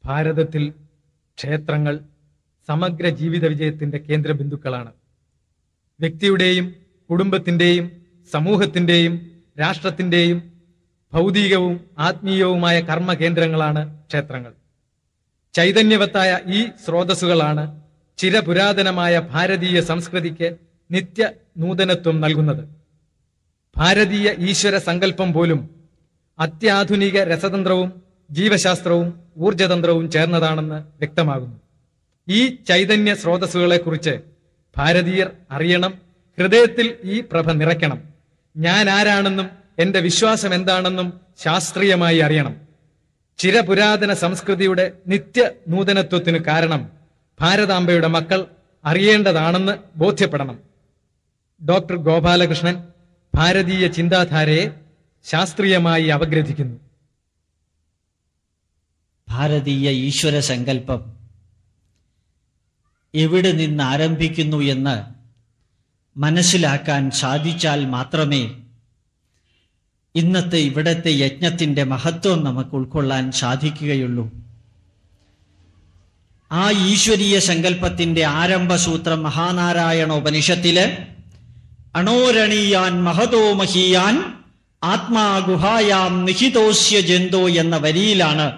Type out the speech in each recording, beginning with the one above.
ഭാരതത്തിൽ ക്ഷേത്രങ്ങൾ സമഗ്ര ജീവിത വിജയത്തിന്റെ കേന്ദ്ര ബിന്ദുക്കളാണ് വ്യക്തിയുടെയും കുടുംബത്തിന്റെയും സമൂഹത്തിന്റെയും രാഷ്ട്രത്തിന്റെയും ഭൗതികവും ആത്മീയവുമായ കർമ്മ കേന്ദ്രങ്ങളാണ് ക്ഷേത്രങ്ങൾ ചൈതന്യവത്തായ ഈ സ്രോതസ്സുകളാണ് ചിരപുരാതനമായ ഭാരതീയ സംസ്കൃതിക്ക് നിത്യ നൂതനത്വം നൽകുന്നത് ഭാരതീയ ഈശ്വര സങ്കല്പം പോലും അത്യാധുനിക രസതന്ത്രവും ജീവശാസ്ത്രവും ഊർജതന്ത്രവും ചേർന്നതാണെന്ന് വ്യക്തമാകുന്നു ഈ ചൈതന്യ സ്രോതസ്സുകളെക്കുറിച്ച് ഭാരതീയർ അറിയണം ഹൃദയത്തിൽ ഈ പ്രഭ നിറയ്ക്കണം ഞാൻ ആരാണെന്നും എന്റെ വിശ്വാസം എന്താണെന്നും ശാസ്ത്രീയമായി അറിയണം ചിരപുരാതന സംസ്കൃതിയുടെ നിത്യ നൂതനത്വത്തിന് കാരണം ഭാരതാംബയുടെ മക്കൾ അറിയേണ്ടതാണെന്ന് ബോധ്യപ്പെടണം ഡോക്ടർ ഗോപാലകൃഷ്ണൻ ഭാരതീയ ചിന്താധാരയെ ശാസ്ത്രീയമായി അപഗ്രഥിക്കുന്നു ഭാരതീയ ഈശ്വര സങ്കല്പം എവിടെ നിന്ന് ആരംഭിക്കുന്നു എന്ന് മനസ്സിലാക്കാൻ സാധിച്ചാൽ മാത്രമേ ഇന്നത്തെ ഇവിടത്തെ യജ്ഞത്തിന്റെ മഹത്വം നമുക്ക് ഉൾക്കൊള്ളാൻ സാധിക്കുകയുള്ളൂ ആ ഈശ്വരീയ സങ്കല്പത്തിന്റെ ആരംഭസൂത്രം മഹാനാരായണ ഉപനിഷത്തില് അണോരണീയാൻ മഹതോ മഹീയാൻ ആത്മാ ഗുഹായാം നിഹിതോസ്യ ജന്തോ എന്ന വരിയിലാണ്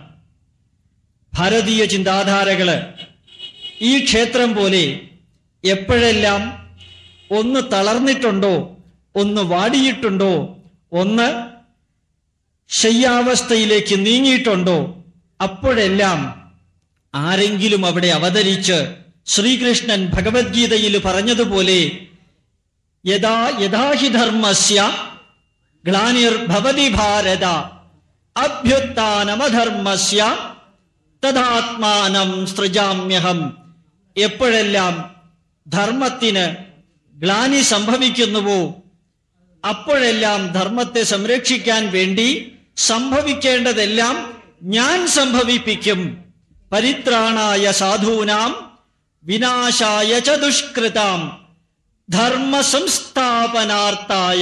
ഭാരതീയ ചിന്താധാരകള് ഈ ക്ഷേത്രം പോലെ എപ്പോഴെല്ലാം ഒന്ന് തളർന്നിട്ടുണ്ടോ ഒന്ന് വാടിയിട്ടുണ്ടോ ഒന്ന് ശയ്യാവസ്ഥയിലേക്ക് നീങ്ങിയിട്ടുണ്ടോ അപ്പോഴെല്ലാം ആരെങ്കിലും അവിടെ അവതരിച്ച് ശ്രീകൃഷ്ണൻ ഭഗവത്ഗീതയിൽ പറഞ്ഞതുപോലെ യഥാ യഥാഹി ധർമ്മസ്യ ഗ്ലാനിർഭവതി ഭാരത അഭ്യുത്ഥാനമധർമ്മസ്യ തഥാത്മാനം സൃജാമ്യഹം എപ്പോഴെല്ലാം ധർമ്മത്തിന് ഗ്ലാനി സംഭവിക്കുന്നുവോ അപ്പോഴെല്ലാം ധർമ്മത്തെ സംരക്ഷിക്കാൻ വേണ്ടി സംഭവിക്കേണ്ടതെല്ലാം ഞാൻ സംഭവിപ്പിക്കും പരിത്രാണായ സാധൂനാം വിനാശായ ച ദുഷ്കൃതാം ധർമ്മ സംസ്ഥാപനാർത്ഥായ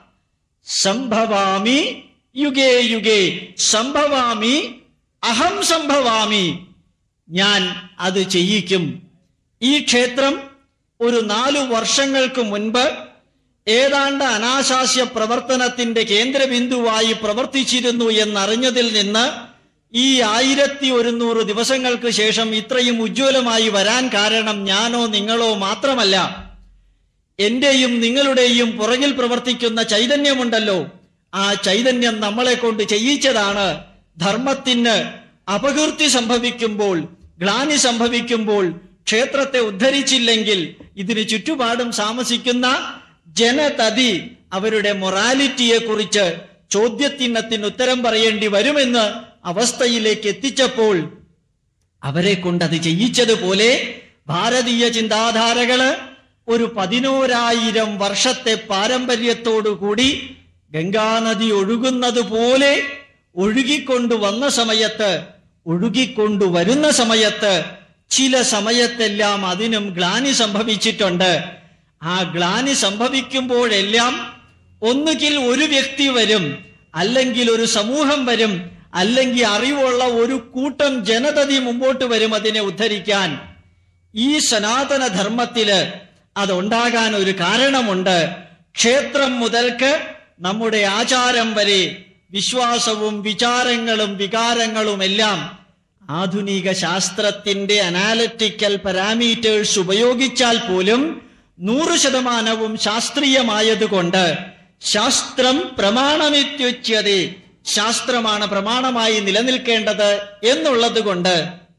സംഭവാമി യുഗേ യുഗേ സംഭവാമി അഹം സംഭവാമി ഞാൻ അത് ചെയ്യിക്കും ഈ ക്ഷേത്രം ഒരു നാലു വർഷങ്ങൾക്ക് മുൻപ് ഏതാണ്ട് അനാശാസ്യ പ്രവർത്തനത്തിന്റെ കേന്ദ്രബിന്ദുവായി പ്രവർത്തിച്ചിരുന്നു എന്നറിഞ്ഞതിൽ നിന്ന് ഈ ആയിരത്തി ഒരുന്നൂറ് ദിവസങ്ങൾക്ക് ശേഷം ഇത്രയും ഉജ്ജ്വലമായി വരാൻ കാരണം ഞാനോ നിങ്ങളോ മാത്രമല്ല എന്റെയും നിങ്ങളുടെയും പുറകിൽ പ്രവർത്തിക്കുന്ന ചൈതന്യമുണ്ടല്ലോ ആ ചൈതന്യം നമ്മളെ കൊണ്ട് ചെയ്യിച്ചതാണ് ധർമ്മത്തിന് അപകീർത്തി സംഭവിക്കുമ്പോൾ ഗ്ലാനി സംഭവിക്കുമ്പോൾ ക്ഷേത്രത്തെ ഉദ്ധരിച്ചില്ലെങ്കിൽ ഇതിന് ചുറ്റുപാടും താമസിക്കുന്ന ജനതതി അവരുടെ മൊറാലിറ്റിയെ കുറിച്ച് ചോദ്യത്തിനത്തിന് ഉത്തരം പറയേണ്ടി വരുമെന്ന് അവസ്ഥയിലേക്ക് എത്തിച്ചപ്പോൾ അവരെ കൊണ്ട് അത് ചെയ്യിച്ചതുപോലെ ഭാരതീയ ചിന്താധാരകള് ഒരു പതിനോരായിരം വർഷത്തെ പാരമ്പര്യത്തോടുകൂടി ഗംഗാനദി ഒഴുകുന്നത് പോലെ ഒഴുകിക്കൊണ്ടു വന്ന സമയത്ത് ഒഴുകിക്കൊണ്ടു വരുന്ന സമയത്ത് ചില സമയത്തെല്ലാം അതിനും ഗ്ലാനി സംഭവിച്ചിട്ടുണ്ട് ആ ഗ്ലാനി സംഭവിക്കുമ്പോഴെല്ലാം ഒന്നുകിൽ ഒരു വ്യക്തി വരും അല്ലെങ്കിൽ ഒരു സമൂഹം വരും അല്ലെങ്കിൽ അറിവുള്ള ഒരു കൂട്ടം ജനതതി മുമ്പോട്ട് വരും അതിനെ ഉദ്ധരിക്കാൻ ഈ സനാതന ധർമ്മത്തില് അതുണ്ടാകാൻ ഒരു കാരണമുണ്ട് ക്ഷേത്രം മുതൽക്ക് നമ്മുടെ ആചാരം വരെ വിശ്വാസവും വിചാരങ്ങളും വികാരങ്ങളും എല്ലാം ആധുനിക ശാസ്ത്രത്തിന്റെ അനാലിറ്റിക്കൽ പാരാമീറ്റേഴ്സ് ഉപയോഗിച്ചാൽ പോലും നൂറ് ശതമാനവും ശാസ്ത്രീയമായതുകൊണ്ട് ശാസ്ത്രം പ്രമാണമിത്യുച്യതേ ശാസ്ത്രമാണ് പ്രമാണമായി നിലനിൽക്കേണ്ടത് എന്നുള്ളത് കൊണ്ട്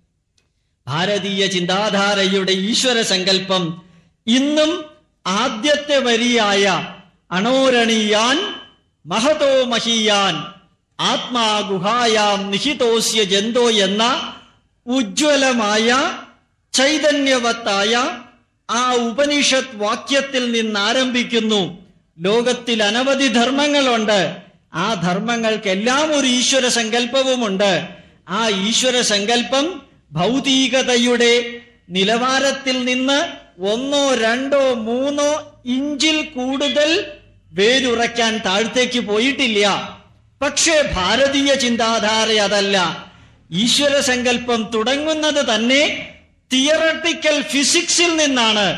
ഭാരതീയ ചിന്താധാരയുടെ ഈശ്വര സങ്കല്പം ഇന്നും ആദ്യത്തെ വരിയായ അണോരണീയാൻ മഹതോ മഹീയാൻ ആത്മാ ഗുഹായാം നിഹിതോസ്യ ജന്തോ എന്ന ഉജ്ജ്വലമായ ചൈതന്യവത്തായ ആ ഉപനിഷത്ത് വാക്യത്തിൽ നിന്ന് ആരംഭിക്കുന്നു ലോകത്തിൽ അനവധി ധർമ്മങ്ങളുണ്ട് ആ ധർമ്മങ്ങൾക്കെല്ലാം ഒരു ഈശ്വര സങ്കല്പവുമുണ്ട് ആ ഈശ്വര സങ്കല്പം ഭൗതികതയുടെ നിലവാരത്തിൽ നിന്ന് ഒന്നോ രണ്ടോ മൂന്നോ ഇഞ്ചിൽ കൂടുതൽ വേരുറയ്ക്കാൻ താഴത്തേക്ക് പോയിട്ടില്ല പക്ഷേ ഭാരതീയ ചിന്താധാര അതല്ല ഈശ്വര സങ്കല്പം തുടങ്ങുന്നത് തന്നെ തിയറട്ടിക്കൽ ഫിസിക്സിൽ നിന്നാണ്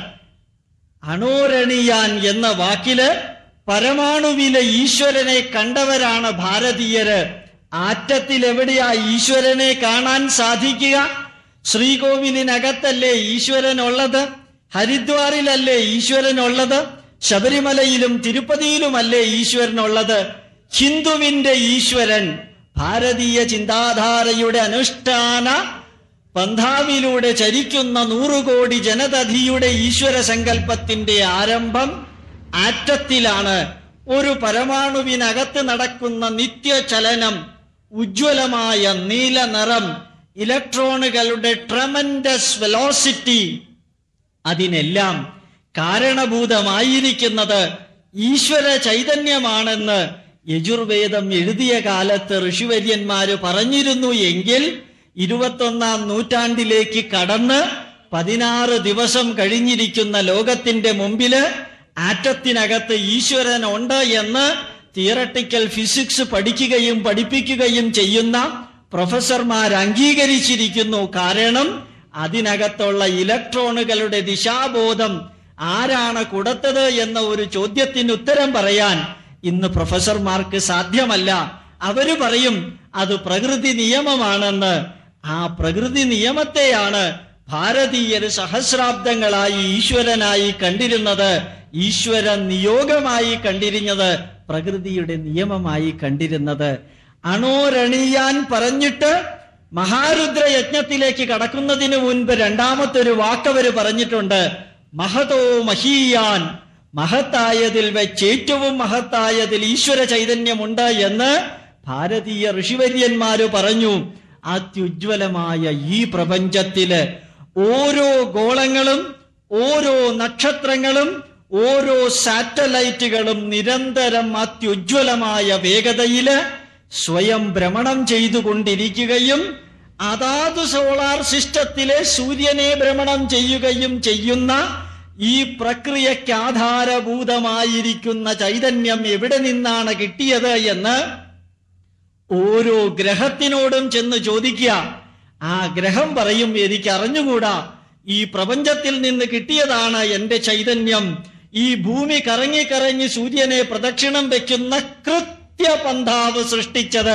അണോരണിയാൻ എന്ന വാക്കില് പരമാണുവിലെ ഈശ്വരനെ കണ്ടവരാണ് ഭാരതീയര് ആറ്റത്തിൽ എവിടെയാ ഈശ്വരനെ കാണാൻ സാധിക്കുക ശ്രീകോവിലിനകത്തല്ലേ ഈശ്വരനുള്ളത് ഹരിദ്വാറിലല്ലേ ഈശ്വരനുള്ളത് ശബരിമലയിലും തിരുപ്പതിയിലുമല്ലേ ഈശ്വരനുള്ളത് ഹിന്ദുവിന്റെ ഈശ്വരൻ ഭാരതീയ ചിന്താധാരയുടെ അനുഷ്ഠാന പന്ഥാവിലൂടെ ചരിക്കുന്ന നൂറുകോടി ജനതധിയുടെ ഈശ്വര സങ്കല്പത്തിന്റെ ആരംഭം ആറ്റത്തിലാണ് ഒരു പരമാണുവിനകത്ത് നടക്കുന്ന നിത്യചലനം ഉജ്ജ്വലമായ നീല നിറം ഇലക്ട്രോണുകളുടെ ട്രമൻഡസ് വെലോസിറ്റി അതിനെല്ലാം കാരണഭൂതമായിരിക്കുന്നത് ഈശ്വര ചൈതന്യമാണെന്ന് യജുർവേദം എഴുതിയ കാലത്ത് ഋഷിവര്യന്മാര് പറഞ്ഞിരുന്നു എങ്കിൽ ഇരുപത്തൊന്നാം നൂറ്റാണ്ടിലേക്ക് കടന്ന് പതിനാറ് ദിവസം കഴിഞ്ഞിരിക്കുന്ന ലോകത്തിന്റെ മുമ്പില് ആറ്റത്തിനകത്ത് ഈശ്വരൻ ഉണ്ട് എന്ന് തിയറട്ടിക്കൽ ഫിസിക്സ് പഠിക്കുകയും പഠിപ്പിക്കുകയും ചെയ്യുന്ന പ്രൊഫസർമാർ അംഗീകരിച്ചിരിക്കുന്നു കാരണം അതിനകത്തുള്ള ഇലക്ട്രോണുകളുടെ ദിശാബോധം ആരാണ് കൊടുത്തത് എന്ന ഒരു ചോദ്യത്തിന് ഉത്തരം പറയാൻ ഇന്ന് പ്രൊഫസർമാർക്ക് സാധ്യമല്ല അവര് പറയും അത് പ്രകൃതി നിയമമാണെന്ന് ആ പ്രകൃതി നിയമത്തെയാണ് ഭാരതീയർ സഹസ്രാബ്ദങ്ങളായി ഈശ്വരനായി കണ്ടിരുന്നത് ഈശ്വര നിയോഗമായി കണ്ടിരുന്നത് പ്രകൃതിയുടെ നിയമമായി കണ്ടിരുന്നത് അണോരണിയാൻ പറഞ്ഞിട്ട് മഹാരുദ്ര യജ്ഞത്തിലേക്ക് കടക്കുന്നതിന് മുൻപ് രണ്ടാമത്തെ ഒരു വാക്കവര് പറഞ്ഞിട്ടുണ്ട് മഹതോ മഹീയാൻ മഹത്തായതിൽ വെച്ച് ഏറ്റവും മഹത്തായതിൽ ഈശ്വര ചൈതന്യമുണ്ട് എന്ന് ഭാരതീയ ഋഷിവര്യന്മാര് പറഞ്ഞു അത്യുജ്വലമായ ഈ പ്രപഞ്ചത്തില് ഓരോ ഗോളങ്ങളും ഓരോ നക്ഷത്രങ്ങളും ഓരോ സാറ്റലൈറ്റുകളും നിരന്തരം അത്യുജ്വലമായ വേഗതയില് സ്വയം ഭ്രമണം ചെയ്തുകൊണ്ടിരിക്കുകയും അതാത് സോളാർ സിസ്റ്റത്തിലെ സൂര്യനെ ഭ്രമണം ചെയ്യുകയും ചെയ്യുന്ന ഈ പ്രക്രിയയ്ക്ക് ആധാരഭൂതമായിരിക്കുന്ന ചൈതന്യം എവിടെ നിന്നാണ് കിട്ടിയത് എന്ന് ഓരോ ഗ്രഹത്തിനോടും ചെന്ന് ചോദിക്കുക ആ ഗ്രഹം പറയും എനിക്ക് അറിഞ്ഞുകൂടാ ഈ പ്രപഞ്ചത്തിൽ നിന്ന് കിട്ടിയതാണ് എന്റെ ചൈതന്യം ഈ ഭൂമി കറങ്ങി കറങ്ങി സൂര്യനെ പ്രദക്ഷിണം വെക്കുന്ന കൃത്യപന്ഥാവ് സൃഷ്ടിച്ചത്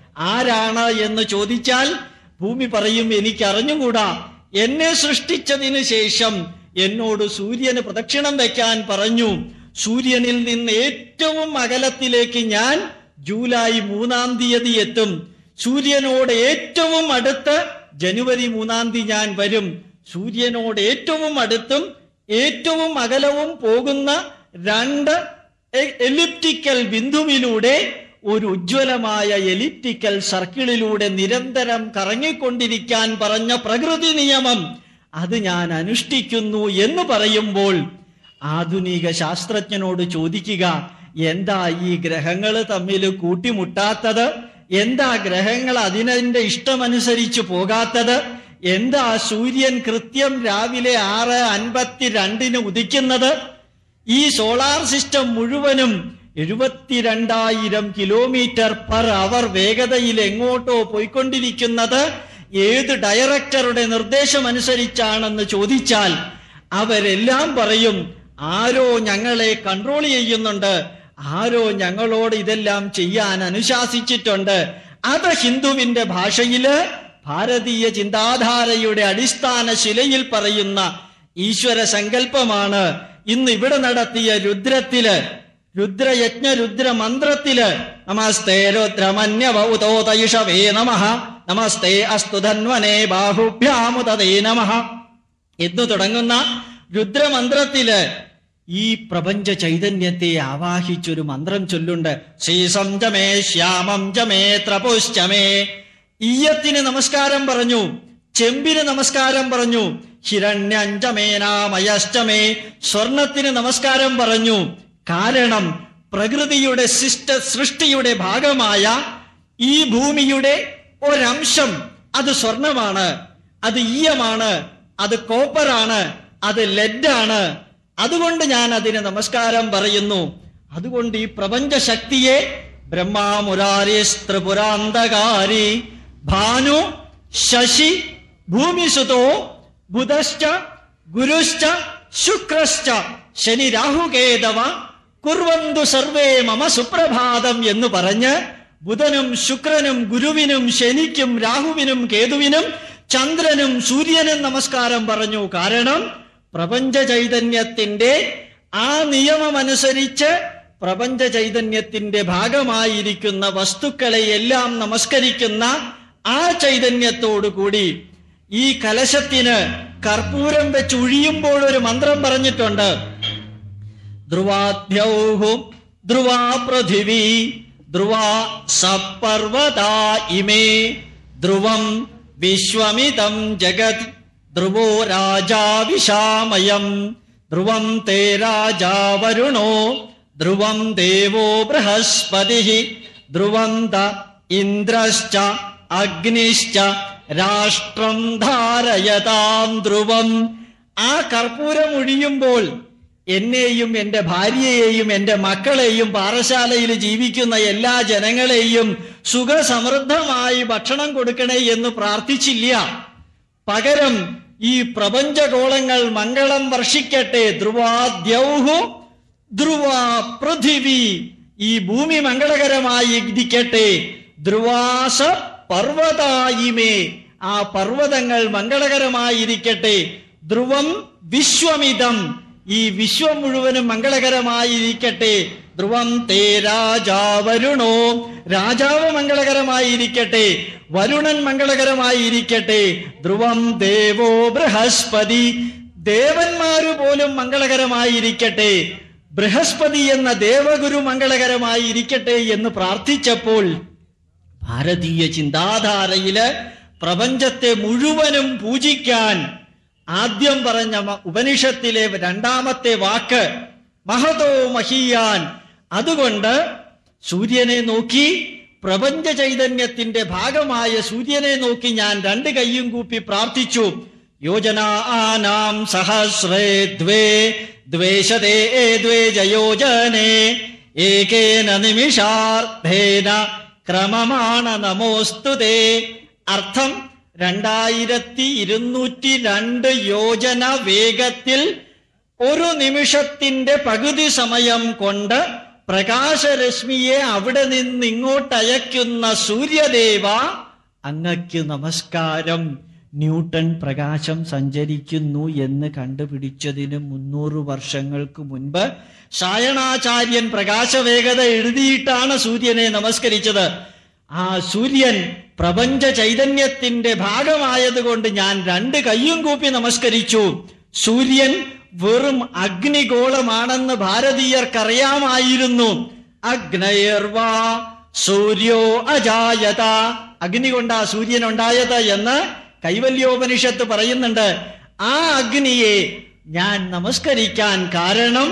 ആരാണ് എന്ന് ചോദിച്ചാൽ ഭൂമി പറയും എനിക്ക് അറിഞ്ഞുകൂടാ എന്നെ സൃഷ്ടിച്ചതിന് ശേഷം എന്നോട് സൂര്യന് പ്രദക്ഷിണം വെക്കാൻ പറഞ്ഞു സൂര്യനിൽ നിന്ന് ഏറ്റവും അകലത്തിലേക്ക് ഞാൻ ജൂലൈ മൂന്നാം തീയതി എത്തും സൂര്യനോട് ഏറ്റവും അടുത്ത് ജനുവരി മൂന്നാം തീയതി ഞാൻ വരും സൂര്യനോട് ഏറ്റവും അടുത്തും ഏറ്റവും അകലവും പോകുന്ന രണ്ട് എലിപ്റ്റിക്കൽ ബിന്ദുവിലൂടെ ഒരു ഉജ്ജ്വലമായ എലിപ്റ്റിക്കൽ സർക്കിളിലൂടെ നിരന്തരം കറങ്ങിക്കൊണ്ടിരിക്കാൻ പറഞ്ഞ പ്രകൃതി നിയമം അത് ഞാൻ അനുഷ്ഠിക്കുന്നു എന്ന് പറയുമ്പോൾ ആധുനിക ശാസ്ത്രജ്ഞനോട് ചോദിക്കുക എന്താ ഈ ഗ്രഹങ്ങൾ തമ്മിൽ കൂട്ടിമുട്ടാത്തത് എന്താ ഗ്രഹങ്ങൾ അതിനതിന്റെ ഇഷ്ടമനുസരിച്ച് പോകാത്തത് എന്താ സൂര്യൻ കൃത്യം രാവിലെ ആറ് അൻപത്തിരണ്ടിന് ഉദിക്കുന്നത് ഈ സോളാർ സിസ്റ്റം മുഴുവനും എഴുപത്തിരണ്ടായിരം കിലോമീറ്റർ പെർ അവർ വേഗതയിൽ എങ്ങോട്ടോ പോയിക്കൊണ്ടിരിക്കുന്നത് ഏത് ഡയറക്ടറുടെ നിർദ്ദേശമനുസരിച്ചാണെന്ന് ചോദിച്ചാൽ അവരെല്ലാം പറയും ആരോ ഞങ്ങളെ കൺട്രോൾ ചെയ്യുന്നുണ്ട് ആരോ ഞങ്ങളോട് ഇതെല്ലാം ചെയ്യാൻ അനുശാസിച്ചിട്ടുണ്ട് അത് ഹിന്ദുവിന്റെ ഭാഷയില് ഭാരതീയ ചിന്താധാരയുടെ അടിസ്ഥാന ശിലയിൽ പറയുന്ന ഈശ്വര സങ്കല്പമാണ് ഇന്ന് ഇവിടെ നടത്തിയ രുദ്രത്തില് രുദ്രയജ്ഞ രുദ്ര മന്ത്രത്തില് നമസ്തേ രുദ്രമന്യവൗതോതയിഷവേ നമ നമസ്തേ അസ്തു ധന്വനേ ബാഹുഭ്യാമുതേ നമ എന്ന് തുടങ്ങുന്ന രുദ്രമന്ത്രത്തില് ഈ പ്രപഞ്ച ചൈതന്യത്തെ ആവാഹിച്ചൊരു മന്ത്രം ചൊല്ലുണ്ട് ശ്രീസം ചമേ ശ്യാമം ചമേ ത്രപുശ്ചമേ ഈയത്തിന് നമസ്കാരം പറഞ്ഞു ചെമ്പിന് നമസ്കാരം പറഞ്ഞു ഹിരണ്യഞ്ചമേനാമയശ്ചമേ സ്വർണത്തിന് നമസ്കാരം പറഞ്ഞു കാരണം പ്രകൃതിയുടെ സിസ്റ്റ സൃഷ്ടിയുടെ ഭാഗമായ ഈ ഭൂമിയുടെ ഒരംശം അത് സ്വർണമാണ് അത് ഈയമാണ് അത് കോപ്പറാണ് അത് ലെഡാണ് അതുകൊണ്ട് ഞാൻ അതിന് നമസ്കാരം പറയുന്നു അതുകൊണ്ട് ഈ പ്രപഞ്ച ശക്തിയെ ബ്രഹ്മാമുരാരി ത്രിപുരാന്തകാരി ഭാനു ശശി ഭൂമിസുതോ ബുധശ്ച ഗുരുശ്ച ശുക്രശ്ച ശനി രാഹുകേതവ കുർവന്തു സർവേ മമ സുപ്രഭാതം എന്ന് പറഞ്ഞ് ബുധനും ശുക്രനും ഗുരുവിനും ശനിക്കും രാഹുവിനും കേതുവിനും ചന്ദ്രനും സൂര്യനും നമസ്കാരം പറഞ്ഞു കാരണം പ്രപഞ്ച ചൈതന്യത്തിന്റെ ആ നിയമമനുസരിച്ച് പ്രപഞ്ച ചൈതന്യത്തിന്റെ ഭാഗമായിരിക്കുന്ന വസ്തുക്കളെ എല്ലാം നമസ്കരിക്കുന്ന ആ ചൈതന്യത്തോടുകൂടി ഈ കലശത്തിന് കർപ്പൂരം വെച്ച് ഒഴിയുമ്പോൾ ഒരു മന്ത്രം പറഞ്ഞിട്ടുണ്ട് ധ്രുവാദ്യൗഹു ധ്രുവാ പൃഥിവി ധ്രുവാ സപ്പർവതാ ഇമേ ധ്രുവം വിശ്വമിതം ജഗത് ധ്രുവോ രാജാ വിശാമയം ധ്രുവം തേ രാജാ വരുണോ ധ്രുവം ദേവോ ബൃഹസ്പതി ധ്രുവം ത ഇന്ദ്രശ്ച അഗ്നിശ്ച രാഷ്ട്രം ധാരയതാം ധ്രുവം ആ കർപ്പൂരം ഒഴിയുമ്പോൾ എന്നെയും എന്റെ ഭാര്യയെയും എന്റെ മക്കളെയും പാറശാലയിൽ ജീവിക്കുന്ന എല്ലാ ജനങ്ങളെയും സുഖസമൃദ്ധമായി ഭക്ഷണം കൊടുക്കണേ എന്ന് പ്രാർത്ഥിച്ചില്ല പകരം ഈ പ്രപഞ്ചഗോളങ്ങൾ മംഗളം വർഷിക്കട്ടെ ധ്രുവാദ്യൗഹു ധ്രുവ പൃഥിവി ഈ ഭൂമി മംഗളകരമായി ഇരിക്കട്ടെ ധ്രുവാസ പർവതായിമേ ആ പർവ്വതങ്ങൾ മംഗളകരമായിരിക്കട്ടെ ധ്രുവം വിശ്വമിതം ഈ വിശ്വം മുഴുവനും മംഗളകരമായിരിക്കട്ടെ ധ്രുവം തേ രാജാ വരുണോ രാജാവ് മംഗളകരമായിരിക്കട്ടെ വരുണൻ മംഗളകരമായിരിക്കട്ടെ ധ്രുവം ദേവോ ബൃഹസ്പതി ദേവന്മാരു പോലും മംഗളകരമായിരിക്കട്ടെ ബൃഹസ്പതി എന്ന ദേവഗുരു മംഗളകരമായിരിക്കട്ടെ എന്ന് പ്രാർത്ഥിച്ചപ്പോൾ ഭാരതീയ ചിന്താധാരയില് പ്രപഞ്ചത്തെ മുഴുവനും പൂജിക്കാൻ ആദ്യം പറഞ്ഞ മ- ഉപനിഷത്തിലെ രണ്ടാമത്തെ വാക്ക് മഹതോ മഹീയാൻ അതുകൊണ്ട് സൂര്യനെ നോക്കി പ്രപഞ്ച ചൈതന്യത്തിന്റെ ഭാഗമായ സൂര്യനെ നോക്കി ഞാൻ രണ്ട് കൈയും കൂപ്പി പ്രാർത്ഥിച്ചു യോജനാനാം സഹസ്രേ ദ്വേ ദ്വേഷതേ ദ്വേ ജയോജനേ ഏകേന നിമിഷാർദ്ധേന ക്രമമാണ് നമോസ്തുതേ അർത്ഥം രണ്ടായിരത്തി ഇരുന്നൂറ്റി രണ്ട് യോജന വേഗത്തിൽ ഒരു നിമിഷത്തിന്റെ പകുതി സമയം കൊണ്ട് പ്രകാശരശ്മിയെ അവിടെ നിന്ന് ഇങ്ങോട്ടയക്കുന്ന സൂര്യദേവ അങ്ങയ്ക്ക് നമസ്കാരം ന്യൂട്ടൺ പ്രകാശം സഞ്ചരിക്കുന്നു എന്ന് കണ്ടുപിടിച്ചതിന് മുന്നൂറ് വർഷങ്ങൾക്ക് മുൻപ് സായണാചാര്യൻ പ്രകാശവേഗത എഴുതിയിട്ടാണ് സൂര്യനെ നമസ്കരിച്ചത് ആ സൂര്യൻ പ്രപഞ്ച ചൈതന്യത്തിന്റെ ഭാഗമായതുകൊണ്ട് ഞാൻ രണ്ട് കയ്യും കൂപ്പി നമസ്കരിച്ചു സൂര്യൻ വെറും അഗ്നിഗോളമാണെന്ന് ഭാരതീയർക്കറിയാമായിരുന്നു അഗ്നയർവാ സൂര്യോ അജായത അഗ്നി കൊണ്ടാ സൂര്യൻ ഉണ്ടായത് എന്ന് കൈവല്യോപനിഷത്ത് പറയുന്നുണ്ട് ആ അഗ്നിയെ ഞാൻ നമസ്കരിക്കാൻ കാരണം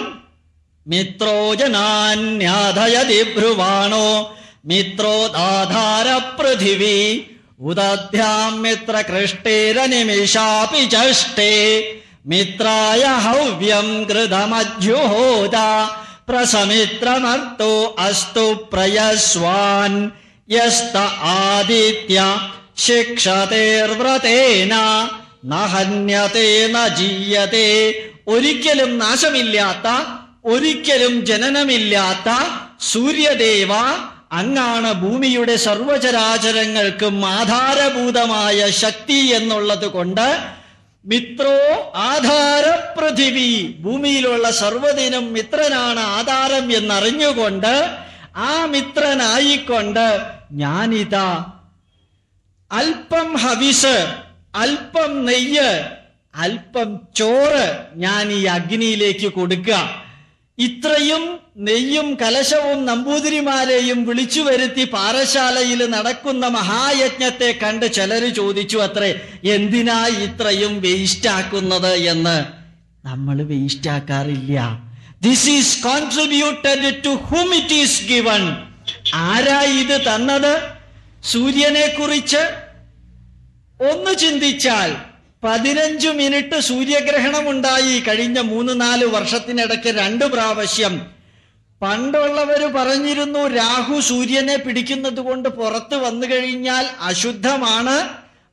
മിത്രോജനാന്യാധയതി ഭ്രുവാണോ മിത്രോദാധാര പൃഥിവി ഉദധ്യാം മിത്ര കൃഷ്ടേരനിമിഷാപി ചഷ്ടേ മിത്രായ ഹവ്യം ഗൃതമജ്ജുഹോത പ്രസമിത്രമർത്തോ അസ്തു പ്രയസ്വാൻ യസ്ത ആദിത്യ ശിക്ഷതേർവ്രതേന നഹന്യതേ ന ജീയതേ ഒരിക്കലും നാശമില്ലാത്ത ഒരിക്കലും ജനനമില്ലാത്ത സൂര്യദേവ അങ്ങാണ് ഭൂമിയുടെ സർവചരാചരങ്ങൾക്കും ആധാരഭൂതമായ ശക്തി എന്നുള്ളത് കൊണ്ട് മിത്രോ ആധാര പൃഥിവി ഭൂമിയിലുള്ള സർവ്വതിനും മിത്രനാണ് ആധാരം എന്നറിഞ്ഞുകൊണ്ട് ആ മിത്രനായിക്കൊണ്ട് ഞാനിതാ അല്പം ഹവിസ് അല്പം നെയ്യ് അല്പം ചോറ് ഞാൻ ഈ അഗ്നിയിലേക്ക് കൊടുക്കുക ഇത്രയും നെയ്യും കലശവും നമ്പൂതിരിമാരെയും വിളിച്ചു വരുത്തി പാറശാലയിൽ നടക്കുന്ന മഹായജ്ഞത്തെ കണ്ട് ചിലര് ചോദിച്ചു അത്രേ എന്തിനാ ഇത്രയും വേസ്റ്റ് ആക്കുന്നത് എന്ന് നമ്മൾ വേസ്റ്റ് ആക്കാറില്ല this is contributed to whom it is given ആരാ ഇത് തന്നത് സൂര്യനെ കുറിച്ച് ഒന്ന് ചിന്തിച്ചാൽ പതിനഞ്ചു മിനിറ്റ് സൂര്യഗ്രഹണം ഉണ്ടായി കഴിഞ്ഞ മൂന്ന് നാല് വർഷത്തിനിടയ്ക്ക് രണ്ടു പ്രാവശ്യം പണ്ടുള്ളവര് പറഞ്ഞിരുന്നു രാഹു സൂര്യനെ പിടിക്കുന്നത് കൊണ്ട് പുറത്ത് വന്നു കഴിഞ്ഞാൽ അശുദ്ധമാണ്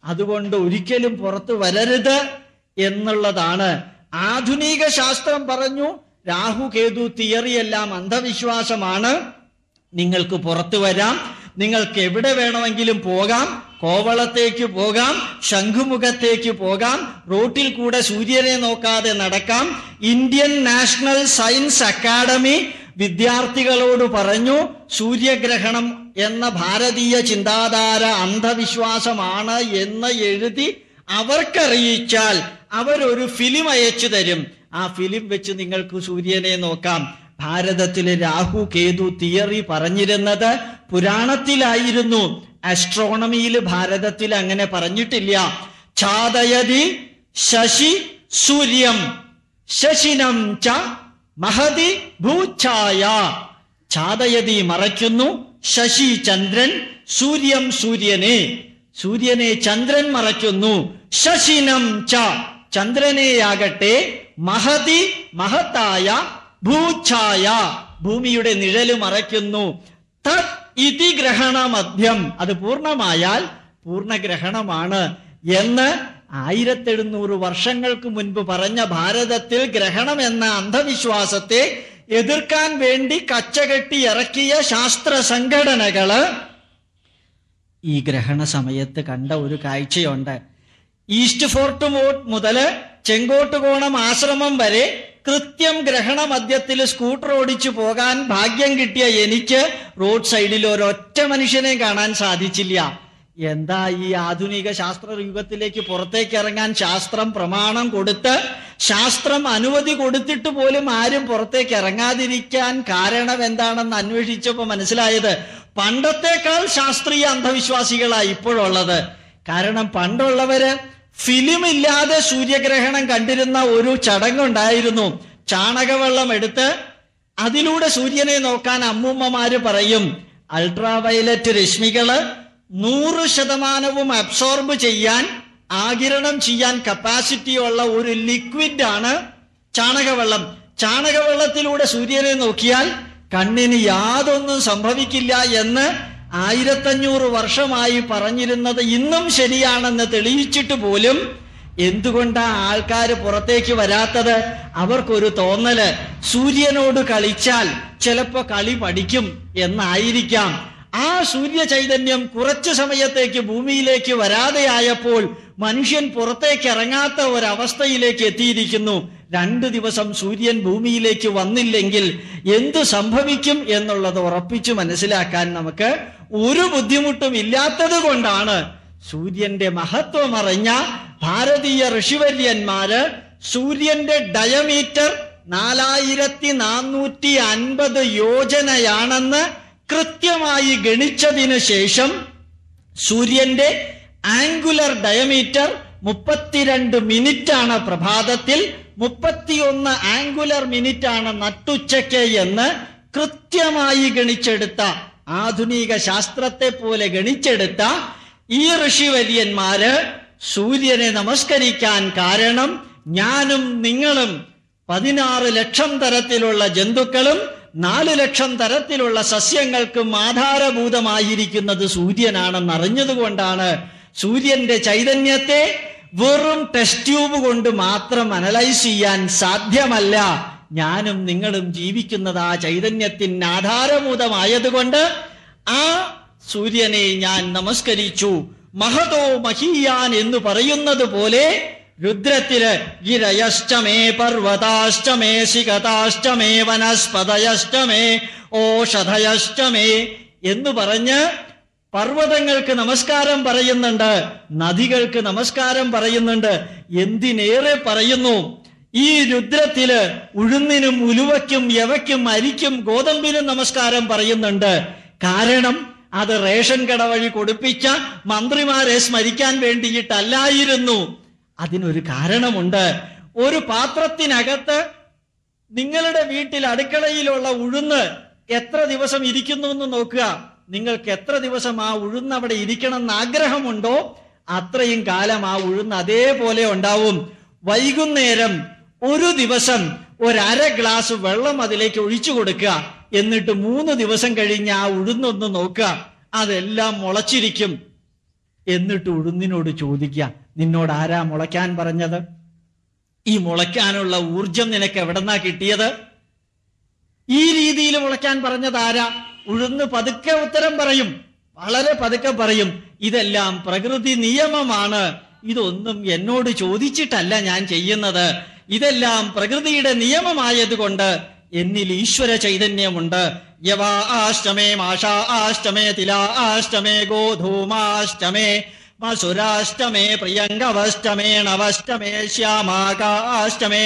അതുകൊണ്ട് ഒരിക്കലും പുറത്തു വരരുത് എന്നുള്ളതാണ് ആധുനിക ശാസ്ത്രം പറഞ്ഞു രാഹു കേതു തിയറി എല്ലാം അന്ധവിശ്വാസമാണ് നിങ്ങൾക്ക് പുറത്തു വരാം നിങ്ങൾക്ക് എവിടെ വേണമെങ്കിലും പോകാം കോവളത്തേക്ക് പോകാം ശംഖുമുഖത്തേക്ക് പോകാം റോട്ടിൽ കൂടെ സൂര്യനെ നോക്കാതെ നടക്കാം ഇന്ത്യൻ നാഷണൽ സയൻസ് അക്കാഡമി വിദ്യാർത്ഥികളോട് പറഞ്ഞു സൂര്യഗ്രഹണം എന്ന ഭാരതീയ ചിന്താധാര അന്ധവിശ്വാസമാണ് എന്ന് എഴുതി അവർക്കറിയിച്ചാൽ അവരൊരു ഫിലിം അയച്ചു തരും ആ ഫിലിം വെച്ച് നിങ്ങൾക്ക് സൂര്യനെ നോക്കാം ഭാരതത്തിലെ രാഹു കേതു തിയറി പറഞ്ഞിരുന്നത് പുരാണത്തിലായിരുന്നു ആസ്ട്രോണമിയിൽ ഭാരതത്തിൽ അങ്ങനെ പറഞ്ഞിട്ടില്ല ഛാദയതി ശശി സൂര്യം ശശിനം ച മഹതി ഭൂഛായ ഛാദയതി മറയ്ക്കുന്നു ശശി ചന്ദ്രൻ സൂര്യം സൂര്യനെ സൂര്യനെ ചന്ദ്രൻ മറയ്ക്കുന്നു ശശിനം ച ചന്ദ്രനെയാകട്ടെ മഹതി മഹത്തായ ഭൂഛായ ഭൂമിയുടെ നിഴല് മറയ്ക്കുന്നു തത് ഇതി ഗ്രഹണമധ്യം അത് പൂർണ്ണമായാൽ പൂർണ്ണഗ്രഹണമാണ് എന്ന് ആയിരത്തി എഴുന്നൂറ് വർഷങ്ങൾക്ക് മുൻപ് പറഞ്ഞ ഭാരതത്തിൽ ഗ്രഹണം എന്ന അന്ധവിശ്വാസത്തെ എതിർക്കാൻ വേണ്ടി കച്ചകെട്ടി ഇറക്കിയ ശാസ്ത്ര സംഘടനകള് ഈ ഗ്രഹണ സമയത്ത് കണ്ട ഒരു കാഴ്ചയുണ്ട് ഈസ്റ്റ് ഫോർട്ട് മോട്ട് മുതല് ചെങ്കോട്ടുകോണം ആശ്രമം വരെ കൃത്യം ഗ്രഹണ മധ്യത്തിൽ സ്കൂട്ടർ ഓടിച്ചു പോകാൻ ഭാഗ്യം കിട്ടിയ എനിക്ക് റോഡ് സൈഡിൽ ഒരൊറ്റ മനുഷ്യനെ കാണാൻ സാധിച്ചില്ല എന്താ ഈ ആധുനിക ശാസ്ത്ര യുഗത്തിലേക്ക് പുറത്തേക്ക് ഇറങ്ങാൻ ശാസ്ത്രം പ്രമാണം കൊടുത്ത് ശാസ്ത്രം അനുമതി കൊടുത്തിട്ട് പോലും ആരും പുറത്തേക്ക് ഇറങ്ങാതിരിക്കാൻ കാരണം എന്താണെന്ന് അന്വേഷിച്ചപ്പോ മനസ്സിലായത് പണ്ടത്തെക്കാൾ ശാസ്ത്രീയ അന്ധവിശ്വാസികളാ ഇപ്പോഴുള്ളത് കാരണം പണ്ടുള്ളവര് ഫിലിം ഇല്ലാതെ സൂര്യഗ്രഹണം കണ്ടിരുന്ന ഒരു ചടങ്ങുണ്ടായിരുന്നു ചാണകവെള്ളം എടുത്ത് അതിലൂടെ സൂര്യനെ നോക്കാൻ അമ്മൂമ്മമാര് പറയും അൾട്രാവയലറ്റ് രശ്മികള് നൂറ് ശതമാനവും അബ്സോർബ് ചെയ്യാൻ ആകിരണം ചെയ്യാൻ കപ്പാസിറ്റി ഉള്ള ഒരു ലിക്വിഡ് ആണ് ചാണകവെള്ളം ചാണകവെള്ളത്തിലൂടെ സൂര്യനെ നോക്കിയാൽ കണ്ണിന് യാതൊന്നും സംഭവിക്കില്ല എന്ന് ആയിരത്തഞ്ഞൂറ് വർഷമായി പറഞ്ഞിരുന്നത് ഇന്നും ശരിയാണെന്ന് തെളിയിച്ചിട്ട് പോലും എന്തുകൊണ്ടാ ആൾക്കാർ പുറത്തേക്ക് വരാത്തത് അവർക്കൊരു തോന്നല് സൂര്യനോട് കളിച്ചാൽ ചിലപ്പോ കളി പഠിക്കും എന്നായിരിക്കാം ആ സൂര്യ ചൈതന്യം കുറച്ചു സമയത്തേക്ക് ഭൂമിയിലേക്ക് വരാതെയായപ്പോൾ മനുഷ്യൻ പുറത്തേക്ക് ഇറങ്ങാത്ത ഒരവസ്ഥയിലേക്ക് എത്തിയിരിക്കുന്നു രണ്ടു ദിവസം സൂര്യൻ ഭൂമിയിലേക്ക് വന്നില്ലെങ്കിൽ എന്തു സംഭവിക്കും എന്നുള്ളത് ഉറപ്പിച്ചു മനസ്സിലാക്കാൻ നമുക്ക് ഒരു ബുദ്ധിമുട്ടും ഇല്ലാത്തത് കൊണ്ടാണ് സൂര്യന്റെ മഹത്വം അറിഞ്ഞ ഭാരതീയ ഋഷിവര്യന്മാര് സൂര്യന്റെ ഡയമീറ്റർ നാലായിരത്തി നാനൂറ്റി അൻപത് യോജനയാണെന്ന് കൃത്യമായി ഗണിച്ചതിന് ശേഷം സൂര്യന്റെ ആംഗുലർ ഡയമീറ്റർ മുപ്പത്തിരണ്ട് മിനിറ്റ് ആണ് പ്രഭാതത്തിൽ മുപ്പത്തിയൊന്ന് ആംഗുലർ മിനിറ്റ് ആണ് നട്ടുച്ചയ്ക്ക് എന്ന് കൃത്യമായി ഗണിച്ചെടുത്ത ആധുനിക ശാസ്ത്രത്തെ പോലെ ഗണിച്ചെടുത്ത ഈ ഋഷിവര്യന്മാര് സൂര്യനെ നമസ്കരിക്കാൻ കാരണം ഞാനും നിങ്ങളും പതിനാറ് ലക്ഷം തരത്തിലുള്ള ജന്തുക്കളും നാല് ലക്ഷം തരത്തിലുള്ള സസ്യങ്ങൾക്കും ആധാരഭൂതമായിരിക്കുന്നത് സൂര്യനാണെന്ന് അറിഞ്ഞതുകൊണ്ടാണ് സൂര്യന്റെ ചൈതന്യത്തെ വെറും ടെസ്റ്റ് ട്യൂബ് കൊണ്ട് മാത്രം അനലൈസ് ചെയ്യാൻ സാധ്യമല്ല ഞാനും നിങ്ങളും ജീവിക്കുന്നത് ആ ചൈതന്യത്തിന് ആധാരഭൂതമായതുകൊണ്ട് ആ സൂര്യനെ ഞാൻ നമസ്കരിച്ചു മഹതോ മഹീയാൻ എന്ന് പറയുന്നത് പോലെ രുദ്രത്തില് ഗിരയശ്ചമേ പർവതാശ്ചമേ ശിഖതാശ്ചമേ വനസ്പതയശ്ചമേ ഓഷധയശ്ചമേ എന്ന് പറഞ്ഞ് പർവ്വതങ്ങൾക്ക് നമസ്കാരം പറയുന്നുണ്ട് നദികൾക്ക് നമസ്കാരം പറയുന്നുണ്ട് എന്തിനേറെ പറയുന്നു ഈ രുദ്രത്തില് ഉഴുന്നിനും ഉലുവയ്ക്കും യവയ്ക്കും അരിക്കും ഗോതമ്പിനും നമസ്കാരം പറയുന്നുണ്ട് കാരണം അത് റേഷൻ കട വഴി കൊടുപ്പിച്ച മന്ത്രിമാരെ സ്മരിക്കാൻ വേണ്ടിയിട്ടല്ലായിരുന്നു അതിനൊരു കാരണമുണ്ട് ഒരു പാത്രത്തിനകത്ത് നിങ്ങളുടെ വീട്ടിൽ അടുക്കളയിലുള്ള ഉഴുന്ന് എത്ര ദിവസം ഇരിക്കുന്നു എന്ന് നോക്കുക നിങ്ങൾക്ക് എത്ര ദിവസം ആ ഉഴുന്ന് അവിടെ ഇരിക്കണം എന്ന് ആഗ്രഹമുണ്ടോ അത്രയും കാലം ആ ഉഴുന്ന് അതേപോലെ ഉണ്ടാവും വൈകുന്നേരം ഒരു ദിവസം ഒരര ഗ്ലാസ് വെള്ളം അതിലേക്ക് ഒഴിച്ചു കൊടുക്കുക എന്നിട്ട് മൂന്ന് ദിവസം കഴിഞ്ഞ് ആ ഉഴുന്നൊന്ന് നോക്കുക അതെല്ലാം മുളച്ചിരിക്കും എന്നിട്ട് ഉഴുന്നിനോട് ചോദിക്കുക നിന്നോട് ആരാ മുളയ്ക്കാൻ പറഞ്ഞത് ഈ മുളയ്ക്കാനുള്ള ഊർജം നിനക്ക് എവിടെന്നാ കിട്ടിയത് ഈ രീതിയിൽ മുളയ്ക്കാൻ പറഞ്ഞത് ആരാ ഉഴുന്ന് പതുക്കെ ഉത്തരം പറയും വളരെ പതുക്കെ പറയും ഇതെല്ലാം പ്രകൃതി നിയമമാണ് ഇതൊന്നും എന്നോട് ചോദിച്ചിട്ടല്ല ഞാൻ ചെയ്യുന്നത് ഇതെല്ലാം പ്രകൃതിയുടെ നിയമമായതുകൊണ്ട് എന്നിൽ ഈശ്വര ചൈതന്യമുണ്ട് യവാ ആഷ്ടമേ മാഷാ ആഷ്ടമേ തിലാ ആഷ്ടമേ ഗോധൂമാഷ്ടമേ മസുരാഷ്ടമേ പ്രിയങ്കവഷ്ടമേ നവഷ്ടമേ ശ്യാമാകാഷ്ടമേ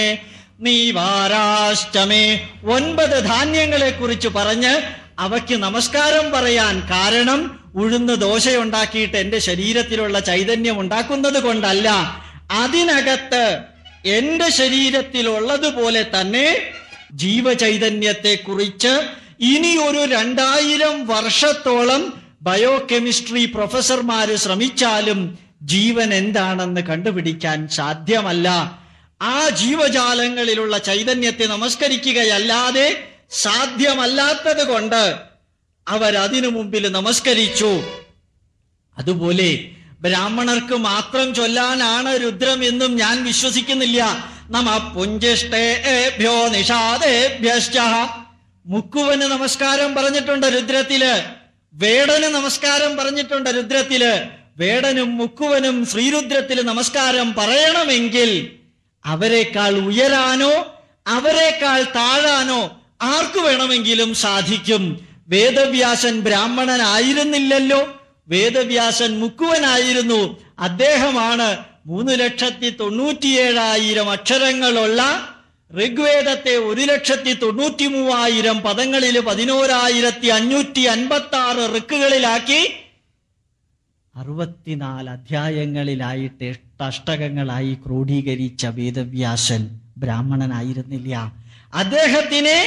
നീവാരാഷ്ടമേ ഒൻപത് ധാന്യങ്ങളെ കുറിച്ച് പറഞ്ഞ് അവയ്ക്ക് നമസ്കാരം പറയാൻ കാരണം ഉഴുന്ന് ദോശയുണ്ടാക്കിയിട്ട് എന്റെ ശരീരത്തിലുള്ള ചൈതന്യം ഉണ്ടാക്കുന്നത് കൊണ്ടല്ല അതിനകത്ത് എന്റെ ശരീരത്തിലുള്ളതുപോലെ തന്നെ ജീവചൈതന്യത്തെ കുറിച്ച് ഇനി ഒരു രണ്ടായിരം വർഷത്തോളം ബയോകെമിസ്ട്രി പ്രൊഫസർമാര് ശ്രമിച്ചാലും ജീവൻ എന്താണെന്ന് കണ്ടുപിടിക്കാൻ സാധ്യമല്ല ആ ജീവജാലങ്ങളിലുള്ള ചൈതന്യത്തെ നമസ്കരിക്കുകയല്ലാതെ സാധ്യമല്ലാത്തത് കൊണ്ട് അവരതിനു മുമ്പിൽ നമസ്കരിച്ചു അതുപോലെ ബ്രാഹ്മണർക്ക് മാത്രം ചൊല്ലാനാണ് രുദ്രം എന്നും ഞാൻ വിശ്വസിക്കുന്നില്ല നമ പുഞ്ചിഷ്ടേഭ്യോ നിഷാദേഭ്യശ്ച മുക്കുവന് നമസ്കാരം പറഞ്ഞിട്ടുണ്ട് രുദ്രത്തില് വേടന് നമസ്കാരം പറഞ്ഞിട്ടുണ്ട് രുദ്രത്തില് വേടനും മുക്കുവനും ശ്രീരുദ്രത്തില് നമസ്കാരം പറയണമെങ്കിൽ അവരെക്കാൾ ഉയരാനോ അവരെക്കാൾ താഴാനോ ആർക്കു വേണമെങ്കിലും സാധിക്കും വേദവ്യാസൻ ബ്രാഹ്മണനായിരുന്നില്ലല്ലോ വേദവ്യാസൻ മുക്കുവനായിരുന്നു അദ്ദേഹമാണ് മൂന്ന് ലക്ഷത്തി തൊണ്ണൂറ്റിയേഴായിരം അക്ഷരങ്ങളുള്ള ഋഗ്വേദത്തെ ഒരു ലക്ഷത്തി തൊണ്ണൂറ്റി മൂവായിരം പദങ്ങളിൽ പതിനോരായിരത്തി അഞ്ഞൂറ്റി അൻപത്തി ആറ് ഋക്കുകളിലാക്കി അറുപത്തിനാല് അധ്യായങ്ങളിലായിട്ട് എട്ടഷ്ടകങ്ങളായി ക്രോഡീകരിച്ച വേദവ്യാസൻ ബ്രാഹ്മണനായിരുന്നില്ല അദ്ദേഹത്തിനെ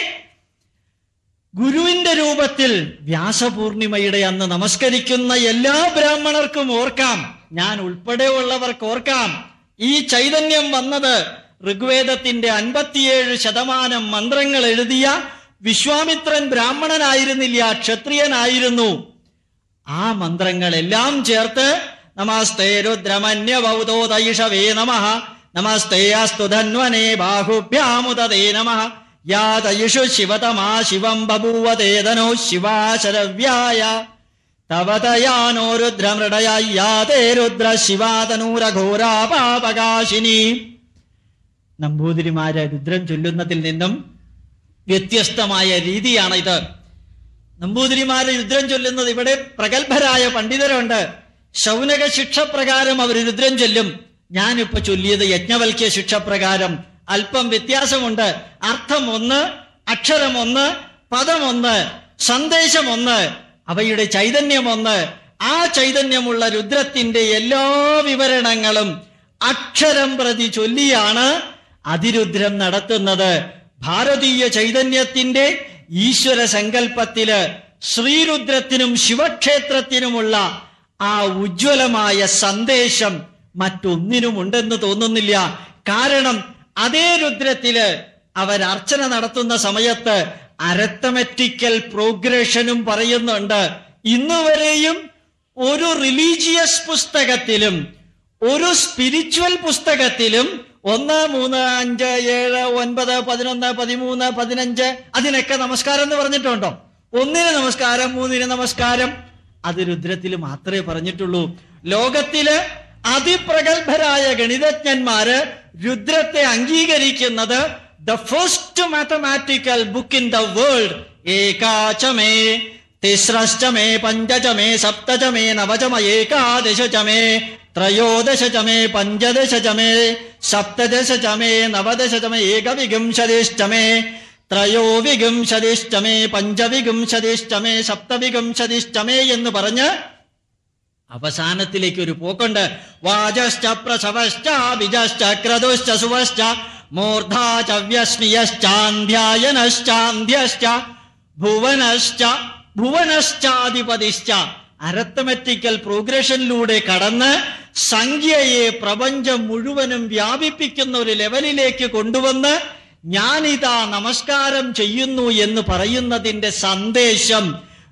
ഗുരുവിന്റെ രൂപത്തിൽ വ്യാസപൂർണിമയുടെ അന്ന് നമസ്കരിക്കുന്ന എല്ലാ ബ്രാഹ്മണർക്കും ഓർക്കാം ഞാൻ ഉൾപ്പെടെയുള്ളവർക്ക് ഓർക്കാം ഈ ചൈതന്യം വന്നത് ഋഗ്വേദത്തിന്റെ അൻപത്തിയേഴ് ശതമാനം മന്ത്രങ്ങൾ എഴുതിയ വിശ്വാമിത്രൻ ബ്രാഹ്മണനായിരുന്നില്ല ക്ഷത്രിയനായിരുന്നു ആ മന്ത്രങ്ങളെല്ലാം ചേർത്ത് നമസ്തേ രുദ്രമന്യവൗതോദയിഷവേ നമ നമസ്തേ അസ്തു ധന്വനേ ബാഹുഭ്യാമുദേ നമ യാതയിഷു ശിവതമാ ശിവം ബഭൂവതേതനോ ശിവാശരവ്യായ തവതയാനോ രുദ്രമൃടയാതേ രുദ്ര ശിവാതനൂരഘോരാ പാപകാശിനി നമ്പൂതിരിമാര് രുദ്രം ചൊല്ലുന്നതിൽ നിന്നും വ്യത്യസ്തമായ രീതിയാണ് ഇത് നമ്പൂതിരിമാര് രുദ്രം ചൊല്ലുന്നത് ഇവിടെ പ്രഗത്ഭരായ പണ്ഡിതരുണ്ട് ശൗനക ശിക്ഷപ്രകാരം അവർ രുദ്രം ചൊല്ലും ഞാനിപ്പോ ചൊല്ലിയത് യജ്ഞവൽക്യ ശിക്ഷപ്രകാരം അല്പം വ്യത്യാസമുണ്ട് അർത്ഥം ഒന്ന് അക്ഷരം ഒന്ന് പദം ഒന്ന് സന്ദേശം ഒന്ന് അവയുടെ ചൈതന്യം ഒന്ന് ആ ചൈതന്യമുള്ള രുദ്രത്തിന്റെ എല്ലാ വിവരണങ്ങളും അക്ഷരം പ്രതി ചൊല്ലിയാണ് അതിരുദ്രം നടത്തുന്നത് ഭാരതീയ ചൈതന്യത്തിന്റെ ഈശ്വര സങ്കല്പത്തില് ശ്രീരുദ്രത്തിനും ശിവക്ഷേത്രത്തിനുമുള്ള ആ ഉജ്ജ്വലമായ സന്ദേശം മറ്റൊന്നിനും ഉണ്ടെന്ന് തോന്നുന്നില്ല കാരണം അതേ രുദ്രത്തില് അവർ അർച്ചന നടത്തുന്ന സമയത്ത് അരത്തമെറ്റിക്കൽ പ്രോഗ്രഷനും പറയുന്നുണ്ട് ഇന്നുവരെയും ഒരു റിലീജിയസ് പുസ്തകത്തിലും ഒരു സ്പിരിച്വൽ പുസ്തകത്തിലും ഒന്ന് മൂന്ന് അഞ്ച് ഏഴ് ഒൻപത് പതിനൊന്ന് പതിമൂന്ന് പതിനഞ്ച് അതിനൊക്കെ നമസ്കാരം എന്ന് പറഞ്ഞിട്ടുണ്ടോ ഒന്നിന് നമസ്കാരം മൂന്നിന് നമസ്കാരം അത് രുദ്രത്തിൽ മാത്രമേ പറഞ്ഞിട്ടുള്ളൂ ലോകത്തില് അതിപ്രഗത്ഭരായ ഗണിതജ്ഞന്മാര് രുദ്രത്തെ അംഗീകരിക്കുന്നത് the first mathematical book in the world ഏകാചമേ തിസ്രശ്ചമേ പഞ്ചചമേ സപ്തചമേ നവചമ ഏകാദശചമേ ത്രയോദശചമേ പഞ്ചദശചമേ സപ്തദശചമേ നവദശചമേ ഏകവിംശതിഷ്ടമേ ത്രയോവിംശതിഷ്ടമേ പഞ്ചവിംശതിഷ്ടമേ സപ്തവിംശതിഷ്ടമേ എന്ന് പറഞ്ഞ് അവസാനത്തിലേക്ക് ഒരു പോക്കുണ്ട് വാജശ്ച പ്രസവശ്ച ബിജശ്ച ക്രതുശ്ച സുവശ്ച മൂർധാച വ്യസ്മിയശ്ചാന്ധ്യായനശ്ചാന്ധ്യശ്ച ഭുവനശ്ച ഭുവനശ്ചാധിപതിശ്ച അരത്തമെറ്റിക്കൽ പ്രോഗ്രഷനിലൂടെ കടന്ന് സംഖ്യയെ പ്രപഞ്ചം മുഴുവനും വ്യാപിപ്പിക്കുന്ന ഒരു ലെവലിലേക്ക് കൊണ്ടുവന്ന് ഞാനിതാ നമസ്കാരം ചെയ്യുന്നു എന്ന് പറയുന്നതിന്റെ സന്ദേശം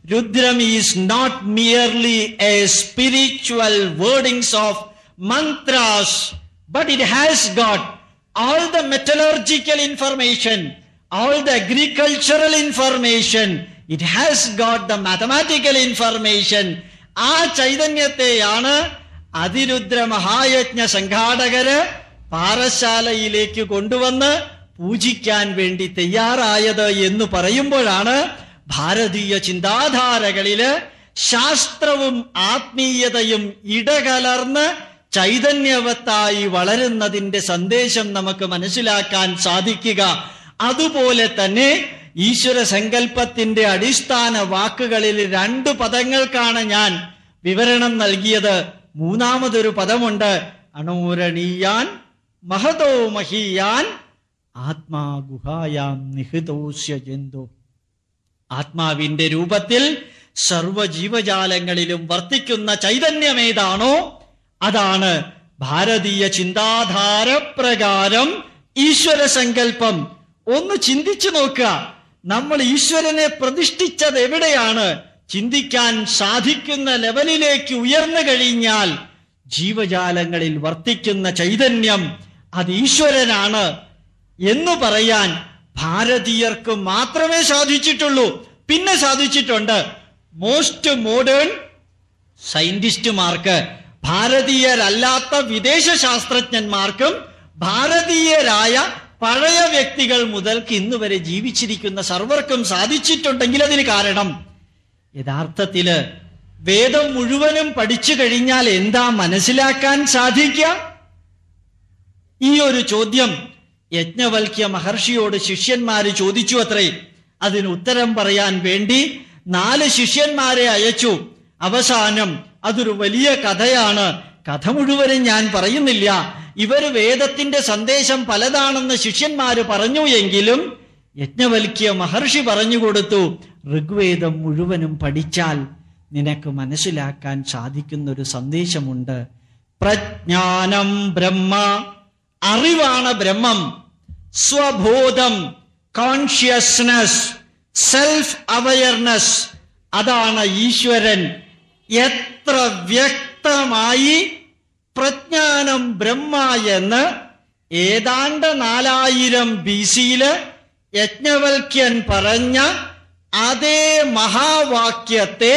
Rudram is not merely a spiritual wordings of mantras, but it has got all the metallurgical information, all the agricultural information, it has got the mathematical information. ആ ചൈതന്യത്തെയാണ് അതിരുദ്ര മഹായജ്ഞ സംഘാടകര് പാറശാലയിലേക്ക് കൊണ്ടുവന്ന് പൂജിക്കാൻ വേണ്ടി തയ്യാറായത് എന്ന് പറയുമ്പോഴാണ് ഭാരതീയ ചിന്താധാരകളില് ശാസ്ത്രവും ആത്മീയതയും ഇടകലർന്ന് ചൈതന്യവത്തായി വളരുന്നതിന്റെ സന്ദേശം നമുക്ക് മനസ്സിലാക്കാൻ സാധിക്കുക അതുപോലെ തന്നെ ഈശ്വര സങ്കല്പത്തിന്റെ അടിസ്ഥാന വാക്കുകളിൽ രണ്ട് പദങ്ങൾക്കാണ് ഞാൻ വിവരണം നൽകിയത് മൂന്നാമതൊരു പദമുണ്ട് അണൂരണീയാൻ മഹതോ മഹീയാൻ ആത്മാ ഗുഹായാം നിഹിതോസ്യ ജന്തു ആത്മാവിന്റെ രൂപത്തിൽ സർവജീവജാലങ്ങളിലും വർത്തിക്കുന്ന ചൈതന്യമേതാണോ അതാണ് ഭാരതീയ ചിന്താധാര പ്രകാരം ഈശ്വര സങ്കല്പം ഒന്ന് ചിന്തിച്ചു നോക്കുക നമ്മൾ ഈശ്വരനെ പ്രതിഷ്ഠിച്ചത് എവിടെയാണ് ചിന്തിക്കാൻ സാധിക്കുന്ന ലെവലിലേക്ക് ഉയർന്നു കഴിഞ്ഞാൽ ജീവജാലങ്ങളിൽ വർത്തിക്കുന്ന ചൈതന്യം അത് ഈശ്വരനാണ് എന്ന് പറയാൻ ഭാരതീയർക്ക് മാത്രമേ സാധിച്ചിട്ടുള്ളൂ പിന്നെ സാധിച്ചിട്ടുണ്ട് മോസ്റ്റ് മോഡേൺ സയന്റിസ്റ്റുമാർക്ക് ഭാരതീയരല്ലാത്ത വിദേശ ശാസ്ത്രജ്ഞന്മാർക്കും ഭാരതീയരായ പഴയ വ്യക്തികൾ മുതൽക്ക് ഇന്ന് വരെ ജീവിച്ചിരിക്കുന്ന സർവർക്കും സാധിച്ചിട്ടുണ്ടെങ്കിൽ അതിന് കാരണം യഥാർത്ഥത്തില് വേദം മുഴുവനും പഠിച്ചു കഴിഞ്ഞാൽ എന്താ മനസ്സിലാക്കാൻ സാധിക്കുക ഈ ഒരു ചോദ്യം യജ്ഞവൽക്യ മഹർഷിയോട് ശിഷ്യന്മാര് ചോദിച്ചു അത്രേ അതിന് ഉത്തരം പറയാൻ വേണ്ടി നാല് ശിഷ്യന്മാരെ അയച്ചു അവസാനം അതൊരു വലിയ കഥയാണ് കഥ മുഴുവനും ഞാൻ പറയുന്നില്ല ഇവര് വേദത്തിന്റെ സന്ദേശം പലതാണെന്ന് ശിഷ്യന്മാര് പറഞ്ഞു എങ്കിലും യജ്ഞവൽക്യ മഹർഷി പറഞ്ഞു കൊടുത്തു ഋഗ്വേദം മുഴുവനും പഠിച്ചാൽ നിനക്ക് മനസ്സിലാക്കാൻ സാധിക്കുന്ന ഒരു സന്ദേശമുണ്ട് പ്രജ്ഞാനം ബ്രഹ്മ അറിവാണ് ബ്രഹ്മം സ്വബോധം കോൺഷ്യസ്നസ് സെൽഫ് അവയർനെസ് അതാണ് ഈശ്വരൻ എത്ര വ്യക്തമായി പ്രജ്ഞാനം ബ്രഹ്മ എന്ന് ഏതാണ്ട് നാലായിരം ബി സിയില് യജ്ഞവൽക്യൻ പറഞ്ഞ അതേ മഹാവാക്യത്തെ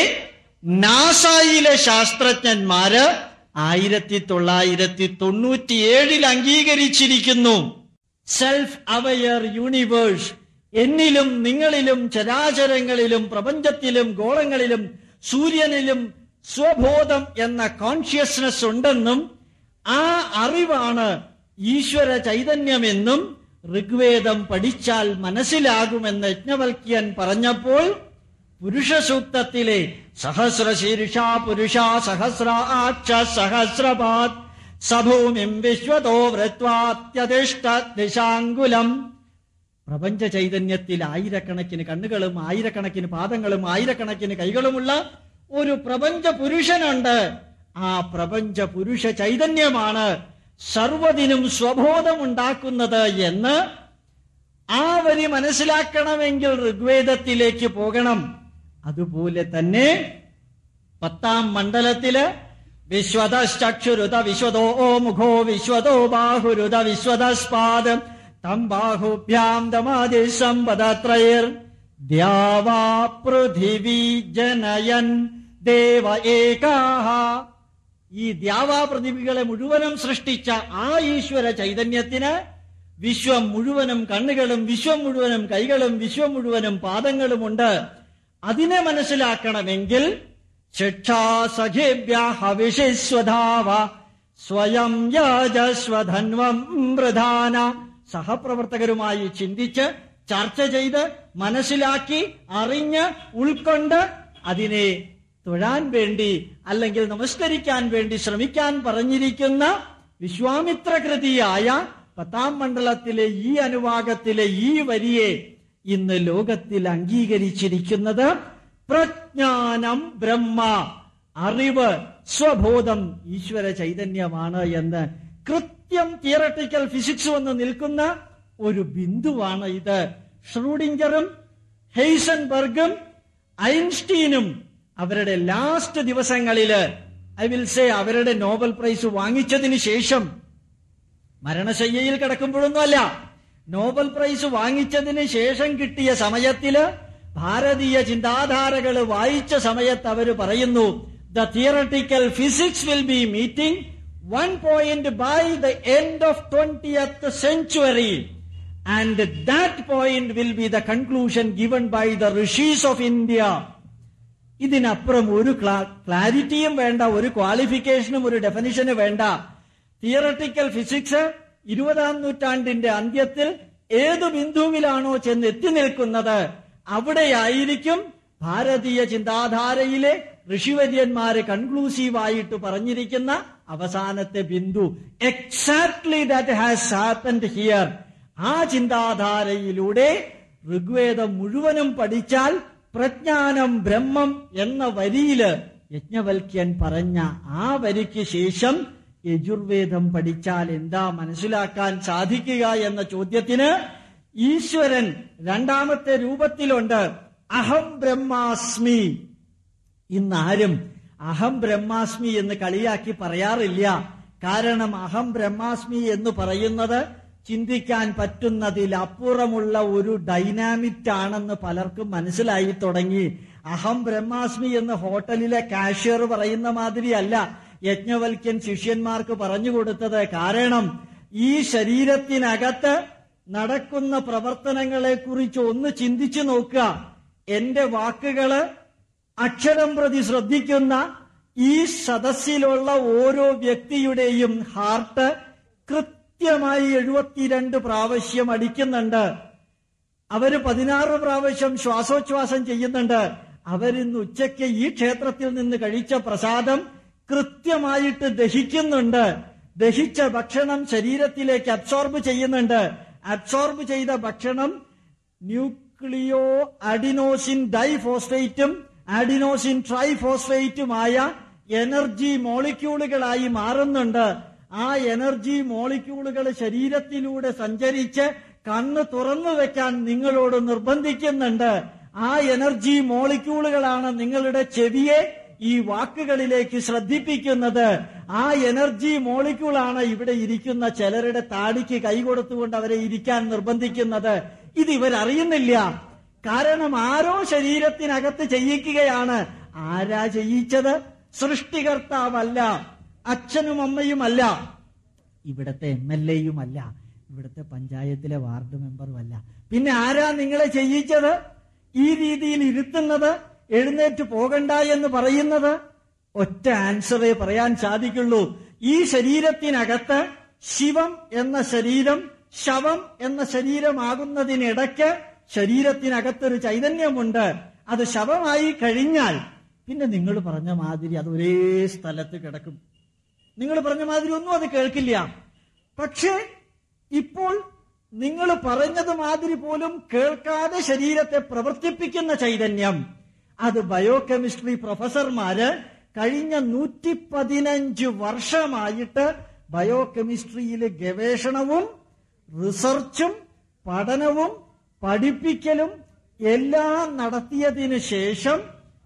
നാസായിലെ ശാസ്ത്രജ്ഞന്മാര് ആയിരത്തി തൊള്ളായിരത്തി തൊണ്ണൂറ്റിയേഴിൽ അംഗീകരിച്ചിരിക്കുന്നു സെൽഫ് അവയർ യൂണിവേഴ്സ് എന്നിലും നിങ്ങളിലും ചരാചരങ്ങളിലും പ്രപഞ്ചത്തിലും ഗോളങ്ങളിലും സൂര്യനിലും സ്വബോധം എന്ന കോൺഷ്യസ്നസ് ഉണ്ടെന്നും ആ അറിവാണ് ഈശ്വര ചൈതന്യമെന്നും ഋഗ്വേദം പഠിച്ചാൽ മനസ്സിലാകുമെന്ന് യജ്ഞവൽക്യൻ പറഞ്ഞപ്പോൾ പുരുഷ സൂക്തത്തിലെ സഹസ്രശീർഷ പുരുഷ സഹസ്രാക്ഷ സഹസ്രപാത് സഭൂമിം വിശ്വതോ വൃത്വാത്യതിഷ്ഠ ദിശാങ്കുലം പ്രപഞ്ച ചൈതന്യത്തിൽ ആയിരക്കണക്കിന് കണ്ണുകളും ആയിരക്കണക്കിന് പാദങ്ങളും ആയിരക്കണക്കിന് കൈകളുമുള്ള ഒരു പ്രപഞ്ച പുരുഷനുണ്ട് ആ പ്രപഞ്ച പുരുഷ ചൈതന്യമാണ് സർവതിനും സ്വബോധമുണ്ടാക്കുന്നത് എന്ന് ആ വരി മനസ്സിലാക്കണമെങ്കിൽ ഋഗ്വേദത്തിലേക്ക് പോകണം അതുപോലെ തന്നെ പത്താം മണ്ഡലത്തില് വിശ്വതശ്ചക്ഷുരുത വിശ്വതോ മുഖോ വിശ്വതോ ബാഹുരുത വിശ്വതസ്പാദ് തം ബാഹുഭ്യാം ദമാതി സമ്പദത്രയർ ദ്യാവാ പൃഥിവി ജനയൻ ദേവ ഏകാഹ ഈ ദ്യാവാ പൃഥിവികളെ മുഴുവനും സൃഷ്ടിച്ച ആ ഈശ്വര ചൈതന്യത്തിന് വിശ്വം മുഴുവനും കണ്ണുകളും വിശ്വം മുഴുവനും കൈകളും വിശ്വം മുഴുവനും പാദങ്ങളുമുണ്ട് അതിനെ മനസ്സിലാക്കണമെങ്കിൽ ശിക്ഷാസഖേഭ്യ ഹവിഷിസ്വധാവ സ്വയം യാജസ്വധന്വം പ്രധാന സഹപ്രവർത്തകരുമായി ചിന്തിച്ച് ചർച്ച ചെയ്ത് മനസ്സിലാക്കി അറിഞ്ഞ് ഉൾക്കൊണ്ട് അതിനെ തൊഴാൻ വേണ്ടി അല്ലെങ്കിൽ നമസ്കരിക്കാൻ വേണ്ടി ശ്രമിക്കാൻ പറഞ്ഞിരിക്കുന്ന വിശ്വാമിത്ര കൃതിയായ പത്താം മണ്ഡലത്തിലെ ഈ അനുവാകത്തിലെ ഈ വരിയെ ഇന്ന് ലോകത്തിൽ അംഗീകരിച്ചിരിക്കുന്നത് പ്രജ്ഞാനം ബ്രഹ്മ അറിവ് സ്വബോധം ഈശ്വര ചൈതന്യമാണ് എന്ന് കൃത്യം തിയറട്ടിക്കൽ ഫിസിക്സ് വന്ന് നിൽക്കുന്ന ഒരു ബിന്ദുവാണ് ഇത് ഷ്രൂഡിങ്കറും ഹെയ്സൻബർഗും ഐൻസ്റ്റീനും അവരുടെ ലാസ്റ്റ് ദിവസങ്ങളില് ഐ വിൽ സേ അവരുടെ നോബൽ പ്രൈസ് വാങ്ങിച്ചതിന് ശേഷം മരണശയ്യയിൽ കിടക്കുമ്പോഴൊന്നുമല്ല നോബൽ പ്രൈസ് വാങ്ങിച്ചതിന് ശേഷം കിട്ടിയ സമയത്തില് ഭാരതീയ ചിന്താധാരകൾ വായിച്ച സമയത്ത് അവർ പറയുന്നു the theoretical physics will be meeting one point by the end of twentieth century and that point will be the conclusion given by the rishis of India ഇതിനപ്പുറം ഒരു ക്ലാരിറ്റിയും വേണ്ട ഒരു ക്വാളിഫിക്കേഷനും ഒരു ഡെഫിനിഷനും വേണ്ട തിയറട്ടിക്കൽ ഫിസിക്സ് ഇരുപതാം നൂറ്റാണ്ടിന്റെ അന്ത്യത്തിൽ ഏതു ബിന്ദുവിലാണോ ചെന്ന് എത്തി നിൽക്കുന്നത് അവിടെയായിരിക്കും ഭാരതീയ ചിന്താധാരയിലെ ഋഷിവര്യന്മാര് കൺക്ലൂസീവായിട്ട് പറഞ്ഞിരിക്കുന്ന അവസാനത്തെ ബിന്ദു exactly that has happened here ആ ചിന്താധാരയിലൂടെ ഋഗ്വേദം മുഴുവനും പഠിച്ചാൽ പ്രജ്ഞാനം ബ്രഹ്മം എന്ന വരിയില് യജ്ഞവൽക്യൻ പറഞ്ഞ ആ വരിക്ക് ശേഷം യജുർവേദം പഠിച്ചാൽ എന്താ മനസ്സിലാക്കാൻ സാധിക്കുക എന്ന ചോദ്യത്തിന് ഈശ്വരൻ രണ്ടാമത്തെ രൂപത്തിലുണ്ട് അഹം ബ്രഹ്മാസ്മി ഇന്നാരും അഹം ബ്രഹ്മാസ്മി എന്ന് കളിയാക്കി പറയാറില്ല കാരണം അഹം ബ്രഹ്മാസ്മി എന്ന് പറയുന്നത് ചിന്തിക്കാൻ പറ്റുന്നതിലപ്പുറമുള്ള ഒരു ഡൈനാമിറ്റ് ആണെന്ന് പലർക്കും മനസ്സിലായി തുടങ്ങി അഹം ബ്രഹ്മാസ്മി എന്ന് ഹോട്ടലിലെ കാഷ്യർ പറയുന്ന മാതിരിയല്ല യജ്ഞവൽക്യൻ ശിഷ്യന്മാർക്ക് പറഞ്ഞു കൊടുത്തത് കാരണം ഈ ശരീരത്തിനകത്ത് നടക്കുന്ന പ്രവർത്തനങ്ങളെ കുറിച്ച് ഒന്ന് ചിന്തിച്ചു നോക്കുക എന്റെ വാക്കുകള് അക്ഷരം പ്രതി ശ്രദ്ധിക്കുന്ന ഈ സദസ്സിലുള്ള ഓരോ വ്യക്തിയുടെയും ഹാർട്ട് കൃത്യമായി എഴുപത്തിരണ്ട് പ്രാവശ്യം അടിക്കുന്നുണ്ട് അവര് പതിനാറ് പ്രാവശ്യം ശ്വാസോച്ഛ്വാസം ചെയ്യുന്നുണ്ട് അവരിന്ന് ഉച്ചയ്ക്ക് ഈ ക്ഷേത്രത്തിൽ നിന്ന് കഴിച്ച പ്രസാദം കൃത്യമായിട്ട് ദഹിക്കുന്നുണ്ട് ദഹിച്ച ഭക്ഷണം ശരീരത്തിലേക്ക് അബ്സോർബ് ചെയ്യുന്നുണ്ട് അബ്സോർബ് ചെയ്ത ഭക്ഷണം ന്യൂക്ലിയോ അഡിനോസിൻ ഡൈഫോസ്ഫേറ്റും അഡിനോസിൻ ട്രൈഫോസ്ഫേറ്റുമായ എനർജി മോളിക്യൂളുകളായി മാറുന്നുണ്ട് ആ എനർജി മോളിക്യൂളുകൾ ശരീരത്തിലൂടെ സഞ്ചരിച്ച് കണ്ണ് തുറന്നു വെക്കാൻ നിങ്ങളോട് നിർബന്ധിക്കുന്നുണ്ട് ആ എനർജി മോളിക്യൂളുകളാണ് നിങ്ങളുടെ ചെവിയെ ഈ വാക്കുകളിലേക്ക് ശ്രദ്ധിപ്പിക്കുന്നത് ആ എനർജി മോളിക്യൂളാണ് ഇവിടെ ഇരിക്കുന്ന ചിലരുടെ താടിക്ക് കൈകൊടുത്തുകൊണ്ട് അവരെ ഇരിക്കാൻ നിർബന്ധിക്കുന്നത് ഇത് ഇവരറിയുന്നില്ല കാരണം ആരോ ശരീരത്തിനകത്ത് ചെയ്യിക്കുകയാണ് ആരാ ചെയ്യിച്ചത് സൃഷ്ടികർത്താവല്ല അച്ഛനും അമ്മയുമല്ല ഇവിടത്തെ എം എൽ എയുമല്ല ഇവിടുത്തെ പഞ്ചായത്തിലെ വാർഡ് മെമ്പറുമല്ല പിന്നെ ആരാ നിങ്ങളെ ചെയ്യിച്ചത് ഈ രീതിയിൽ ഇരുത്തുന്നത് എഴുന്നേറ്റ് പോകണ്ട എന്ന് പറയുന്നത് ഒറ്റ ആൻസറേ പറയാൻ സാധിക്കുള്ളൂ ഈ ശരീരത്തിനകത്ത് ശിവം എന്ന ശരീരം ശവം എന്ന ശരീരമാകുന്നതിനിടയ്ക്ക് ശരീരത്തിനകത്തൊരു ചൈതന്യമുണ്ട് അത് ശവമായി കഴിഞ്ഞാൽ പിന്നെ നിങ്ങൾ പറഞ്ഞ മാതിരി അത് ഒരേ സ്ഥലത്ത് കിടക്കും നിങ്ങൾ പറഞ്ഞ മാതിരി ഒന്നും അത് കേൾക്കില്ല പക്ഷേ ഇപ്പോൾ നിങ്ങൾ പറഞ്ഞത് മാതിരി പോലും കേൾക്കാതെ ശരീരത്തെ പ്രവർത്തിപ്പിക്കുന്ന ചൈതന്യം അത് ബയോകെമിസ്ട്രി പ്രൊഫസർമാര് കഴിഞ്ഞ നൂറ്റി പതിനഞ്ച് വർഷമായിട്ട് ബയോകെമിസ്ട്രിയിലെ ഗവേഷണവും റിസർച്ചും പഠനവും പഠിപ്പിക്കലും എല്ലാം നടത്തിയതിനു ശേഷം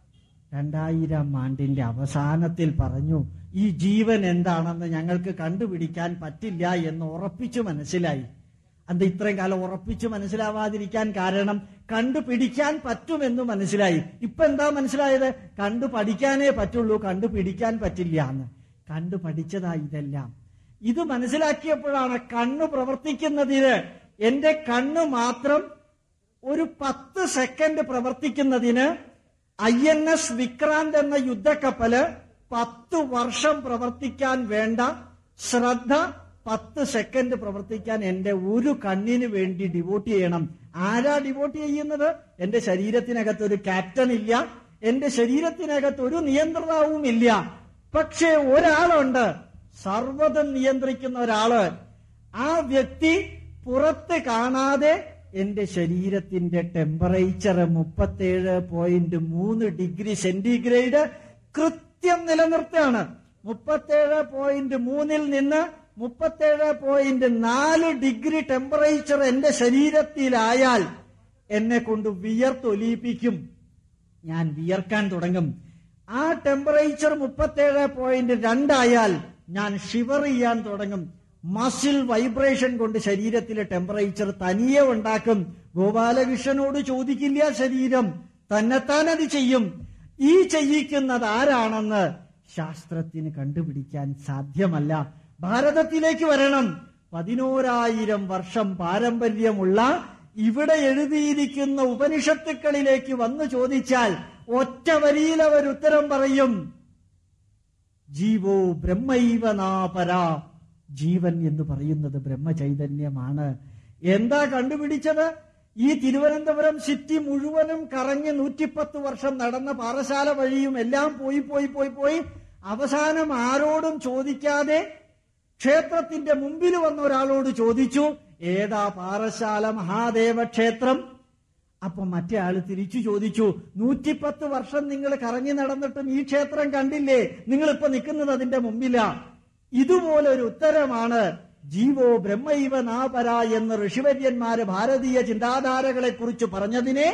രണ്ടായിരം ആണ്ടിന്റെ അവസാനത്തിൽ പറഞ്ഞു ഈ ജീവൻ എന്താണെന്ന് ഞങ്ങൾക്ക് കണ്ടുപിടിക്കാൻ പറ്റില്ല എന്ന് ഉറപ്പിച്ചു മനസ്സിലായി അത് ഇത്രയും കാലം ഉറപ്പിച്ചു മനസ്സിലാവാതിരിക്കാൻ കാരണം കണ്ടുപിടിക്കാൻ പറ്റുമെന്ന് മനസ്സിലായി ഇപ്പൊ എന്താ മനസ്സിലായത് കണ്ടു പഠിക്കാനേ പറ്റുള്ളൂ കണ്ടുപിടിക്കാൻ പറ്റില്ല എന്ന് കണ്ടു പഠിച്ചതാ ഇതെല്ലാം ഇത് മനസ്സിലാക്കിയപ്പോഴാണ് കണ്ണ് പ്രവർത്തിക്കുന്നതിന് എന്റെ കണ്ണ് മാത്രം ഒരു പത്ത് സെക്കൻഡ് പ്രവർത്തിക്കുന്നതിന് ഐ എൻ എസ് വിക്രാന്ത് എന്ന യുദ്ധക്കപ്പല് പത്ത് വർഷം പ്രവർത്തിക്കാൻ വേണ്ട ശ്രദ്ധ പത്ത് സെക്കൻഡ് പ്രവർത്തിക്കാൻ എന്റെ ഒരു കണ്ണിന് വേണ്ടി ഡിവോട്ട് ചെയ്യണം ആരാ ഡിവോട്ട് ചെയ്യുന്നത് എന്റെ ശരീരത്തിനകത്ത് ഒരു ക്യാപ്റ്റൻ ഇല്ല എന്റെ ശരീരത്തിനകത്ത് ഒരു നിയന്ത്രണവും ഇല്ല പക്ഷേ ഒരാളുണ്ട് സർവ്വതും നിയന്ത്രിക്കുന്ന ഒരാള് ആ വ്യക്തി പുറത്ത് കാണാതെ എന്റെ ശരീരത്തിന്റെ ടെമ്പറേച്ചർ മുപ്പത്തേഴ് പോയിന്റ് മൂന്ന് ഡിഗ്രി സെന്റിഗ്രേഡ് കൃത്യം നിലനിർത്തുകയാണ് മുപ്പത്തേഴ് പോയിന്റ് മൂന്നിൽ നിന്ന് മുപ്പത്തേഴ് പോയിന്റ് നാല് ഡിഗ്രി ടെമ്പറേച്ചർ എന്റെ ശരീരത്തിലായാൽ എന്നെ കൊണ്ട് വിയർത്തൊലിയിപ്പിക്കും ഞാൻ വിയർക്കാൻ തുടങ്ങും ആ ടെമ്പറേച്ചർ മുപ്പത്തേഴ് പോയിന്റ് രണ്ടായാൽ ഞാൻ ഷിവർ ചെയ്യാൻ തുടങ്ങും മസിൽ വൈബ്രേഷൻ കൊണ്ട് ശരീരത്തിലെ ടെമ്പറേച്ചർ തനിയെ ഉണ്ടാക്കും ഗോപാലകൃഷ്ണനോട് ചോദിക്കില്ല ശരീരം തന്നെത്താൻ അത് ചെയ്യും ഈ ചെയ്യിക്കുന്നത് ആരാണെന്ന് ശാസ്ത്രത്തിന് കണ്ടുപിടിക്കാൻ സാധ്യമല്ല ഭാരതത്തിലേക്ക് വരണം പതിനോരായിരം വർഷം പാരമ്പര്യമുള്ള ഇവിടെ എഴുതിയിരിക്കുന്ന ഉപനിഷത്തുക്കളിലേക്ക് വന്നു ചോദിച്ചാൽ ഒറ്റ വരിയിൽ അവർ ഉത്തരം പറയും ജീവോ ബ്രഹ്മൈവ നാപര ജീവൻ എന്ന് പറയുന്നത് ബ്രഹ്മചൈതന്യമാണ് എന്താ കണ്ടുപിടിച്ചത് ഈ തിരുവനന്തപുരം സിറ്റി മുഴുവനും കറങ്ങി നൂറ്റിപ്പത്ത് വർഷം നടന്ന പാറശാല വഴിയും എല്ലാം പോയി പോയി പോയി പോയി അവസാനം ആരോടും ചോദിക്കാതെ ക്ഷേത്രത്തിന്റെ മുമ്പിൽ വന്ന ഒരാളോട് ചോദിച്ചു ഏതാ പാറശാല മഹാദേവ ക്ഷേത്രം അപ്പൊ മറ്റേ ആള് തിരിച്ചു ചോദിച്ചു നൂറ്റിപ്പത്ത് വർഷം നിങ്ങൾ കറങ്ങി നടന്നിട്ടും ഈ ക്ഷേത്രം കണ്ടില്ലേ നിങ്ങൾ ഇപ്പൊ നിൽക്കുന്നത് അതിന്റെ മുമ്പിലാ ഇതുപോലെ ഒരു ഉത്തരമാണ് ജീവോ ബ്രഹ്മൈവ നാപര എന്ന് ഋഷിവര്യന്മാര് ഭാരതീയ ചിന്താധാരകളെ കുറിച്ച് പറഞ്ഞതിനെ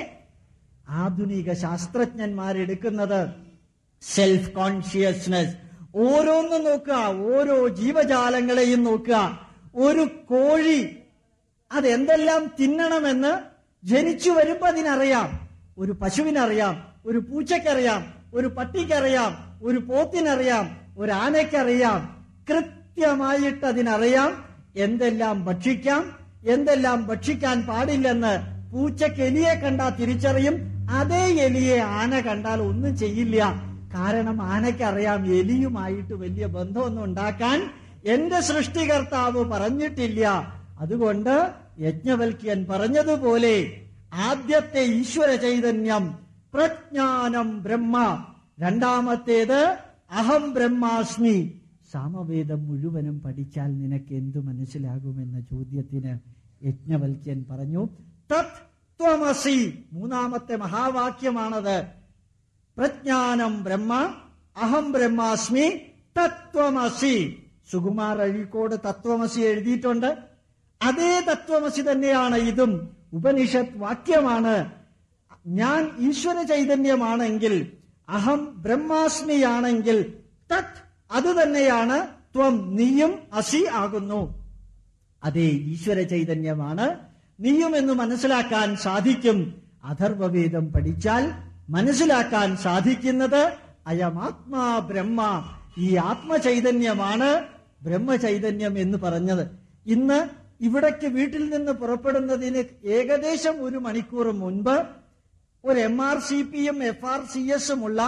ആധുനിക ശാസ്ത്രജ്ഞന്മാരെടുക്കുന്നത് സെൽഫ് കോൺഷ്യസ്നസ് ഓരോന്നും നോക്കുക ഓരോ ജീവജാലങ്ങളെയും നോക്കുക ഒരു കോഴി അതെന്തെല്ലാം തിന്നണമെന്ന് ജനിച്ചു വരുമ്പോ അതിനറിയാം ഒരു പശുവിനറിയാം ഒരു പൂച്ചയ്ക്കറിയാം ഒരു പട്ടിക്കറിയാം ഒരു പോത്തിനറിയാം ഒരു ആനയ്ക്കറിയാം കൃത്യമായിട്ട് അതിനറിയാം എന്തെല്ലാം ഭക്ഷിക്കാം എന്തെല്ലാം ഭക്ഷിക്കാൻ പാടില്ലെന്ന് പൂച്ചയ്ക്ക് എലിയെ കണ്ടാൽ തിരിച്ചറിയും അതേ എലിയെ ആന കണ്ടാൽ ഒന്നും ചെയ്യില്ല കാരണം ആനയ്ക്കറിയാം എലിയുമായിട്ട് വലിയ ബന്ധമൊന്നും ഉണ്ടാക്കാൻ എന്റെ സൃഷ്ടികർത്താവ് പറഞ്ഞിട്ടില്ല അതുകൊണ്ട് യജ്ഞവൽക്യൻ പറഞ്ഞതുപോലെ ആദ്യത്തെ ഈശ്വര ചൈതന്യം പ്രജ്ഞാനം ബ്രഹ്മ രണ്ടാമത്തേത് അഹം ബ്രഹ്മാസ്മി സാമവേദം മുഴുവനും പഠിച്ചാൽ നിനക്ക് എന്തു മനസ്സിലാകുമെന്ന ചോദ്യത്തിന് യജ്ഞവൽക്യൻ പറഞ്ഞു തത് ത്വമസി മൂന്നാമത്തെ മഹാവാക്യമാണത് പ്രജ്ഞാനം ബ്രഹ്മ അഹം ബ്രഹ്മാസ്മി തത്വമസി സുകുമാർ അഴീക്കോട് തത്വമസി എഴുതിയിട്ടുണ്ട് അതേ തത്വമസി തന്നെയാണ് ഇതും ഉപനിഷത്ത് വാക്യമാണ് ഞാൻ ഈശ്വര ചൈതന്യമാണെങ്കിൽ അഹം ബ്രഹ്മാസ്മിയാണെങ്കിൽ തത് അത് തന്നെയാണ് ത്വം നീയും അസി ആകുന്നു അതേ ഈശ്വര ചൈതന്യമാണ് നീയും എന്ന് മനസ്സിലാക്കാൻ സാധിക്കും അഥർവവേദം പഠിച്ചാൽ മനസ്സിലാക്കാൻ സാധിക്കുന്നത് അയമാത്മാ ബ്രഹ്മ ഈ ആത്മചൈതന്യമാണ് ബ്രഹ്മചൈതന്യം എന്ന് പറഞ്ഞത് ഇന്ന് ഇവിടേക്ക് വീട്ടിൽ നിന്ന് പുറപ്പെടുന്നതിന് ഏകദേശം ഒരു മണിക്കൂർ മുൻപ് ഒരു എം ആർ സി പിയും എഫ് ആർ സി എസും ഉള്ള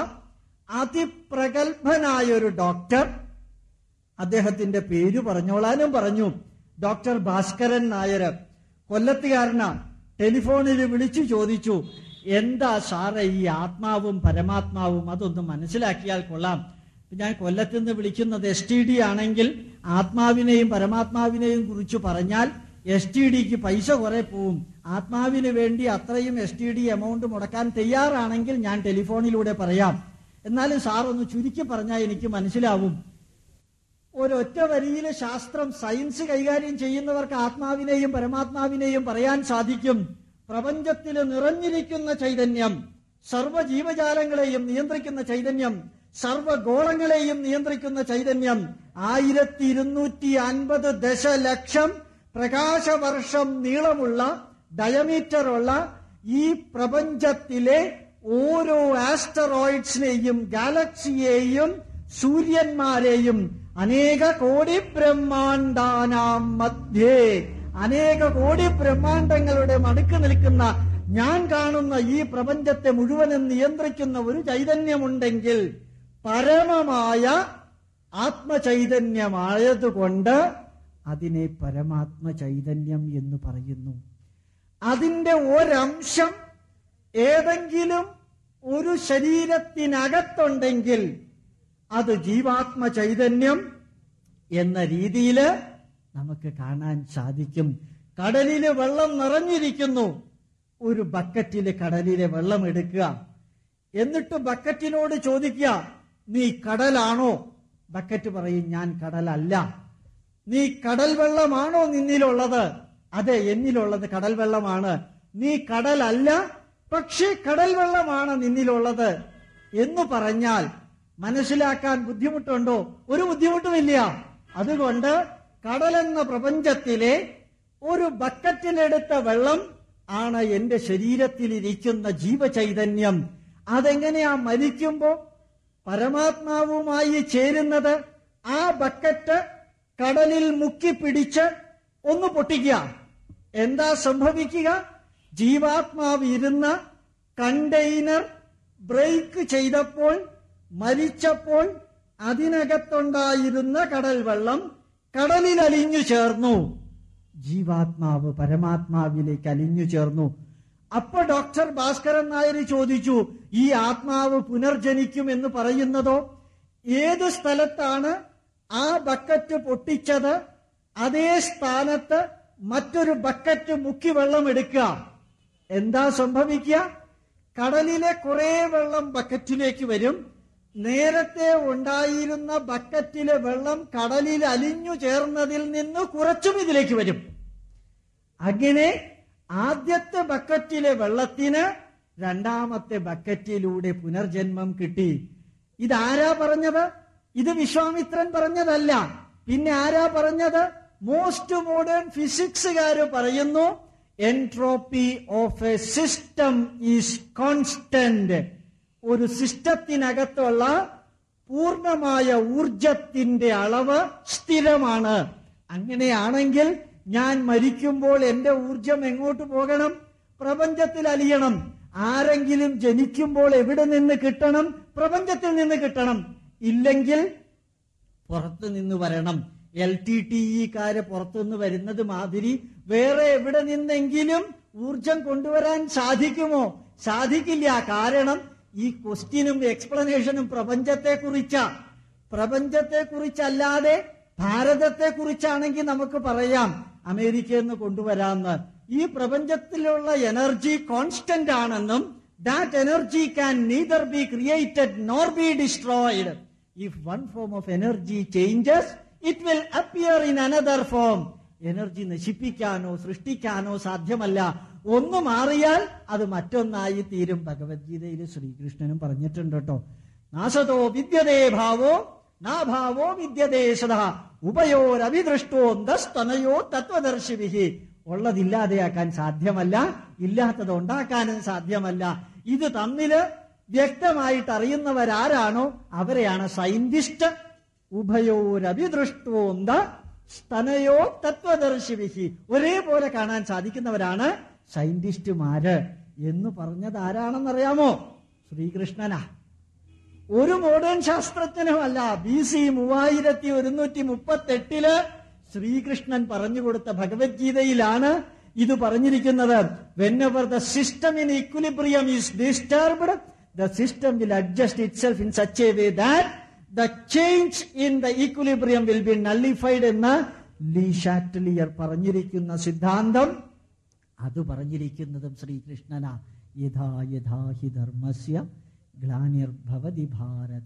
അതിപ്രഗത്ഭനായ ഒരു ഡോക്ടർ അദ്ദേഹത്തിന്റെ പേര് പറഞ്ഞോളാനും പറഞ്ഞു ഡോക്ടർ ഭാസ്കരൻ നായർ കൊല്ലത്തുകാരനാ ടെലിഫോണിൽ വിളിച്ചു ചോദിച്ചു എന്താ സാറേ ഈ ആത്മാവും പരമാത്മാവും അതൊന്ന് മനസ്സിലാക്കിയാൽ കൊള്ളാം ഇപ്പൊ ഞാൻ കൊല്ലത്ത് നിന്ന് വിളിക്കുന്നത് എസ് ടി ഡി ആണെങ്കിൽ ആത്മാവിനെയും പരമാത്മാവിനെയും കുറിച്ച് പറഞ്ഞാൽ എസ് ടി ഡിക്ക് പൈസ കുറെ പോവും ആത്മാവിന് വേണ്ടി അത്രയും എസ് ടി ഡി എമൗണ്ട് മുടക്കാൻ തയ്യാറാണെങ്കിൽ ഞാൻ ടെലിഫോണിലൂടെ പറയാം എന്നാലും സാർ ഒന്ന് ചുരുക്കി പറഞ്ഞാൽ എനിക്ക് മനസ്സിലാവും ഒരൊറ്റ വരിയിൽ ശാസ്ത്രം സയൻസ് കൈകാര്യം ചെയ്യുന്നവർക്ക് ആത്മാവിനെയും പരമാത്മാവിനെയും പറയാൻ സാധിക്കും പ്രപഞ്ചത്തിൽ നിറഞ്ഞിരിക്കുന്ന ചൈതന്യം സർവ്വ ജീവജാലങ്ങളെയും നിയന്ത്രിക്കുന്ന ചൈതന്യം സർവഗോളങ്ങളെയും നിയന്ത്രിക്കുന്ന ചൈതന്യം ആയിരത്തി ഇരുന്നൂറ്റി അൻപത് ദശലക്ഷം പ്രകാശവർഷം നീളമുള്ള ഡയമീറ്ററുള്ള ഈ പ്രപഞ്ചത്തിലെ ഓരോ ആസ്റ്ററോയിഡ്സിനെയും ഗാലക്സിയെയും സൂര്യന്മാരെയും അനേക കോടി ബ്രഹ്മാണ്ടാനാം മധ്യേ അനേക കോടി ബ്രഹ്മാണ്ടങ്ങളുടെ മടുക്ക് നിൽക്കുന്ന ഞാൻ കാണുന്ന ഈ പ്രപഞ്ചത്തെ മുഴുവനും നിയന്ത്രിക്കുന്ന ഒരു ചൈതന്യമുണ്ടെങ്കിൽ പരമമായ ആത്മചൈതന്യമായതുകൊണ്ട് അതിനെ പരമാത്മ ചൈതന്യം എന്ന് പറയുന്നു അതിന്റെ ഒരംശം ഏതെങ്കിലും ഒരു ശരീരത്തിനകത്തുണ്ടെങ്കിൽ അത് ജീവാത്മ ചൈതന്യം എന്ന രീതിയിൽ നമുക്ക് കാണാൻ സാധിക്കും കടലില് വെള്ളം നിറഞ്ഞിരിക്കുന്നു ഒരു ബക്കറ്റില് കടലിലെ വെള്ളം എടുക്കുക എന്നിട്ട് ബക്കറ്റിനോട് ചോദിക്കുക നീ കടലാണോ ബക്കറ്റ് പറയും ഞാൻ കടലല്ല നീ കടൽ വെള്ളമാണോ നിന്നിലുള്ളത് അതെ എന്നിലുള്ളത് കടൽ വെള്ളമാണ് നീ കടലല്ല പക്ഷേ കടൽ വെള്ളമാണ് നിന്നിലുള്ളത് എന്ന് പറഞ്ഞാൽ മനസ്സിലാക്കാൻ ബുദ്ധിമുട്ടുണ്ടോ ഒരു ബുദ്ധിമുട്ടുമില്ല അതുകൊണ്ട് കടലെന്ന പ്രപഞ്ചത്തിലെ ഒരു ബക്കറ്റിലെടുത്ത വെള്ളം ആണ് എന്റെ ശരീരത്തിലിരിക്കുന്ന ജീവചൈതന്യം അതെങ്ങനെയാ മരിക്കുമ്പോ പരമാത്മാവുമായി ചേരുന്നത് ആ ബക്കറ്റ് കടലിൽ മുക്കിപ്പിടിച്ച് ഒന്ന് പൊട്ടിക്കുക എന്താ സംഭവിക്കുക ജീവാത്മാവ് ഇരുന്ന കണ്ടെയ്നർ ബ്രേക്ക് ചെയ്തപ്പോൾ മരിച്ചപ്പോൾ അതിനകത്തുണ്ടായിരുന്ന കടൽ വെള്ളം കടലിൽ അലിഞ്ഞു ചേർന്നു ജീവാത്മാവ് പരമാത്മാവിലേക്ക് അലിഞ്ഞു ചേർന്നു അപ്പൊ ഡോക്ടർ ഭാസ്കരൻ നായർ ചോദിച്ചു ഈ ആത്മാവ് പുനർജനിക്കും എന്ന് പറയുന്നതോ ഏത് സ്ഥലത്താണ് ആ ബക്കറ്റ് പൊട്ടിച്ചത് അതേ സ്ഥാനത്ത് മറ്റൊരു ബക്കറ്റ് മുക്കി വെള്ളം എടുക്കുക എന്താ സംഭവിക്കുക കടലിലെ കുറെ വെള്ളം ബക്കറ്റിലേക്ക് വരും നേരത്തെ ഉണ്ടായിരുന്ന ബക്കറ്റിലെ വെള്ളം കടലിൽ അലിഞ്ഞു ചേർന്നതിൽ നിന്ന് കുറച്ചും ഇതിലേക്ക് വരും അങ്ങനെ ആദ്യത്തെ ബക്കറ്റിലെ വെള്ളത്തിന് രണ്ടാമത്തെ ബക്കറ്റിലൂടെ പുനർജന്മം കിട്ടി ഇതാരാ പറഞ്ഞത് ഇത് വിശ്വാമിത്രൻ പറഞ്ഞതല്ല പിന്നെ ആരാ പറഞ്ഞത് മോസ്റ്റ് മോഡേൺ ഫിസിക്സുകാര് പറയുന്നു entropy of a system is constant ഒരു സിസ്റ്റത്തിനകത്തുള്ള പൂർണ്ണമായ ഊർജത്തിന്റെ അളവ് സ്ഥിരമാണ് അങ്ങനെയാണെങ്കിൽ ഞാൻ മരിക്കുമ്പോൾ എന്റെ ഊർജം എങ്ങോട്ട് പോകണം പ്രപഞ്ചത്തിൽ അലിയണം ആരെങ്കിലും ജനിക്കുമ്പോൾ എവിടെ നിന്ന് കിട്ടണം പ്രപഞ്ചത്തിൽ നിന്ന് കിട്ടണം ഇല്ലെങ്കിൽ പുറത്തു നിന്ന് വരണം എൽ ടി ടി ഇക്കാര് പുറത്തുനിന്ന് വരുന്നത് മാതിരി വേറെ എവിടെ നിന്നെങ്കിലും ഊർജം കൊണ്ടുവരാൻ സാധിക്കുമോ സാധിക്കില്ല കാരണം ഈ ക്വസ്റ്റ്യനും എക്സ്പ്ലനേഷനും പ്രപഞ്ചത്തെ കുറിച്ചാ പ്രപഞ്ചത്തെ കുറിച്ചല്ലാതെ ഭാരതത്തെ കുറിച്ചാണെങ്കിൽ നമുക്ക് പറയാം അമേരിക്കയിൽ നിന്ന് കൊണ്ടുവരാമെന്ന് ഈ പ്രപഞ്ചത്തിലുള്ള എനർജി കോൺസ്റ്റന്റ് ആണെന്നും that energy can neither be created nor be destroyed if one form of energy changes it will appear in another form energy നശിപ്പിക്കാനോ സൃഷ്ടിക്കാനോ സാധ്യമല്ല ഒന്ന് മാറിയാൽ അത് മറ്റൊന്നായി തീരും ഭഗവത്ഗീതയിൽ ശ്രീകൃഷ്ണനും പറഞ്ഞിട്ടുണ്ട് കേട്ടോ നാശതോ വിദ്യതേ ഭാവോ നാഭാവോ വിദ്യതേ സദാ ഉഭയോരവിദൃഷ്ടോ ദസ്തനയോ തത്വദർശിവിഹി ഉള്ളതില്ലാതെയാക്കാൻ സാധ്യമല്ല ഇല്ലാത്തത് ഉണ്ടാക്കാനും സാധ്യമല്ല ഇത് തമ്മില് വ്യക്തമായിട്ട് അറിയുന്നവരാരാണോ അവരെയാണ് സയന്റിസ്റ്റ് ഉഭയോരവിദൃഷ്ടോന്ത സ്തനയോ തത്വദർശിവിഹി ഒരേപോലെ കാണാൻ സാധിക്കുന്നവരാണ് സയന്റിസ്റ്റുമാര് എന്ന് പറഞ്ഞത് ആരാണെന്നറിയാമോ ശ്രീകൃഷ്ണനാ ഒരു മോഡേൺ ശാസ്ത്രജ്ഞനുമല്ല ബി സി മൂവായിരത്തി ഒരുന്നൂറ്റി മുപ്പത്തി എട്ടില് ശ്രീകൃഷ്ണൻ പറഞ്ഞുകൊടുത്ത ഭഗവത്ഗീതയിലാണ് ഇത് പറഞ്ഞിരിക്കുന്നത് whenever the system in equilibrium is disturbed the system will adjust itself in such a way that the change in the equilibrium will be nullified എന്ന് ലീ ഷാറ്റ്ലിയർ പറഞ്ഞിരിക്കുന്ന സിദ്ധാന്തം അത് പറഞ്ഞിരിക്കുന്നതും ശ്രീകൃഷ്ണനാ യഥാ യഥാ ഹി ധർമ്മസ്യ ഗ്ലാനിർഭവതി ഭാരത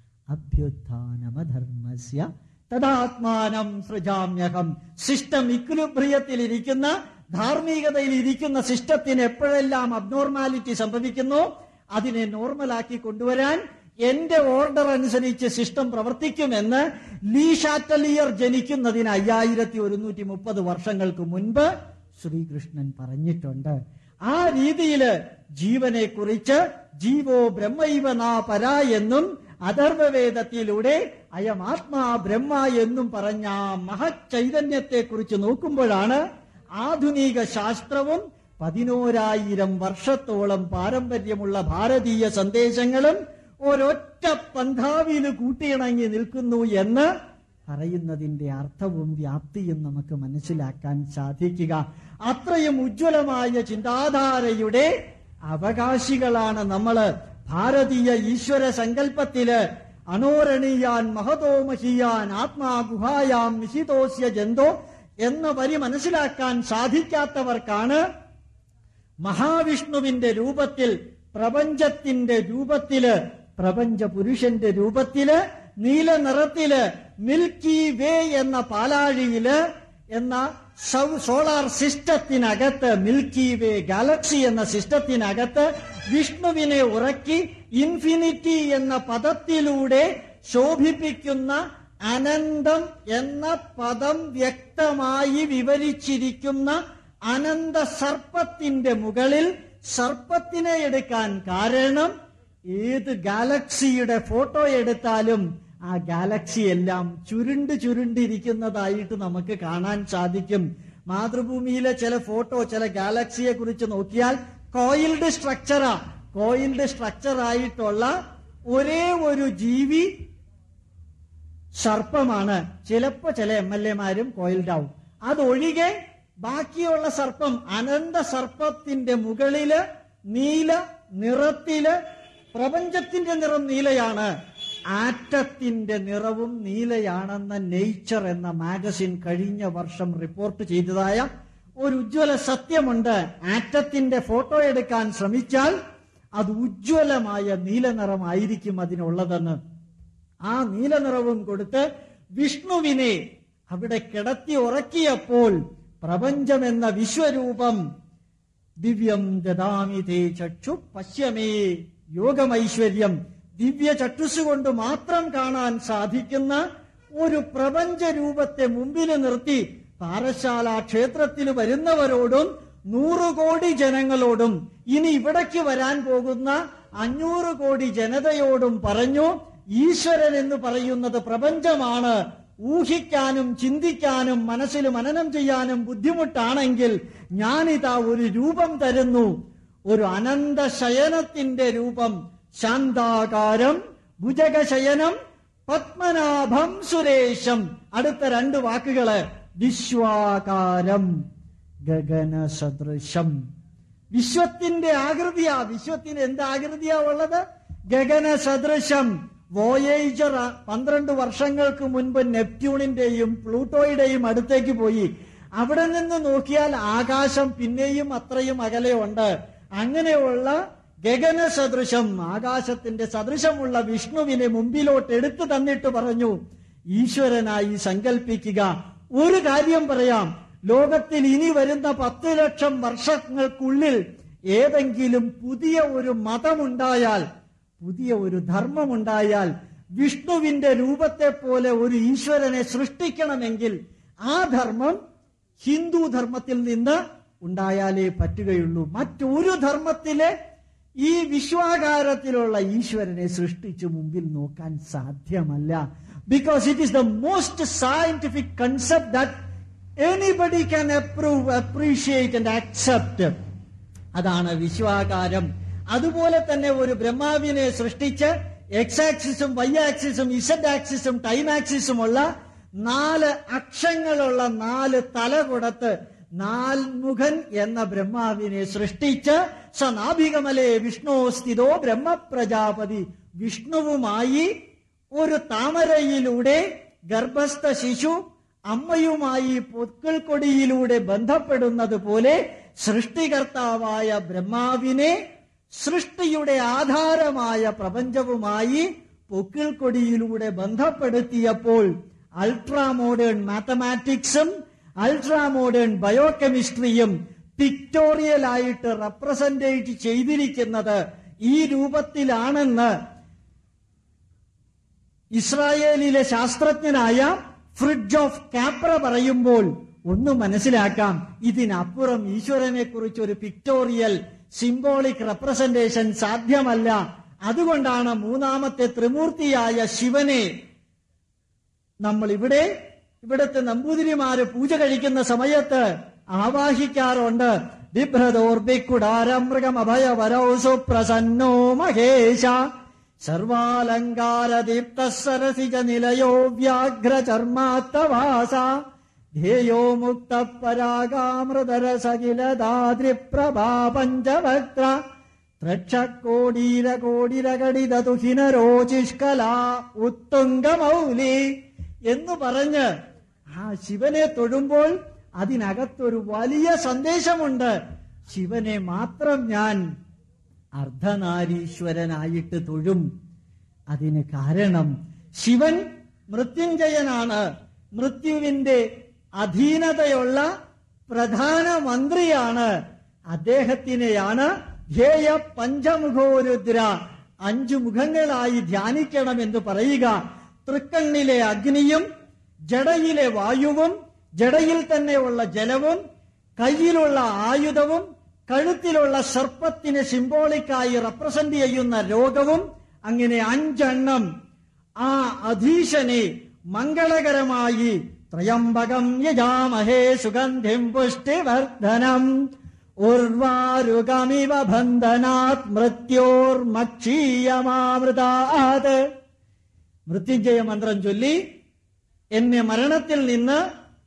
അഭ്യുത്ഥാനമധർമ്മസ്യ തദാത്മാനം സൃജാമ്യഹം സിസ്റ്റം ഇക്വിലിബ്രിയത്തിലിരിക്കുന്ന ധാർമ്മികതയിൽ ഇരിക്കുന്ന സിസ്റ്റത്തിന് എപ്പോഴെല്ലാം abnormality സംഭവിക്കുന്നു അതിനെ നോർമലാക്കി കൊണ്ടുവരാൻ എന്റെ ഓർഡർ അനുസരിച്ച് സിസ്റ്റം പ്രവർത്തിക്കുമെന്ന് ലീ ഷാറ്റലിയർ ജനിക്കുന്നതിന് അയ്യായിരത്തി ഒരുന്നൂറ്റി മുപ്പത് വർഷങ്ങൾക്ക് മുൻപ് ശ്രീകൃഷ്ണൻ പറഞ്ഞിട്ടുണ്ട് ആ രീതിയില് ജീവനെ കുറിച്ച് ജീവോ ബ്രഹ്മൈവ നാ പര എന്നും അഥർവവേദത്തിലൂടെ അയം ആത്മാ ബ്രഹ്മ എന്നും പറഞ്ഞ ആ മഹച്ചൈതന്യത്തെ കുറിച്ച് നോക്കുമ്പോഴാണ് ആധുനിക ശാസ്ത്രവും പതിനോരായിരം വർഷത്തോളം പാരമ്പര്യമുള്ള ഭാരതീയ സന്ദേശങ്ങളും ഒരൊറ്റ പന്ഥാവിൽ കൂട്ടിയിണങ്ങി നിൽക്കുന്നു എന്ന് പറയുന്നതിന്റെ അർത്ഥവും വ്യാപ്തിയും നമുക്ക് മനസ്സിലാക്കാൻ സാധിക്കുക അത്രയും ഉജ്ജ്വലമായ ചിന്താധാരയുടെ അവകാശികളാണ് നമ്മള് ഭാരതീയ ഈശ്വര സങ്കല്പത്തില് അണോരണീയാൻ മഹതോ മഹിയാൻ ആത്മാ ഗുഹായാം നിശിതോസ്യ ജന്തോ എന്ന വരി മനസ്സിലാക്കാൻ സാധിക്കാത്തവർക്കാണ് മഹാവിഷ്ണുവിന്റെ രൂപത്തിൽ പ്രപഞ്ചത്തിന്റെ രൂപത്തില് പ്രപഞ്ച പുരുഷന്റെ രൂപത്തില് നീല നിറത്തില് മിൽക്കി വേ എന്ന പാലാഴിയില് എന്ന സൗ- സോളാർ സിസ്റ്റത്തിനകത്ത് മിൽക്കി വേ ഗാലക്സി എന്ന സിസ്റ്റത്തിനകത്ത് വിഷ്ണുവിനെ ഉറക്കി ഇൻഫിനിറ്റി എന്ന പദത്തിലൂടെ ശോഭിപ്പിക്കുന്ന അനന്തം എന്ന പദം വ്യക്തമായി വിവരിച്ചിരിക്കുന്ന അനന്ത സർപ്പത്തിന്റെ മുകളിൽ സർപ്പത്തിനെ എടുക്കാൻ കാരണം ഏത് ഗാലക്സിയുടെ ഫോട്ടോ എടുത്താലും ആ ഗാലക്സി എല്ലാം ചുരുണ്ട് ചുരുണ്ടിരിക്കുന്നതായിട്ട് നമുക്ക് കാണാൻ സാധിക്കും മാതൃഭൂമിയിലെ ചില ഫോട്ടോ ചില ഗാലക്സിയെ കുറിച്ച് നോക്കിയാൽ കോയിൽഡ് സ്ട്രക്ചറാ കോയിൽഡ് സ്ട്രക്ചർ ആയിട്ടുള്ള ഒരേ ഒരു ജീവി സർപ്പമാണ് ചിലപ്പോ ചില എം എൽ എമാരും കോയിൽഡ് ആവും അതൊഴികെ ബാക്കിയുള്ള സർപ്പം അനന്ത സർപ്പത്തിന്റെ മുകളില് നീല നിറത്തില് പ്രപഞ്ചത്തിന്റെ നിറം നീലയാണ് ആറ്റത്തിന്റെ നിറവും നീലയാണെന്ന നേച്ചർ എന്ന മാഗസിൻ കഴിഞ്ഞ വർഷം റിപ്പോർട്ട് ചെയ്തതായ ഒരു ഉജ്ജ്വല സത്യമുണ്ട് ആറ്റത്തിന്റെ ഫോട്ടോ എടുക്കാൻ ശ്രമിച്ചാൽ അത് ഉജ്ജ്വലമായ നീല നിറമായിരിക്കും അതിനുള്ളതെന്ന് ആ നീലനിറവും കൊടുത്ത് വിഷ്ണുവിനെ അവിടെ കിടത്തി ഉറക്കിയപ്പോൾ പ്രപഞ്ചമെന്ന വിശ്വരൂപം ദിവ്യം ദദാമി തേ ചക്ഷു പശ്യമേ യോഗമൈശ്വര്യം ദിവ്യ ചക്ഷുസുകൊണ്ട് മാത്രം കാണാൻ സാധിക്കുന്ന ഒരു പ്രപഞ്ച രൂപത്തെ മുമ്പിൽ നിർത്തി പാറശാല ക്ഷേത്രത്തിൽ വരുന്നവരോടും നൂറ് കോടി ജനങ്ങളോടും ഇനി ഇവിടേക്ക് വരാൻ പോകുന്ന അഞ്ഞൂറ് കോടി ജനതയോടും പറഞ്ഞു ഈശ്വരൻ എന്ന് പറയുന്നത് പ്രപഞ്ചമാണ് ഊഹിക്കാനും ചിന്തിക്കാനും മനസ്സിൽ മനനം ചെയ്യാനും ബുദ്ധിമുട്ടാണെങ്കിൽ ഞാനിതാ ഒരു രൂപം തരുന്നു ഒരു അനന്ത ശയനത്തിന്റെ രൂപം ശാന്താകാരം ഭുജഗശയനം പത്മനാഭം സുരേശം അടുത്ത രണ്ട് വാക്കുകള് വിശ്വാകാരം ഗഗന സദൃശം വിശ്വത്തിന്റെ ആകൃതിയാ വിശ്വത്തിന് എന്ത് ആകൃതിയാ ഉള്ളത് ഗഗന സദൃശം വോയേജർ പന്ത്രണ്ട് വർഷങ്ങൾക്ക് മുൻപ് നെപ്റ്റ്യൂണിന്റെയും പ്ലൂട്ടോയുടെയും അടുത്തേക്ക് പോയി അവിടെ നിന്ന് നോക്കിയാൽ ആകാശം പിന്നെയും അത്രയും അകലെ ഉണ്ട് അങ്ങനെയുള്ള ഗഗന സദൃശം ആകാശത്തിന്റെ സദൃശമുള്ള വിഷ്ണുവിനെ മുമ്പിലോട്ട് എടുത്തു തന്നിട്ട് പറഞ്ഞു ഈശ്വരനായി സങ്കല്പിക്കുക ഒരു കാര്യം പറയാം ലോകത്തിൽ ഇനി വരുന്ന പത്ത് ലക്ഷം വർഷങ്ങൾക്കുള്ളിൽ ഏതെങ്കിലും പുതിയ ഒരു മതമുണ്ടായാൽ പുതിയ ഒരു ധർമ്മമുണ്ടായാൽ വിഷ്ണുവിന്റെ രൂപത്തെ പോലെ ഒരു ഈശ്വരനെ സൃഷ്ടിക്കണമെങ്കിൽ ആ ധർമ്മം ഹിന്ദു ധർമ്മത്തിൽ നിന്ന് ഉണ്ടായാലേ പറ്റുകയുള്ളൂ മറ്റൊരു ധർമ്മത്തിലെ ഈ വിശ്വാകാരത്തിലുള്ള ഈശ്വരനെ സൃഷ്ടിച്ച് മുമ്പിൽ നോക്കാൻ സാധ്യമല്ല because it is the most scientific concept that anybody can approve appreciate and accept അതാണ് വിശ്വാകാരം അതുപോലെ തന്നെ ഒരു ബ്രഹ്മാവിനെ സൃഷ്ടിച്ച് എക്സ് ആക്സിസും വൈ ആക്സിസും ഇസഡ് ആക്സിസും ടൈം ആക്സിസും ഉള്ള നാല് അക്ഷങ്ങളുള്ള നാല് തല കൊടുത്ത് നാൽമുഖൻ എന്ന ബ്രഹ്മാവിനെ സൃഷ്ടിച്ച് സനാഭികമലേ വിഷ്ണു സ്ഥിതോ ബ്രഹ്മപ്രജാപതി വിഷ്ണുവുമായി ഒരു താമരയിലൂടെ ഗർഭസ്ഥ ശിശു അമ്മയുമായി പൊക്കിൾ കൊടിയിലൂടെ ബന്ധപ്പെടുന്നത് പോലെ സൃഷ്ടികർത്താവായ ബ്രഹ്മാവിനെ സൃഷ്ടിയുടെ ആധാരമായ പ്രപഞ്ചവുമായി പൊക്കിൾ കൊടിയിലൂടെ ബന്ധപ്പെടുത്തിയപ്പോൾ അൾട്രാ മോഡേൺ മാത്തമാറ്റിക്സും അൾട്രാ മോഡേൺ ബയോകെമിസ്ട്രിയും പിക്ടോറിയൽ ആയിട്ട് റെപ്രസെന്റേറ്റ് ചെയ്തിരിക്കുന്നത് ഈ രൂപത്തിലാണെന്ന് ഇസ്രായേലിലെ ശാസ്ത്രജ്ഞനായ ഫ്രിഡ്ജ് ഓഫ് കാപ്ര പറയുമ്പോൾ ഒന്ന് മനസ്സിലാക്കാം ഇതിനപ്പുറം ഈശ്വരനെ കുറിച്ച് ഒരു പിക്ടോറിയൽ സിംബോളിക് റെപ്രസെന്റേഷൻ സാധ്യമല്ല അതുകൊണ്ടാണ് മൂന്നാമത്തെ ത്രിമൂർത്തിയായ ശിവനെ നമ്മൾ ഇവിടെ ഇവിടുത്തെ നമ്പൂതിരിമാര് പൂജ കഴിക്കുന്ന സമയത്ത് ആവാഹിക്കാറുണ്ട് ബിഭ്രതോർബിക്കുടാരമൃഗം അഭയവരോ സുപ്രസന്നോ മഹേശ സർവാലങ്കാരദീപ്ത സരസിജ നിലയോ വ്യാഘ്രചർമാത്തവാസ ധ്യേയോ മുക്ത പരാഗാമൃതരസകിലദാദ്രിപ്രഭാ പഞ്ചവക്ത്ര ത്രക്ഷക്കോടീര കോടിരകടിത തുഹിനരോചിഷ്കല ഉത്തുംഗമൗലി എന്ന് പറഞ്ഞ് ആ ശിവനെ തൊഴുമ്പോൾ അതിനകത്തൊരു വലിയ സന്ദേശമുണ്ട് ശിവനെ മാത്രം ഞാൻ അർദ്ധനാരീശ്വരനായിട്ട് തൊഴും അതിന് കാരണം ശിവൻ മൃത്യുഞ്ജയനാണ് മൃത്യുവിന്റെ അധീനതയുള്ള പ്രധാനമന്ത്രിയാണ് അദ്ദേഹത്തിനെയാണ് ധ്യേയ പഞ്ചമുഖോരുദ്ര അഞ്ചു മുഖങ്ങളായി ധ്യാനിക്കണമെന്ന് പറയുക തൃക്കണ്ണിലെ അഗ്നിയും ജടയിലെ വായുവും ജടയിൽ തന്നെയുള്ള ജലവും കയ്യിലുള്ള ആയുധവും കഴുത്തിലുള്ള സർപ്പത്തിന് സിംബോളിക്കായി റെപ്രസെന്റ് ചെയ്യുന്ന രോഗവും അങ്ങനെ അഞ്ചെണ്ണം ആ അധീശനെ മംഗളകരമായി ത്രയംബകം യജാമഹേ സുഗന്ധിം പുഷ്ടിവർദ്ധനം ഉർവാരുകമിവ ബന്ധനാത് മൃത്യോർമക്ഷീയമാമൃതാത് മൃത്യുഞ്ജയ മന്ത്രം ചൊല്ലി എന്നെ മരണത്തിൽ നിന്ന്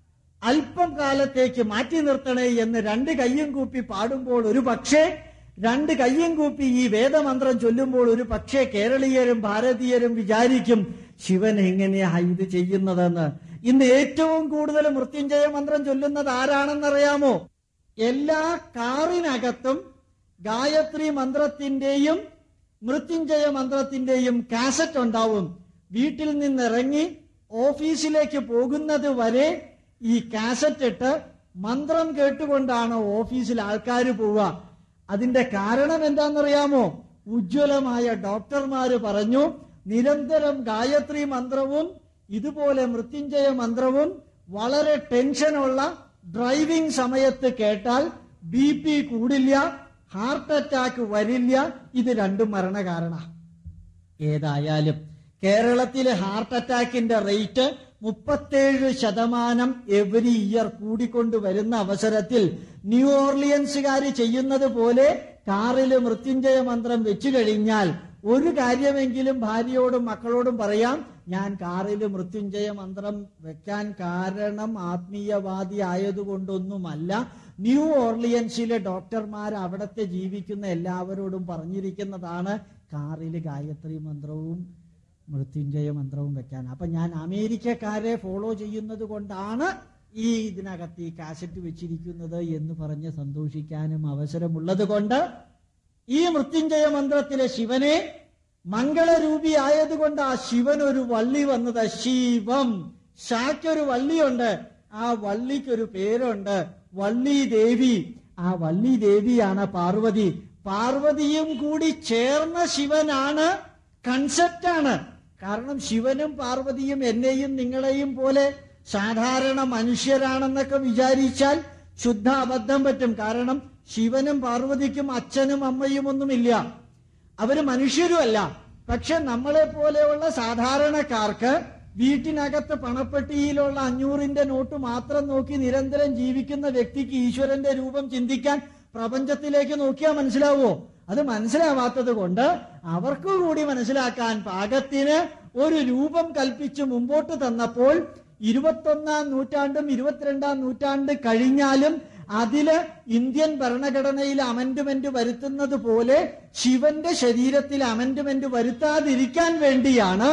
അല്പം കാലത്തേക്ക് മാറ്റി നിർത്തണേ എന്ന് രണ്ട് കയ്യും കൂപ്പി പാടുമ്പോൾ ഒരു പക്ഷേ രണ്ട് കയ്യും കൂപ്പി ഈ വേദമന്ത്രം ചൊല്ലുമ്പോൾ ഒരു പക്ഷേ കേരളീയരും ഭാരതീയരും വിചാരിക്കും ശിവൻ എങ്ങനെയാ ഇത് ചെയ്യുന്നതെന്ന് ഇന്ന് ഏറ്റവും കൂടുതൽ മൃത്യുഞ്ജയ മന്ത്രം ചൊല്ലുന്നത് ആരാണെന്നറിയാമോ എല്ലാ കാറിനകത്തും ഗായത്രി മന്ത്രത്തിന്റെയും മൃത്യുഞ്ജയ മന്ത്രത്തിന്റെയും കാസറ്റ് ഉണ്ടാവും വീട്ടിൽ നിന്നിറങ്ങി ഓഫീസിലേക്ക് പോകുന്നത് വരെ ഈ കാസറ്റ് ഇട്ട് മന്ത്രം കേട്ടുകൊണ്ടാണ് ഓഫീസിൽ ആൾക്കാർ പോവുക അതിന്റെ കാരണം എന്താണെന്നറിയാമോ ഉജ്ജ്വലമായ ഡോക്ടർമാര് പറഞ്ഞു നിരന്തരം ഗായത്രി മന്ത്രവും ഇതുപോലെ മൃത്യുഞ്ജയ മന്ത്രവും വളരെ ടെൻഷനുള്ള ഡ്രൈവിംഗ് സമയത്ത് കേട്ടാൽ ബി പി കൂടില്ല ഹാർട്ട് അറ്റാക്ക് വരില്ല ഇത് രണ്ടും മരണകാരണ ഏതായാലും കേരളത്തിലെ ഹാർട്ട് അറ്റാക്കിന്റെ റേറ്റ് മുപ്പത്തേഴ് ശതമാനം എവരി ഇയർ കൂടിക്കൊണ്ട് വരുന്ന അവസരത്തിൽ ന്യൂ ഓർലിയൻസുകാർ ചെയ്യുന്നത് പോലെ കാറിൽ മൃത്യുഞ്ജയ മന്ത്രം വെച്ചു കഴിഞ്ഞാൽ ഒരു കാര്യമെങ്കിലും ഭാര്യയോടും മക്കളോടും പറയാം ഞാൻ കാറിൽ മൃത്യുഞ്ജയ മന്ത്രം വെക്കാൻ കാരണം ആത്മീയവാദി ആയതുകൊണ്ടൊന്നുമല്ല ന്യൂ ഓർലിയൻസിലെ ഡോക്ടർമാർ അവിടത്തെ ജീവിക്കുന്ന എല്ലാവരോടും പറഞ്ഞിരിക്കുന്നതാണ് കാറിൽ ഗായത്രി മന്ത്രവും മൃത്യുഞ്ജയ മന്ത്രവും വെക്കാൻ അപ്പൊ ഞാൻ അമേരിക്കക്കാരെ ഫോളോ ചെയ്യുന്നത് കൊണ്ടാണ് ഈ ഇതിനകത്ത് ഈ കാസറ്റ് വെച്ചിരിക്കുന്നത് എന്ന് പറഞ്ഞ് സന്തോഷിക്കാനും അവസരമുള്ളത് കൊണ്ട് ഈ മൃത്യുഞ്ജയ മന്ത്രത്തിലെ ശിവനെ മംഗളരൂപി ആയതുകൊണ്ട് ആ ശിവൻ ഒരു വള്ളി വന്നത് ശിവം ഷാക്കൊരു വള്ളിയുണ്ട് ആ വള്ളിക്കൊരു പേരുണ്ട് വള്ളി ദേവി ആ വള്ളി ദേവിയാണ് പാർവതി പാർവതിയും കൂടി ചേർന്ന ശിവനാണ് കൺസെപ്റ്റാണ് കാരണം ശിവനും പാർവതിയും എന്നെയും നിങ്ങളെയും പോലെ സാധാരണ മനുഷ്യരാണെന്നൊക്കെ വിചാരിച്ചാൽ ശുദ്ധ അബദ്ധം പറ്റും കാരണം ശിവനും പാർവതിക്കും അച്ഛനും അമ്മയും ഒന്നുമില്ല അവര് മനുഷ്യരുമല്ല പക്ഷെ നമ്മളെ പോലെയുള്ള സാധാരണക്കാർക്ക് വീട്ടിനകത്ത് പണപ്പെട്ടിയിലുള്ള അഞ്ഞൂറിന്റെ നോട്ട് മാത്രം നോക്കി നിരന്തരം ജീവിക്കുന്ന വ്യക്തിക്ക് ഈശ്വരന്റെ രൂപം ചിന്തിക്കാൻ പ്രപഞ്ചത്തിലേക്ക് നോക്കിയാൽ മനസ്സിലാവോ അത് മനസ്സിലാവാത്തത് കൊണ്ട് അവർക്ക് കൂടി മനസ്സിലാക്കാൻ പാകത്തിന് ഒരു രൂപം കൽപ്പിച്ച് മുമ്പോട്ട് തന്നപ്പോൾ ഇരുപത്തൊന്നാം നൂറ്റാണ്ടും ഇരുപത്തിരണ്ടാം നൂറ്റാണ്ട് കഴിഞ്ഞാലും അതില് ഇന്ത്യൻ ഭരണഘടനയിൽ അമെന്റ്മെന്റ് വരുത്തുന്നത് പോലെ ശിവന്റെ ശരീരത്തിൽ അമെന്റ്മെന്റ് വരുത്താതിരിക്കാൻ വേണ്ടിയാണ്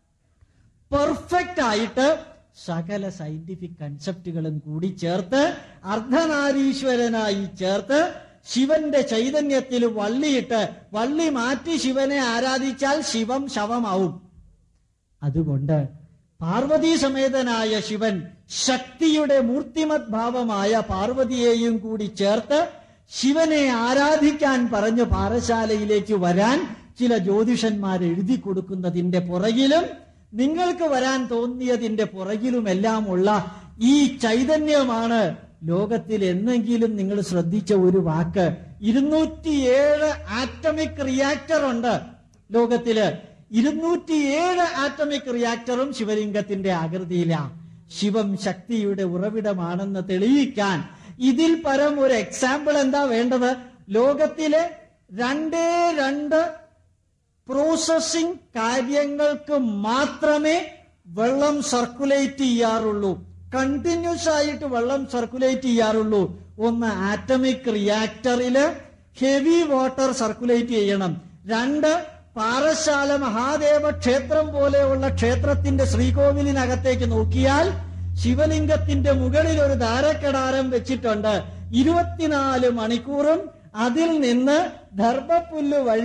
പെർഫെക്റ്റ് ആയിട്ട് സകല സയന്റിഫിക് കൺസെപ്റ്റുകളും കൂടി ചേർത്ത് അർദ്ധനാരീശ്വരനായി ചേർത്ത് ശിവന്റെ ചൈതന്യത്തിൽ വള്ളിയിട്ട് വള്ളി മാറ്റി ശിവനെ ആരാധിച്ചാൽ ശിവം ശവമാവും അതുകൊണ്ട് പാർവതീ സമേതനായ ശിവൻ ശക്തിയുടെ മൂർത്തിമത് ഭാവമായ പാർവതിയെയും കൂടി ചേർത്ത് ശിവനെ ആരാധിക്കാൻ പറഞ്ഞ് പാറശാലയിലേക്ക് വരാൻ ചില ജ്യോതിഷന്മാർ എഴുതി കൊടുക്കുന്നതിന്റെ പുറകിലും നിങ്ങൾക്ക് വരാൻ തോന്നിയതിന്റെ പുറകിലുമെല്ലാമുള്ള ഈ ചൈതന്യമാണ് ലോകത്തിൽ എന്നെങ്കിലും നിങ്ങൾ ശ്രദ്ധിച്ച ഒരു വാക്ക് ഇരുന്നൂറ്റിയേഴ് ആറ്റമിക് റിയാക്ടർ ഉണ്ട് ലോകത്തില് ഇരുന്നൂറ്റിയേഴ് ആറ്റമിക് റിയാക്ടറും ശിവലിംഗത്തിന്റെ ആകൃതിയിലാണ് ശിവം ശക്തിയുടെ ഉറവിടമാണെന്ന് തെളിയിക്കാൻ ഇതിൽ പരം ഒരു എക്സാമ്പിൾ എന്താ വേണ്ടത് ലോകത്തിലെ രണ്ടേ രണ്ട് പ്രോസസ്സിംഗ് കാര്യങ്ങൾക്ക് മാത്രമേ വെള്ളം സർക്കുലേറ്റ് ചെയ്യാറുള്ളൂ കണ്ടിന്യൂസ് ആയിട്ട് വെള്ളം സർക്കുലേറ്റ് ചെയ്യാറുള്ളൂ ഒന്ന് ആറ്റമിക് റിയാക്ടറില് ഹെവി വാട്ടർ സർക്കുലേറ്റ് ചെയ്യണം രണ്ട് പാറശാല മഹാദേവ ക്ഷേത്രം പോലെയുള്ള ക്ഷേത്രത്തിന്റെ ശ്രീകോവിലിനകത്തേക്ക് നോക്കിയാൽ ശിവലിംഗത്തിന്റെ മുകളിൽ ഒരു ധാരക്കടാരം വെച്ചിട്ടുണ്ട് ഇരുപത്തിനാല് മണിക്കൂറും അതിൽ നിന്ന് ദർഭപ്പുല്ല് വഴി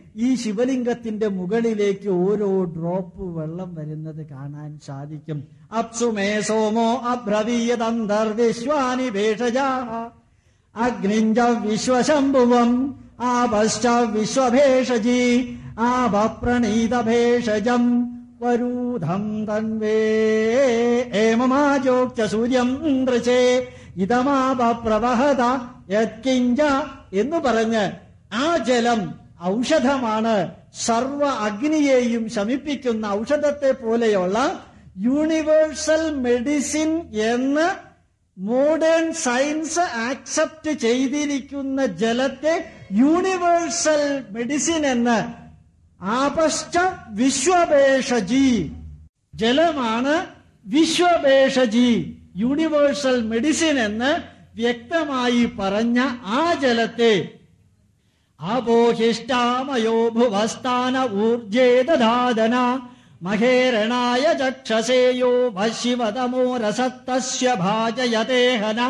ഈ ശിവലിംഗത്തിന്റെ മുകളിലേക്ക് ഓരോ ഡ്രോപ്പ് വെള്ളം വരുന്നത് കാണാൻ സാധിക്കും അപ്സുമേ സോമോ അബ്രവീയതന്തർവിശ്വാനി ഭേഷജാ അഗ്നിഞ്ച വിശ്വശംഭുവം ആപശ്ച വിശ്വഭേഷജി ആപപ്രണീത ഭേഷജം വരൂധം തൻവേ ഏമമാജോക്ത സൂര്യം നൃചേ ഇതമാപ പ്രവഹത യത്കിഞ്ച എന്ന് പറഞ്ഞ് ആ ജലം ഔഷധമാണ് സർവ അഗ്നിയെയും ശമിപ്പിക്കുന്ന ഔഷധത്തെ പോലെയുള്ള യൂണിവേഴ്സൽ മെഡിസിൻ എന്ന് മോഡേൺ സയൻസ് ആക്സെപ്റ്റ് ചെയ്തിരിക്കുന്ന ജലത്തെ യൂണിവേഴ്സൽ മെഡിസിൻ എന്ന് ആപശ്ച വിശ്വഭേഷജി ജലമാണ് വിശ്വഭേഷജി യൂണിവേഴ്സൽ മെഡിസിൻ എന്ന് വ്യക്തമായി പറഞ്ഞ ആ ജലത്തെ ആപോഹിഷ്ടാമയോ ഭുവസ്ഥാന ഊർജേ ദധാതന മഹേരണായ ചക്ഷസേയോ ഭശിവതമോ രസത്തസ്യ ഭാജയതേഹന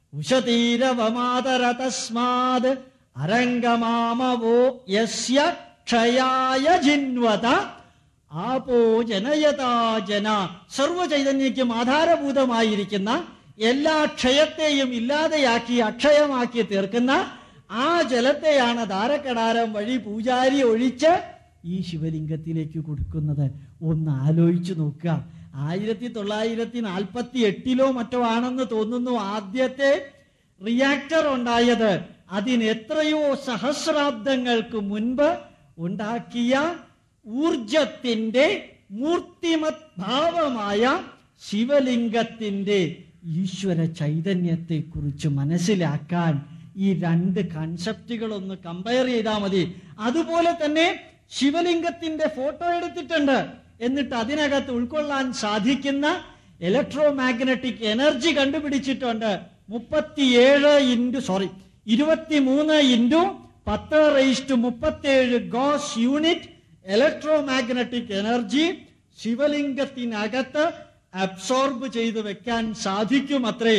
ഉഷതീരവമാതര തസ്മാത് അരംഗമാമവോ യസ്യ ക്ഷയായ ജിൻവത ആപോ ജനയതാ ജന സർവചൈതന്യക്കും ആധാരഭൂതമായിരിക്കുന്ന എല്ലാ ക്ഷയത്തെയും ഇല്ലാതെയാക്കി അക്ഷയമാക്കി തീർക്കുന്ന ആ ജലത്തെയാണ് ധാരക്കടാരം വഴി പൂജാരി ഒഴിച്ച് ഈ ശിവലിംഗത്തിലേക്ക് കൊടുക്കുന്നത് ഒന്ന് ആലോചിച്ചു നോക്കുക ആയിരത്തി തൊള്ളായിരത്തി നാൽപ്പത്തി എട്ടിലോ മറ്റോ ആണെന്ന് തോന്നുന്നു ആദ്യത്തെ റിയാക്ടർ ഉണ്ടായത് അതിന് എത്രയോ സഹസ്രാബ്ദങ്ങൾക്ക് മുൻപ് ഉണ്ടാക്കിയ ഊർജത്തിന്റെ മൂർത്തിമത് ഭാവമായ ശിവലിംഗത്തിന്റെ ഈശ്വര ചൈതന്യത്തെ കുറിച്ച് മനസ്സിലാക്കാൻ ഈ രണ്ട് കൺസെപ്റ്റുകളൊന്ന് കമ്പയർ ചെയ്താൽ മതി അതുപോലെ തന്നെ ശിവലിംഗത്തിന്റെ ഫോട്ടോ എടുത്തിട്ടുണ്ട് എന്നിട്ട് അതിനകത്ത് ഉൾക്കൊള്ളാൻ സാധിക്കുന്ന ഇലക്ട്രോ മാഗ്നറ്റിക് എനർജി കണ്ടുപിടിച്ചിട്ടുണ്ട് മുപ്പത്തിയേഴ് ഇൻറ്റു സോറി ഇരുപത്തിമൂന്ന് ഇൻറ്റു പത്ത് റേസ്റ്റ് മുപ്പത്തേഴ് gauss unit electro magnetic energy ശിവലിംഗത്തിനകത്ത് അബ്സോർബ് ചെയ്ത് വെക്കാൻ സാധിക്കുമത്രേ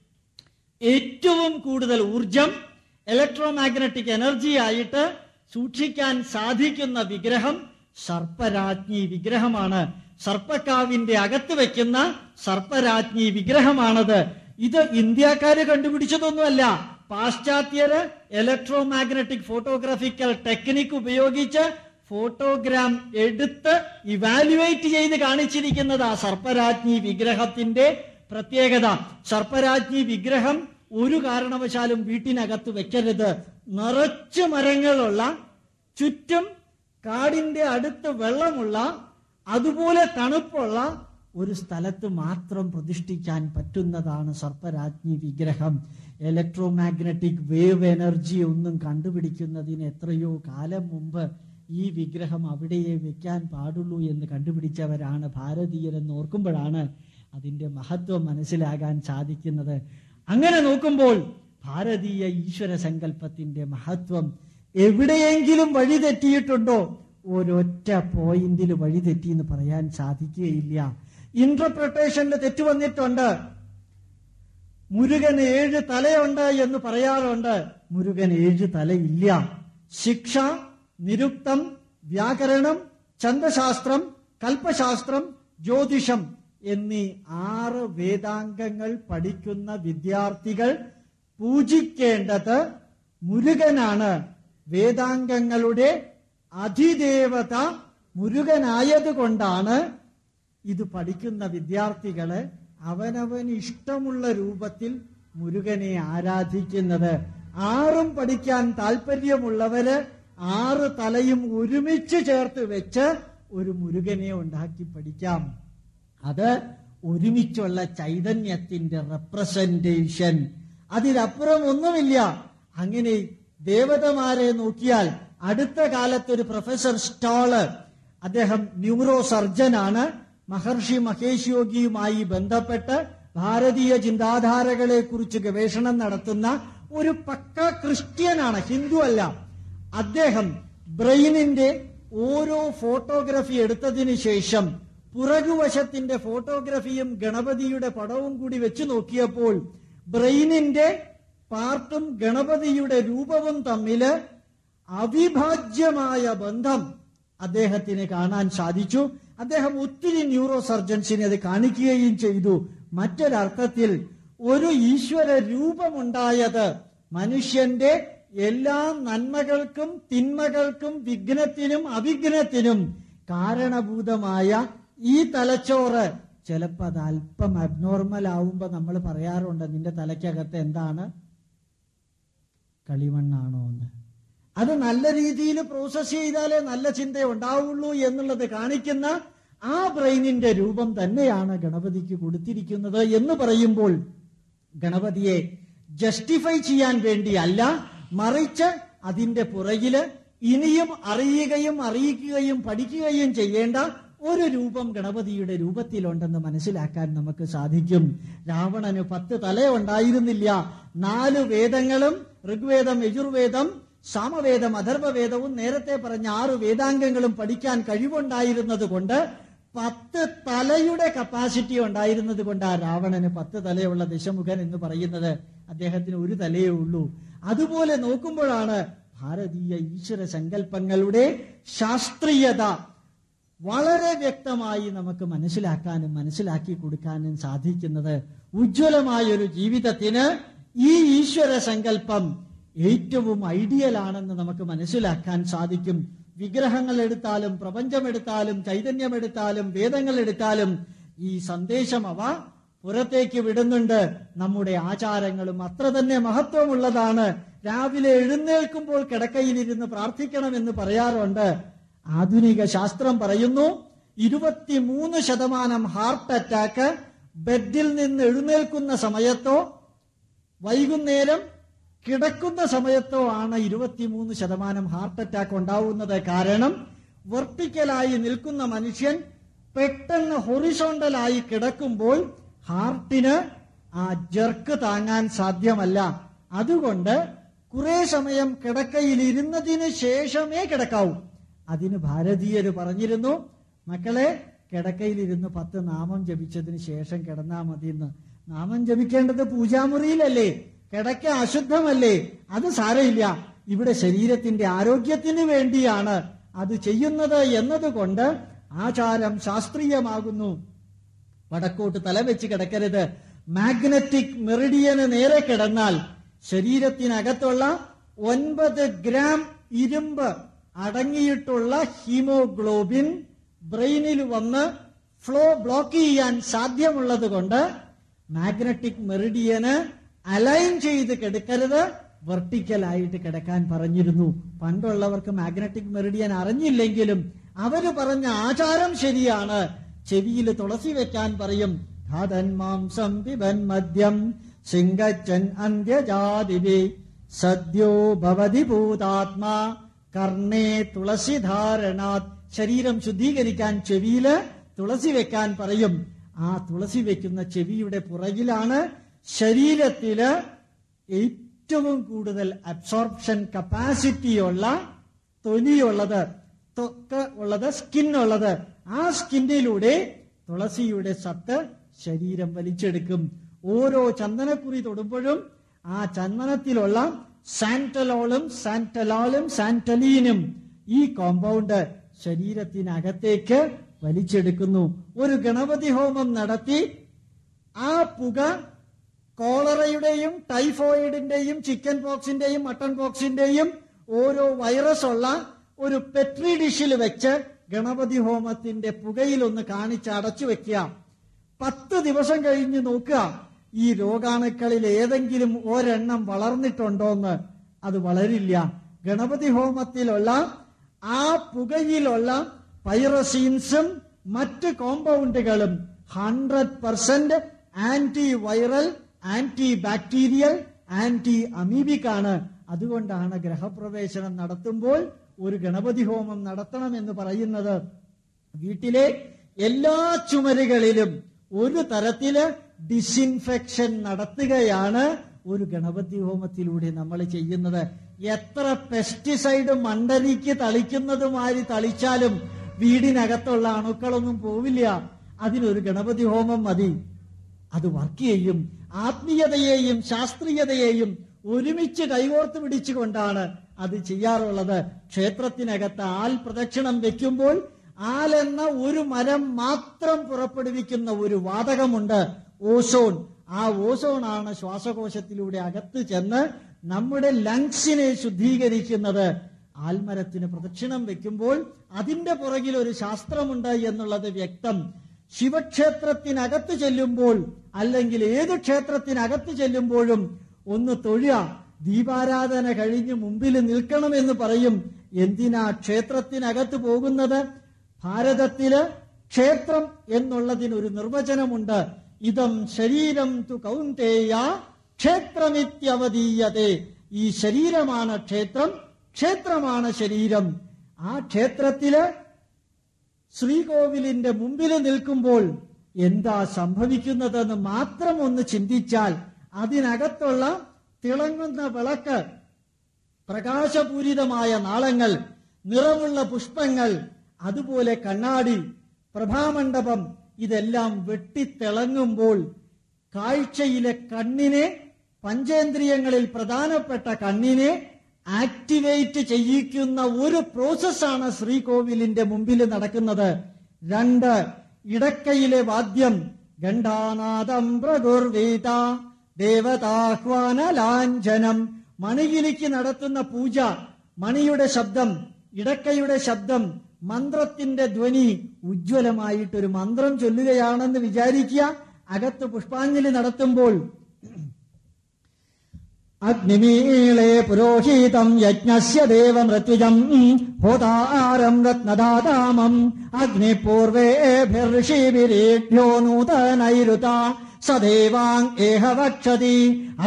ഏറ്റവും കൂടുതൽ ഊർജം ഇലക്ട്രോ മാഗ്നറ്റിക് എനർജി ആയിട്ട് സൂക്ഷിക്കാൻ സാധിക്കുന്ന വിഗ്രഹം സർപ്പരാജ്ഞി വിഗ്രഹമാണ് സർപ്പക്കാവിന്റെ അകത്ത് വെക്കുന്ന സർപ്പരാജ്ഞി വിഗ്രഹമാണത് ഇത് ഇന്ത്യക്കാര് കണ്ടുപിടിച്ചതൊന്നുമല്ല പാശ്ചാത്യര് ഇലക്ട്രോ മാഗ്നറ്റിക് ഫോട്ടോഗ്രാഫിക്കൽ ടെക്നിക് ഉപയോഗിച്ച് ഫോട്ടോഗ്രാം എടുത്ത് ഇവാലുവേറ്റ് ചെയ്ത് കാണിച്ചിരിക്കുന്നത് ആ സർപ്പരാജ്ഞി വിഗ്രഹത്തിന്റെ പ്രത്യേകത സർപ്പരാജ്ഞി വിഗ്രഹം ഒരു കാരണവശാലും വീട്ടിനകത്ത് വെക്കരുത് നിറച്ച് മരങ്ങളുള്ള ചുറ്റും കാടിന്റെ അടുത്ത് വെള്ളമുള്ള അതുപോലെ തണുപ്പുള്ള ഒരു സ്ഥലത്ത് മാത്രം പ്രതിഷ്ഠിക്കാൻ പറ്റുന്നതാണ് സർപ്പരാജ്ഞി വിഗ്രഹം ഇലക്ട്രോ മാഗ്നറ്റിക് വേവ് എനർജി ഒന്നും കണ്ടുപിടിക്കുന്നതിന് എത്രയോ കാലം മുമ്പ് ഈ വിഗ്രഹം അവിടെയേ വെക്കാൻ പാടുള്ളൂ എന്ന് കണ്ടുപിടിച്ചവരാണ് ഭാരതീയരെന്ന് ഓർക്കുമ്പോഴാണ് അതിന്റെ മഹത്വം മനസ്സിലാകാൻ സാധിക്കുന്നത് അങ്ങനെ നോക്കുമ്പോൾ ഭാരതീയ ഈശ്വര സങ്കല്പത്തിന്റെ മഹത്വം എവിടെയെങ്കിലും വഴിതെറ്റിയിട്ടുണ്ടോ ഒരൊറ്റ പോയിന്റിൽ വഴിതെറ്റി എന്ന് പറയാൻ സാധിക്കുകയില്ല ഇന്റർപ്രിട്ടേഷനിൽ തെറ്റ് വന്നിട്ടുണ്ട് മുരുകന് ഏഴ് തലയുണ്ട് എന്ന് പറയാറുണ്ട് മുരുകൻ ഏഴ് തലയില്ല ശിക്ഷ നിരുക്തം വ്യാകരണം ഛന്ദശാസ്ത്രം കൽപ്പശാസ്ത്രം ജ്യോതിഷം എന്നീ ആറ് വേദാംഗങ്ങൾ പഠിക്കുന്ന വിദ്യാർത്ഥികൾ പൂജിക്കേണ്ടത് മുരുകനാണ് വേദാംഗങ്ങളുടെ അധിദേവത മുരുകനായതുകൊണ്ടാണ് ഇത് പഠിക്കുന്ന വിദ്യാർത്ഥികള് അവനവന് ഇഷ്ടമുള്ള രൂപത്തിൽ മുരുകനെ ആരാധിക്കുന്നത് ആറും പഠിക്കാൻ താല്പര്യമുള്ളവര് ആറ് തലയും ഒരുമിച്ച് ചേർത്ത് വെച്ച് ഒരു മുരുകനെ ഉണ്ടാക്കി പഠിക്കാം അത് ഒരുമിച്ചുള്ള ചൈതന്യത്തിന്റെ റെപ്രസെന്റേഷൻ അതിലപ്പുറം ഒന്നുമില്ല അങ്ങനെ ദേവതമാരെ നോക്കിയാൽ അടുത്ത കാലത്ത് ഒരു പ്രൊഫസർ സ്റ്റോള് അദ്ദേഹം ന്യൂറോ സർജനാണ് മഹർഷി മഹേഷ് യോഗിയുമായി ബന്ധപ്പെട്ട് ഭാരതീയ ചിന്താധാരകളെ കുറിച്ച് ഗവേഷണം നടത്തുന്ന ഒരു പക്ക ക്രിസ്ത്യനാണ് ഹിന്ദു അല്ല അദ്ദേഹം ബ്രെയിനിന്റെ ഓരോ ഫോട്ടോഗ്രാഫി എടുത്തതിന് ശേഷം പുറകുവശത്തിന്റെ ഫോട്ടോഗ്രാഫിയും ഗണപതിയുടെ പടവും കൂടി വെച്ച് നോക്കിയപ്പോൾ ബ്രെയിനിന്റെ പാർട്ടും ഗണപതിയുടെ രൂപവും തമ്മില് അവിഭാജ്യമായ ബന്ധം അദ്ദേഹത്തിന് കാണാൻ സാധിച്ചു അദ്ദേഹം ഒത്തിരി ന്യൂറോ സർജൻസിനെ അത് കാണിക്കുകയും ചെയ്തു മറ്റൊരർത്ഥത്തിൽ ഒരു ഈശ്വര രൂപമുണ്ടായത് മനുഷ്യന്റെ എല്ലാ നന്മകൾക്കും തിന്മകൾക്കും വിഘ്നത്തിനും അവിഘ്നത്തിനും കാരണഭൂതമായ ഈ തലച്ചോറ് ചിലപ്പോൾ അത് അല്പം അബ്നോർമൽ ആവുമ്പോ നമ്മൾ പറയാറുണ്ട് നിന്റെ തലയ്ക്കകത്ത് എന്താണ് കളിമണ്ണാണോ എന്ന് അത് നല്ല രീതിയിൽ പ്രോസസ് ചെയ്താലേ നല്ല ചിന്ത ഉണ്ടാവുള്ളൂ എന്നുള്ളത് കാണിക്കുന്ന ആ ബ്രെയിനിന്റെ രൂപം തന്നെയാണ് ഗണപതിക്ക് കൊടുത്തിരിക്കുന്നത് എന്ന് പറയുമ്പോൾ ഗണപതിയെ ജസ്റ്റിഫൈ ചെയ്യാൻ വേണ്ടിയല്ല മറിച്ച് അതിന്റെ പുറകില് ഇനിയും അറിയുകയും അറിയിക്കുകയും പഠിക്കുകയും ചെയ്യേണ്ട ഒരു രൂപം ഗണപതിയുടെ രൂപത്തിലുണ്ടെന്ന് മനസ്സിലാക്കാൻ നമുക്ക് സാധിക്കും രാവണന് പത്ത് തല ഉണ്ടായിരുന്നില്ല നാല് വേദങ്ങളും ഋഗ്വേദം യജുർവേദം സാമവേദം അഥർവവേദവും നേരത്തെ പറഞ്ഞ ആറ് വേദാംഗങ്ങളും പഠിക്കാൻ കഴിവുണ്ടായിരുന്നത് കൊണ്ട് പത്ത് തലയുടെ കപ്പാസിറ്റി ഉണ്ടായിരുന്നത് കൊണ്ട് ആ രാവണന് പത്ത് തലയുള്ള ദശമുഖൻ എന്ന് പറയുന്നത് അദ്ദേഹത്തിന് ഒരു തലയേ ഉള്ളൂ അതുപോലെ നോക്കുമ്പോഴാണ് ഭാരതീയ ഈശ്വര സങ്കല്പങ്ങളുടെ ശാസ്ത്രീയത വളരെ വ്യക്തമായി നമുക്ക് മനസ്സിലാക്കാനും മനസ്സിലാക്കി കൊടുക്കാനും സാധിക്കുന്നത് ഉജ്ജ്വലമായ ഒരു ജീവിതത്തിന് ഈ ഈശ്വര സങ്കല്പം ഏറ്റവും ഐഡിയൽ ആണെന്ന് നമുക്ക് മനസ്സിലാക്കാൻ സാധിക്കും വിഗ്രഹങ്ങൾ എടുത്താലും പ്രപഞ്ചമെടുത്താലും ചൈതന്യമെടുത്താലും വേദങ്ങൾ എടുത്താലും ഈ സന്ദേശം അവ പുറത്തേക്ക് വിടുന്നുണ്ട് നമ്മുടെ ആചാരങ്ങളും അത്ര തന്നെ മഹത്വമുള്ളതാണ് രാവിലെ എഴുന്നേൽക്കുമ്പോൾ കിടക്കയിലിരുന്ന് പ്രാർത്ഥിക്കണമെന്ന് പറയാറുണ്ട് ആധുനിക ശാസ്ത്രം പറയുന്നു ഇരുപത്തിമൂന്ന് ശതമാനം ഹാർട്ട് അറ്റാക്ക് ബെഡിൽ നിന്ന് എഴുന്നേൽക്കുന്ന സമയത്തോ വൈകുന്നേരം കിടക്കുന്ന സമയത്തോ ആണ് ഇരുപത്തിമൂന്ന് ശതമാനം ഹാർട്ട് അറ്റാക്ക് ഉണ്ടാവുന്നത് കാരണം വെർട്ടിക്കലായി നിൽക്കുന്ന മനുഷ്യൻ പെട്ടെന്ന് ഹൊറിസോണ്ടലായി കിടക്കുമ്പോൾ ഹാർട്ടിന് ആ ജർക്ക് താങ്ങാൻ സാധ്യമല്ല അതുകൊണ്ട് കുറെ സമയം കിടക്കയിൽ ഇരുന്നതിന് ശേഷമേ കിടക്കാവൂ അതിന് ഭാരതീയര് പറഞ്ഞിരുന്നു മക്കളെ കിടക്കയിലിരുന്ന് പത്ത് നാമം ജപിച്ചതിന് ശേഷം കിടന്നാ മതി എന്ന് നാമം ജപിക്കേണ്ടത് പൂജാമുറിയിലല്ലേ കിടക്ക അശുദ്ധമല്ലേ അത് സാരമില്ല ഇവിടെ ശരീരത്തിന്റെ ആരോഗ്യത്തിന് വേണ്ടിയാണ് അത് ചെയ്യുന്നത് എന്നതുകൊണ്ട് ആചാരം ശാസ്ത്രീയമാകുന്നു വടക്കോട്ട് തലവെച്ച് കിടക്കരുത് മാഗ്നറ്റിക് മെറിഡിയന് നേരെ കിടന്നാൽ ശരീരത്തിനകത്തുള്ള ഒൻപത് ഗ്രാം ഇരുമ്പ് അടങ്ങിയിട്ടുള്ള ഹീമോഗ്ലോബിൻ ബ്രെയിനിൽ വന്ന് ഫ്ലോ ബ്ലോക്ക് ചെയ്യാൻ സാധ്യമുള്ളത് കൊണ്ട് മാഗ്നറ്റിക് മെറിഡിയന് അലൈൻ ചെയ്ത് കിടക്കരുത് വെർട്ടിക്കലായിട്ട് കിടക്കാൻ പറഞ്ഞിരുന്നു പണ്ടുള്ളവർക്ക് മാഗ്നറ്റിക് മെറിഡിയൻ അറിഞ്ഞില്ലെങ്കിലും അവര് പറഞ്ഞ ആചാരം ശരിയാണ് ചെവിയിൽ തുളസി വെക്കാൻ പറയും ധാതൻ മാംസം പിബൻ മദ്യം സിംഗച്ചൻ അന്ത്യജാതിവി സദ്യോ ഭവതി ഭൂതാത്മാ കർണേ തുളസി ധാരണാത് ശരീരം ശുദ്ധീകരിക്കാൻ ചെവിയില് തുളസി വെക്കാൻ പറയും ആ തുളസി വെക്കുന്ന ചെവിയുടെ പുറകിലാണ് ശരീരത്തില് ഏറ്റവും കൂടുതൽ അബ്സോർപ്ഷൻ കപ്പാസിറ്റിയുള്ള തൊലിയുള്ളത് ത്വക്ക് ഉള്ളത് സ്കിൻ ഉള്ളത് ആ സ്കിന്നിലൂടെ തുളസിയുടെ സത്ത് ശരീരം വലിച്ചെടുക്കും ഓരോ ചന്ദനക്കുറി തൊടുമ്പോഴും ആ ചന്ദനത്തിലുള്ള സാന്റലോളും സാന്റലോളും സാന്റലീനും ഈ കോമ്പൗണ്ട് ശരീരത്തിനകത്തേക്ക് വലിച്ചെടുക്കുന്നു ഒരു ഗണപതി ഹോമം നടത്തി ആ പുക കോളറയുടെയും ടൈഫോയിഡിന്റെയും ചിക്കൻ പോക്സിന്റെയും മട്ടൺ പോക്സിന്റെയും ഓരോ വൈറസ് ഉള്ള ഒരു പെട്രി ഡിഷിൽ വെച്ച് ഗണപതി ഹോമത്തിന്റെ പുകയിൽ ഒന്ന് കാണിച്ച് അടച്ചു വെക്കുക പത്ത് ദിവസം കഴിഞ്ഞ് നോക്കുക ഈ രോഗാണുക്കളിൽ ഏതെങ്കിലും ഒരെണ്ണം വളർന്നിട്ടുണ്ടോന്ന് അത് വളരില്ല ഗണപതി ഹോമത്തിലുള്ള ആ പുകയിലുള്ള പൈറസീൻസും മറ്റ് കോമ്പൗണ്ടുകളും hundred percent anti viral anti bacterial anti amoebic ആണ് അതുകൊണ്ടാണ് ഗ്രഹപ്രവേശനം നടത്തുമ്പോൾ ഒരു ഗണപതി ഹോമം നടത്തണമെന്ന് പറയുന്നത് വീട്ടിലെ എല്ലാ ചുമരുകളിലും ഒരു തരത്തില് ഡിസിൻഫെക്ഷൻ നടത്തുകയാണ് ഒരു ഗണപതി ഹോമത്തിലൂടെ നമ്മൾ ചെയ്യുന്നത് എത്ര പെസ്റ്റിസൈഡ് മണ്ടരിക്ക് തളിക്കുന്നതുമാതിരി തളിച്ചാലും വീടിനകത്തുള്ള അണുക്കളൊന്നും പോവില്ല അതിനൊരു ഗണപതി ഹോമം മതി അത് വർക്ക് ചെയ്യും ആത്മീയതയെയും ശാസ്ത്രീയതയെയും ഒരുമിച്ച് കൈകോർത്ത് പിടിച്ചുകൊണ്ടാണ് അത് ചെയ്യാറുള്ളത് ക്ഷേത്രത്തിനകത്ത് ആൽ പ്രദക്ഷിണം വെക്കുമ്പോൾ ആലെന്ന ഒരു മരം മാത്രം പുറപ്പെടുവിക്കുന്ന ഒരു വാതകമുണ്ട് ഓസോൺ ആ ഓസോണാണ് ശ്വാസകോശത്തിലൂടെ അകത്ത് ചെന്ന് നമ്മുടെ ലങ്സിനെ ശുദ്ധീകരിക്കുന്നത് ആൽമരത്തിന് പ്രദക്ഷിണം വെക്കുമ്പോൾ അതിന്റെ പുറകിൽ ഒരു ശാസ്ത്രമുണ്ട് എന്നുള്ളത് വ്യക്തം ശിവക്ഷേത്രത്തിനകത്ത് ചെല്ലുമ്പോൾ അല്ലെങ്കിൽ ഏത് ക്ഷേത്രത്തിനകത്ത് ചെല്ലുമ്പോഴും ഒന്ന് തൊഴുക ദീപാരാധന കഴിഞ്ഞ് മുമ്പിൽ നിൽക്കണമെന്ന് പറയും എന്തിനാ ക്ഷേത്രത്തിനകത്ത് പോകുന്നത് ഭാരതത്തില് ക്ഷേത്രം എന്നുള്ളതിനൊരു നിർവചനമുണ്ട് ഇതം ശരീരം തു കൗന്തേയ ക്ഷേത്രമിത്യവതീയതേ ഈ ശരീരമാണ് ക്ഷേത്രം ക്ഷേത്രമാണ് ശരീരം ആ ക്ഷേത്രത്തില് ശ്രീകോവിലിന്റെ മുമ്പിൽ നിൽക്കുമ്പോൾ എന്താ സംഭവിക്കുന്നതെന്ന് മാത്രം ഒന്ന് ചിന്തിച്ചാൽ അതിനകത്തുള്ള തിളങ്ങുന്ന വിളക്ക് പ്രകാശപൂരിതമായ നാളങ്ങൾ നിറമുള്ള പുഷ്പങ്ങൾ അതുപോലെ കണ്ണാടി പ്രഭാമണ്ഡപം ഇതെല്ലാം വെട്ടിത്തിളങ്ങുമ്പോൾ കാഴ്ചയിലെ കണ്ണിനെ പഞ്ചേന്ദ്രിയങ്ങളിൽ പ്രധാനപ്പെട്ട കണ്ണിനെ ആക്ടിവേറ്റ് ചെയ്യിക്കുന്ന ഒരു പ്രോസസ്സാണ് ശ്രീകോവിലിന്റെ മുമ്പിൽ നടക്കുന്നത് രണ്ട് ഇടക്കയിലെ വാദ്യം ഗണ്ഡാനാദം പ്രകുർവീത ദേവതാഹ്വാന ലാഞ്ചനം മണികിലിക്ക് നടത്തുന്ന പൂജ മണിയുടെ ശബ്ദം ഇടക്കയുടെ ശബ്ദം മന്ത്രത്തിന്റെ ധ്വനി ഉജ്ജ്വലമായിട്ടൊരു മന്ത്രം ചൊല്ലുകയാണെന്ന് വിചാരിക്കുക അകത്ത് പുഷ്പാഞ്ജലി നടത്തുമ്പോൾ അഗ്നിമീളേ പുരോഹിതം യജ്ഞസ്യ ദേവമൃത്യുജം ഹോതാരം രത്നദാതാമം അഗ്നിപൂർവേഭിർഷിഭിരേഭ്യോ നൂതനൈരുത സദേവാങ് ഏഹ വക്ഷതി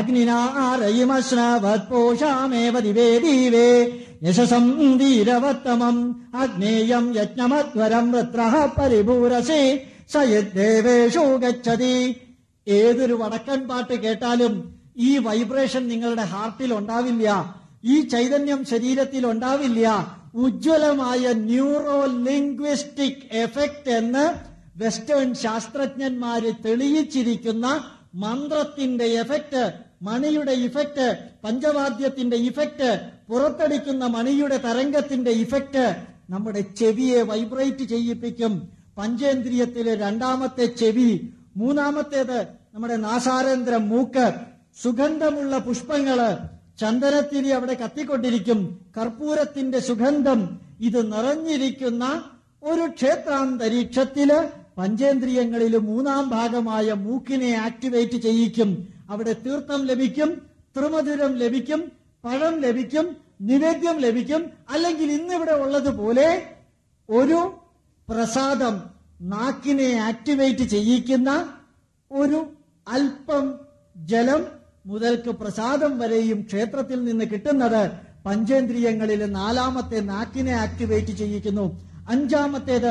അഗ്നിനാരയിമശ്നവത്പോഷാമേവ ദിവേ ദീവേ യശസം ധീരവത്തമം അഗ്നേയം യജ്ഞമധ്വരം വൃത്രഃ പരിഭൂരസി സയദ്ദേവേഷു ഗച്ഛതി ഏതൊരു വടക്കൻ പാട്ട് കേട്ടാലും ഈ വൈബ്രേഷൻ നിങ്ങളുടെ ഹാർട്ടിൽ ഉണ്ടാവില്ല ഈ ചൈതന്യം ശരീരത്തിൽ ഉണ്ടാവില്ല ഉജ്ജ്വലമായ ന്യൂറോ ലിംഗ്വിസ്റ്റിക് എഫക്റ്റ് എന്ന് വെസ്റ്റേൺ ശാസ്ത്രജ്ഞന്മാര് തെളിയിച്ചിരിക്കുന്ന മന്ത്രത്തിന്റെ എഫക്റ്റ് മണിയുടെ ഇഫക്റ്റ് പഞ്ചവാദ്യത്തിന്റെ ഇഫക്റ്റ് പുറത്തടിക്കുന്ന മണിയുടെ തരംഗത്തിന്റെ ഇഫക്റ്റ് നമ്മുടെ ചെവിയെ വൈബ്രേറ്റ് ചെയ്യിപ്പിക്കും പഞ്ചേന്ദ്രിയത്തിലെ രണ്ടാമത്തെ ചെവി മൂന്നാമത്തേത് നമ്മുടെ നാസാരേന്ദ്രം മൂക്ക് സുഗന്ധമുള്ള പുഷ്പങ്ങള് ചന്ദനത്തിരി അവിടെ കത്തിക്കൊണ്ടിരിക്കും കർപ്പൂരത്തിന്റെ സുഗന്ധം ഇത് നിറഞ്ഞിരിക്കുന്ന ഒരു ക്ഷേത്രാന്തരീക്ഷത്തില് പഞ്ചേന്ദ്രിയങ്ങളിൽ മൂന്നാം ഭാഗമായ മൂക്കിനെ ആക്ടിവേറ്റ് ചെയ്യിക്കും അവിടെ തീർത്ഥം ലഭിക്കും ത്രിമധുരം ലഭിക്കും പഴം ലഭിക്കും നിവേദ്യം ലഭിക്കും അല്ലെങ്കിൽ ഇന്നിവിടെ ഉള്ളതുപോലെ ഒരു പ്രസാദം നാക്കിനെ ആക്ടിവേറ്റ് ചെയ്യിക്കുന്ന ഒരു അല്പം ജലം മുതൽക്ക് പ്രസാദം വരെയും ക്ഷേത്രത്തിൽ നിന്ന് കിട്ടുന്നത് പഞ്ചേന്ദ്രിയങ്ങളിൽ നാലാമത്തെ നാക്കിനെ ആക്ടിവേറ്റ് ചെയ്യിക്കുന്നു അഞ്ചാമത്തേത്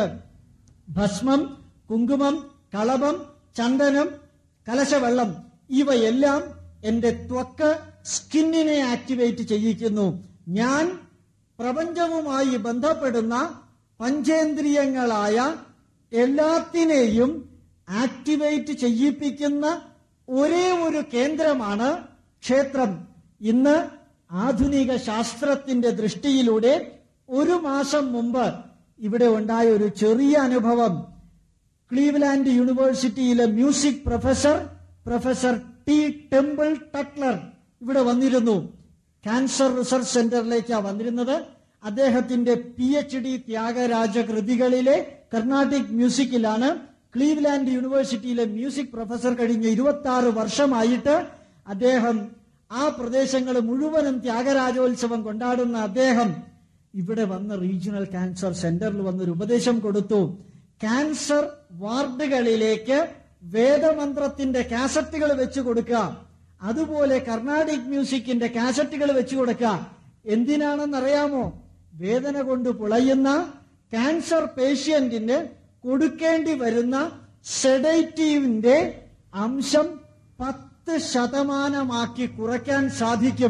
ഭസ്മം കുങ്കുമം കളഭം ചന്ദനം കലശവെള്ളം ഇവയെല്ലാം എന്റെ ത്വക്ക് സ്കിന്നിനെ ആക്ടിവേറ്റ് ചെയ്യിക്കുന്നു ഞാൻ പ്രപഞ്ചവുമായി ബന്ധപ്പെടുന്ന പഞ്ചേന്ദ്രിയങ്ങളായ എല്ലാത്തിനെയും ആക്ടിവേറ്റ് ചെയ്യിപ്പിക്കുന്ന ഒരേ ഒരു കേന്ദ്രമാണ് ക്ഷേത്രം ഇന്ന് ആധുനിക ശാസ്ത്രത്തിന്റെ ദൃഷ്ടിയിലൂടെ ഒരു മാസം മുമ്പ് ഇവിടെ ഉണ്ടായ ഒരു ചെറിയ അനുഭവം ക്ലീവ്ലാൻഡ് യൂണിവേഴ്സിറ്റിയിലെ music professor professor T Temple Tuttle ഇവിടെ വന്നിരുന്നു ക്യാൻസർ റിസർച്ച് സെന്ററിലേക്കാണ് വന്നിരുന്നത് അദ്ദേഹത്തിന്റെ പി എച്ച് ഡി ത്യാഗരാജ കൃതികളിലെ കർണാട്ടിക് മ്യൂസിക്കിലാണ് ക്ലീവ്ലാൻഡ് യൂണിവേഴ്സിറ്റിയിലെ മ്യൂസിക് പ്രൊഫസർ കഴിഞ്ഞ ഇരുപത്തി ആറ് വർഷമായിട്ട് അദ്ദേഹം ആ പ്രദേശങ്ങൾ മുഴുവനും ത്യാഗരാജോത്സവം കൊണ്ടാടുന്ന അദ്ദേഹം ഇവിടെ വന്ന് റീജിയണൽ ക്യാൻസർ സെന്ററിൽ വന്നൊരു ഉപദേശം കൊടുത്തു ക്യാൻസർ വാർഡുകളിലേക്ക് വേദമന്ത്രത്തിന്റെ കാസറ്റുകൾ വെച്ച് കൊടുക്കുക അതുപോലെ കർണാടിക് മ്യൂസിക്കിന്റെ കാസറ്റുകൾ വെച്ച് കൊടുക്കുക എന്തിനാണെന്നറിയാമോ വേദന കൊണ്ട് പുളയുന്ന ക്യാൻസർ പേഷ്യന്റിന് കൊടുക്കേണ്ടി വരുന്ന സെഡേറ്റീവിന്റെ അംശം പത്ത് ശതമാനമാക്കി കുറയ്ക്കാൻ സാധിക്കും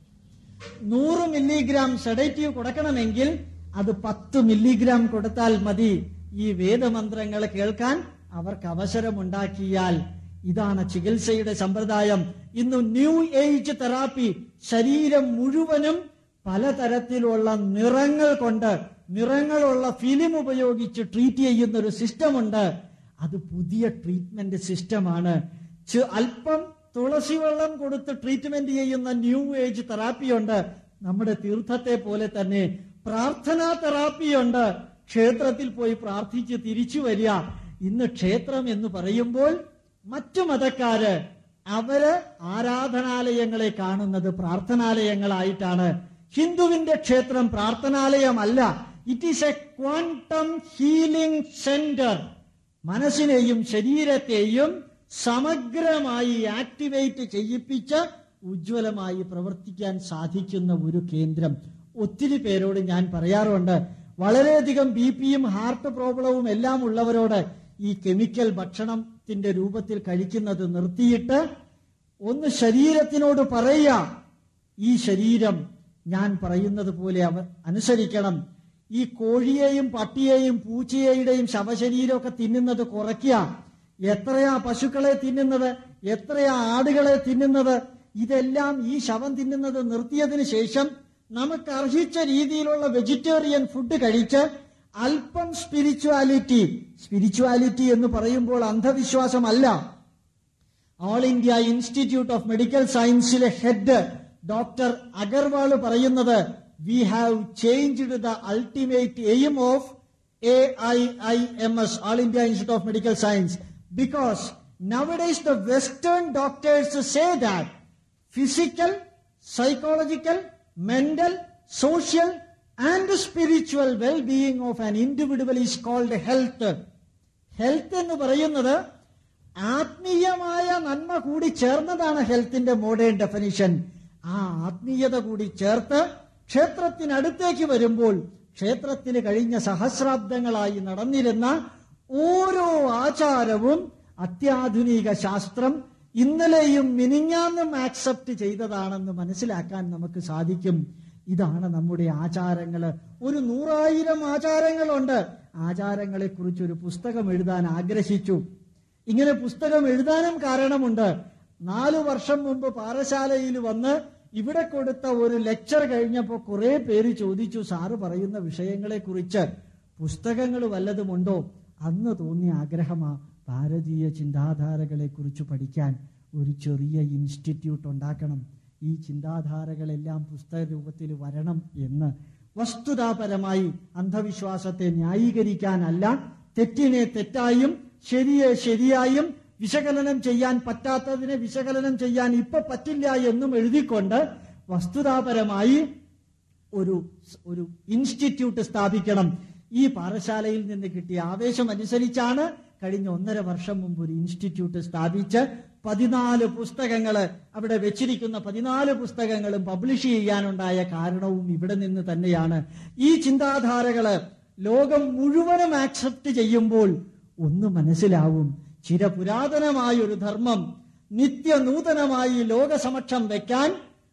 നൂറ് മില്ലിഗ്രാം സെഡേറ്റീവ് കൊടുക്കണമെങ്കിൽ അത് പത്ത് മില്ലിഗ്രാം കൊടുത്താൽ മതി ഈ വേദമന്ത്രങ്ങൾ കേൾക്കാൻ അവർക്ക് അവസരമുണ്ടാക്കിയാൽ ഇതാണ് ചികിത്സയുടെ സമ്പ്രദായം ഇന്ന് ന്യൂ ഏജ് തെറാപ്പി ശരീരം മുഴുവനും പലതരത്തിലുള്ള നിറങ്ങൾ കൊണ്ട് നിറങ്ങളുള്ള ഫിലിം ഉപയോഗിച്ച് ട്രീറ്റ് ചെയ്യുന്ന ഒരു സിസ്റ്റമുണ്ട് അത് പുതിയ ട്രീറ്റ്മെന്റ് സിസ്റ്റമാണ് ചെ- അല്പം തുളസി വെള്ളം കൊടുത്ത് ട്രീറ്റ്മെന്റ് ചെയ്യുന്ന ന്യൂ ഏജ് തെറാപ്പിയുണ്ട് നമ്മുടെ തീർത്ഥത്തെ പോലെ തന്നെ പ്രാർത്ഥനാ തെറാപ്പിയുണ്ട് ക്ഷേത്രത്തിൽ പോയി പ്രാർത്ഥിച്ച് തിരിച്ചു വരിക ഇന്ന് ക്ഷേത്രം എന്ന് പറയുമ്പോൾ മറ്റു മതക്കാര് അവര് ആരാധനാലയങ്ങളെ കാണുന്നത് പ്രാർത്ഥനാലയങ്ങളായിട്ടാണ് ഹിന്ദുവിന്റെ ക്ഷേത്രം പ്രാർത്ഥനാലയമല്ല it is a quantum healing centre മനസ്സിനെയും ശരീരത്തെയും സമഗ്രമായി ആക്ടിവേറ്റ് ചെയ്യിപ്പിച്ച് ഉജ്ജ്വലമായി പ്രവർത്തിക്കാൻ സാധിക്കുന്ന ഒരു കേന്ദ്രം ഒത്തിരി പേരോട് ഞാൻ പറയാറുണ്ട് വളരെയധികം ബി പിയും ഹാർട്ട് പ്രോബ്ലവും എല്ലാം ഉള്ളവരോട് ഈ കെമിക്കൽ ഭക്ഷണത്തിന്റെ രൂപത്തിൽ കഴിക്കുന്നത് നിർത്തിയിട്ട് ഒന്ന് ശരീരത്തിനോട് പറയുക ഈ ശരീരം ഞാൻ പറയുന്നത് പോലെ അവ അനുസരിക്കണം ഈ കോഴിയെയും പട്ടിയെയും പൂച്ചയുടെയും ശവശരീരമൊക്കെ തിന്നുന്നത് കുറയ്ക്കുക എത്രയാ പശുക്കളെ തിന്നുന്നത് എത്രയാ ആടുകളെ തിന്നുന്നത് ഇതെല്ലാം ഈ ശവം തിന്നുന്നത് നിർത്തിയതിനു ശേഷം നമുക്ക് അർഹിച്ച രീതിയിലുള്ള വെജിറ്റേറിയൻ ഫുഡ് കഴിച്ച് അല്പം സ്പിരിച്വാലിറ്റി സ്പിരിച്വാലിറ്റി എന്ന് പറയുമ്പോൾ അന്ധവിശ്വാസമല്ല all India institute of medical സയൻസിലെ ഹെഡ് ഡോക്ടർ അഗർവാൾ പറയുന്നത് we have changed the ultimate aim of A I I M S all India institute of medical science because nowadays the western doctors say that physical, psychological, mental, social, and spiritual well-being of an individual is called health. Health എന്ന് പറയുന്നത് ആത്മീയമായ നന്മ കൂടി ചേർന്നതാണ് ഹെൽത്തിന്റെ modern definition ആ ആത്മീയത കൂടി ചേർത്ത് ക്ഷേത്രത്തിനടുത്തേക്ക് വരുമ്പോൾ ക്ഷേത്രത്തിന് കഴിഞ്ഞ സഹസ്രാബ്ദങ്ങളായി നടന്നിരുന്ന ഓരോ ആചാരവും അത്യാധുനിക ശാസ്ത്രം ഇന്നലെയും മിനിഞ്ഞാന്നും ആക്സെപ്റ്റ് ചെയ്തതാണെന്ന് മനസ്സിലാക്കാൻ നമുക്ക് സാധിക്കും ഇതാണ് നമ്മുടെ ആചാരങ്ങള് ഒരു നൂറായിരം ആചാരങ്ങളുണ്ട് ആചാരങ്ങളെ കുറിച്ച് ഒരു പുസ്തകം എഴുതാൻ ആഗ്രഹിച്ചു ഇങ്ങനെ പുസ്തകം എഴുതാനും കാരണമുണ്ട് നാലു വർഷം മുമ്പ് പാറശാലയിൽ വന്ന് ഇവിടെ കൊടുത്ത ഒരു ലെക്ചർ കഴിഞ്ഞപ്പോൾ കുറെ പേര് ചോദിച്ചു സാറ് പറയുന്ന വിഷയങ്ങളെ കുറിച്ച് പുസ്തകങ്ങൾ വല്ലതുമുണ്ടോ അന്ന് തോന്നിയ ആഗ്രഹമാ ഭാരതീയ ചിന്താധാരകളെ കുറിച്ച് പഠിക്കാൻ ഒരു ചെറിയ ഇൻസ്റ്റിറ്റ്യൂട്ട് ഉണ്ടാക്കണം ഈ ചിന്താധാരകളെല്ലാം പുസ്തക രൂപത്തിൽ വരണം എന്ന് വസ്തുതാപരമായി അന്ധവിശ്വാസത്തെ ന്യായീകരിക്കാനല്ല തെറ്റിനെ തെറ്റായും ശരിയെ ശരിയായും വിശകലനം ചെയ്യാൻ പറ്റാത്തതിനെ വിശകലനം ചെയ്യാൻ ഇപ്പൊ പറ്റില്ല എന്നും എഴുതിക്കൊണ്ട് വസ്തുതാപരമായി ഒരു ഒരു ഇൻസ്റ്റിറ്റ്യൂട്ട് സ്ഥാപിക്കണം ഈ പാഠശാലയിൽ നിന്ന് കിട്ടിയ ആവേശം അനുസരിച്ചാണ് കഴിഞ്ഞ ഒന്നര വർഷം മുമ്പ് ഒരു ഇൻസ്റ്റിറ്റ്യൂട്ട് സ്ഥാപിച്ച് പതിനാല് പുസ്തകങ്ങള് അവിടെ വെച്ചിരിക്കുന്ന പതിനാല് പുസ്തകങ്ങളും പബ്ലിഷ് ചെയ്യാനുണ്ടായ കാരണവും ഇവിടെ നിന്ന് തന്നെയാണ് ഈ ചിന്താധാരകള് ലോകം മുഴുവനും ആക്സെപ്റ്റ് ചെയ്യുമ്പോൾ ഒന്ന് മനസ്സിലാവും ചിരപുരാതനമായ ഒരു ധർമ്മം നിത്യനൂതനമായി ലോകസമക്ഷം വെക്കാൻ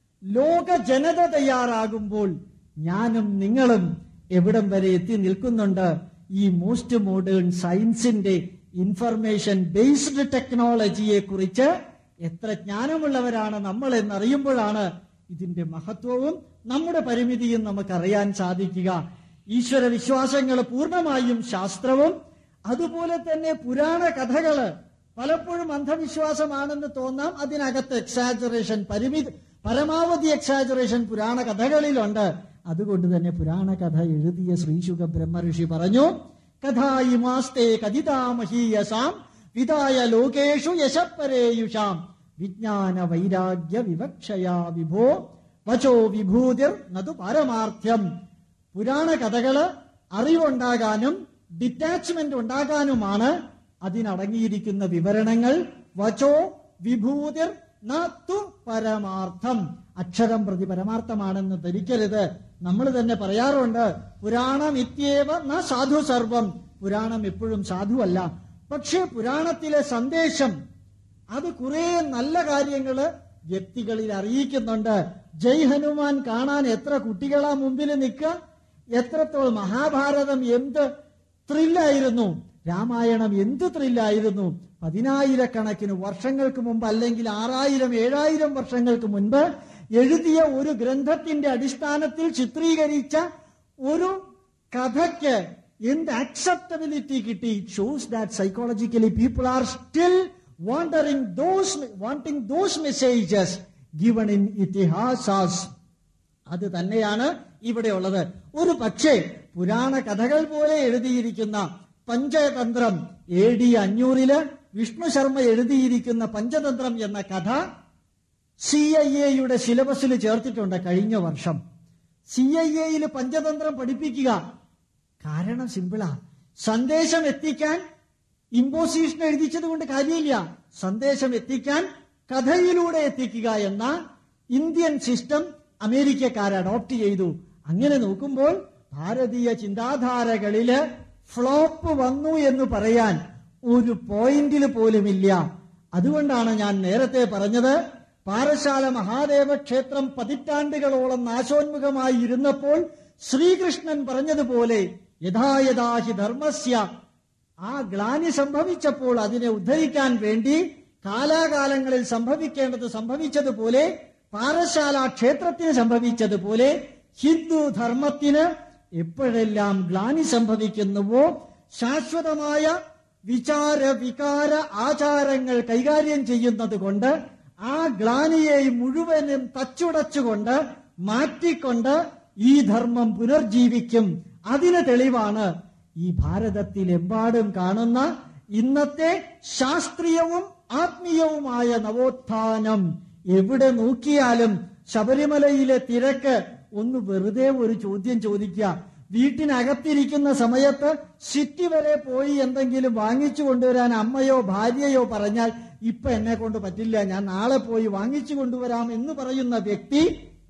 ലോക ജനത തയ്യാറാകുമ്പോൾ ഞാനും നിങ്ങളും എവിടം വരെ എത്തി നിൽക്കുന്നുണ്ട് ഈ മോസ്റ്റ് മോഡേൺ സയൻസിന്റെ ഇൻഫർമേഷൻ ബേസ്ഡ് ടെക്നോളജിയെ കുറിച്ച് എത്ര ജ്ഞാനമുള്ളവരാണ് നമ്മൾ എന്നറിയുമ്പോഴാണ് ഇതിന്റെ മഹത്വവും നമ്മുടെ പരിമിതിയും നമുക്കറിയാൻ സാധിക്കുക ഈശ്വര വിശ്വാസങ്ങൾ പൂർണ്ണമായും ശാസ്ത്രവും അതുപോലെ തന്നെ പുരാണ കഥകള് പലപ്പോഴും അന്ധവിശ്വാസമാണെന്ന് തോന്നാം അതിനകത്ത് എക്സാജറേഷൻ പരിമിതി പരമാവധി എക്സാജറേഷൻ പുരാണ കഥകളിലുണ്ട് അതുകൊണ്ട് തന്നെ പുരാണ കഥ എഴുതിയ ശ്രീശുഖ ബ്രഹ്മഋഷി പറഞ്ഞു കഥായിമാസ്തേ കഥിതാമഹീയസാം വിതായ ലോകേഷു യശപ്പരേയുഷാം വിജ്ഞാന വൈരാഗ്യ വിവക്ഷയാ വിഭോ വചോ വിഭൂതിർ നതു പാരമാർത്ഥ്യം പുരാണ കഥകള് അറിവുണ്ടാകാനും ഡിറ്റാച്ച്മെന്റ് ഉണ്ടാകാനുമാണ് അതിനടങ്ങിയിരിക്കുന്ന വിവരണങ്ങൾ വചോ വിഭൂതിർ നതു പരമാർത്ഥം അക്ഷരം പ്രതി പരമാർത്ഥമാണെന്ന് ധരിക്കരുത് നമ്മൾ തന്നെ പറയാറുണ്ട് പുരാണം ഇത്യേവ ന സാധു സർവം പുരാണം എപ്പോഴും സാധുവല്ല പക്ഷേ പുരാണത്തിലെ സന്ദേശം അത് കുറെ നല്ല കാര്യങ്ങള് വ്യക്തികളിൽ അറിയിക്കുന്നുണ്ട് ജയ് ഹനുമാൻ കാണാൻ എത്ര കുട്ടികളാ മുമ്പിൽ നിൽക്കുക എത്രത്തോളം മഹാഭാരതം എന്ത് ത്രില്ലായിരുന്നു രാമായണം എന്ത് ത്രില്ലായിരുന്നു പതിനായിരക്കണക്കിന് വർഷങ്ങൾക്ക് മുമ്പ് അല്ലെങ്കിൽ ആറായിരം ഏഴായിരം വർഷങ്ങൾക്ക് മുൻപ് എഴുതിയ ഒരു ഗ്രന്ഥത്തിന്റെ അടിസ്ഥാനത്തിൽ ചിത്രീകരിച്ച ഒരു കഥയ്ക്ക് എന്ത് അക്സെപ്റ്റബിലിറ്റി കിട്ടി shows that psychologically people are still wandering those wanting those messages given in itihasas അത് തന്നെയാണ് ഇവിടെയുള്ളത് ഒരു പക്ഷേ പുരാണ കഥകൾ പോലെ എഴുതിയിരിക്കുന്ന പഞ്ചതന്ത്രം എ ഡി അഞ്ഞൂറില് വിഷ്ണു ശർമ്മ എഴുതിയിരിക്കുന്ന പഞ്ചതന്ത്രം എന്ന കഥ സി ഐ എയുടെ സിലബസിൽ ചേർത്തിട്ടുണ്ട് കഴിഞ്ഞ വർഷം സി ഐ എയിൽ പഞ്ചതന്ത്രം പഠിപ്പിക്കുക കാരണം സിമ്പിളാ സന്ദേശം എത്തിക്കാൻ ഇമ്പോസിഷൻ എഴുതിച്ചത് കൊണ്ട് കാര്യമില്ല സന്ദേശം എത്തിക്കാൻ കഥയിലൂടെ എത്തിക്കുക എന്ന ഇന്ത്യൻ സിസ്റ്റം അമേരിക്കക്കാർ അഡോപ്റ്റ് ചെയ്തു അങ്ങനെ നോക്കുമ്പോൾ ഭാരതീയ ചിന്താധാരകളില് ഫ്ലോപ്പ് വന്നു എന്ന് പറയാൻ ഒരു പോയിന്റിൽ പോലുമില്ല അതുകൊണ്ടാണ് ഞാൻ നേരത്തെ പറഞ്ഞത് പാറശാല മഹാദേവ ക്ഷേത്രം പതിറ്റാണ്ടുകളോളം നാശോന്മുഖമായി ഇരുന്നപ്പോൾ ശ്രീകൃഷ്ണൻ പറഞ്ഞതുപോലെ യഥായഥാഹി ധർമ്മസ്യ ആ ഗ്ലാനി സംഭവിച്ചപ്പോൾ അതിനെ ഉദ്ധരിക്കാൻ വേണ്ടി കാലാകാലങ്ങളിൽ സംഭവിക്കേണ്ടത് സംഭവിച്ചതുപോലെ പാറശാല ക്ഷേത്രത്തിന് സംഭവിച്ചതുപോലെ ഹിന്ദു ധർമ്മത്തിന് എപ്പോഴെല്ലാം ഗ്ലാനി സംഭവിക്കുന്നുവോ ശാശ്വതമായ വിചാര വികാര ആചാരങ്ങൾ കൈകാര്യം ചെയ്യുന്നത് കൊണ്ട് ആ ഗ്ലാനിയെ മുഴുവനും തച്ചുടച്ചുകൊണ്ട് മാറ്റിക്കൊണ്ട് ഈ ധർമ്മം പുനർജീവിക്കും അതിന് തെളിവാണ് ഈ ഭാരതത്തിലെമ്പാടും കാണുന്ന ഇന്നത്തെ ശാസ്ത്രീയവും ആത്മീയവുമായ നവോത്ഥാനം എവിടെ നോക്കിയാലും ശബരിമലയിലെ തിരക്ക് ഒന്ന് വെറുതെ ഒരു ചോദ്യം ചോദിക്കുക വീട്ടിനകത്തിരിക്കുന്ന സമയത്ത് സിറ്റി വരെ പോയി എന്തെങ്കിലും വാങ്ങിച്ചു കൊണ്ടുവരാൻ അമ്മയോ ഭാര്യയോ പറഞ്ഞാൽ ഇപ്പൊ എന്നെ കൊണ്ട് പറ്റില്ല ഞാൻ നാളെ പോയി വാങ്ങിച്ചു കൊണ്ടുവരാം എന്ന് പറയുന്ന വ്യക്തി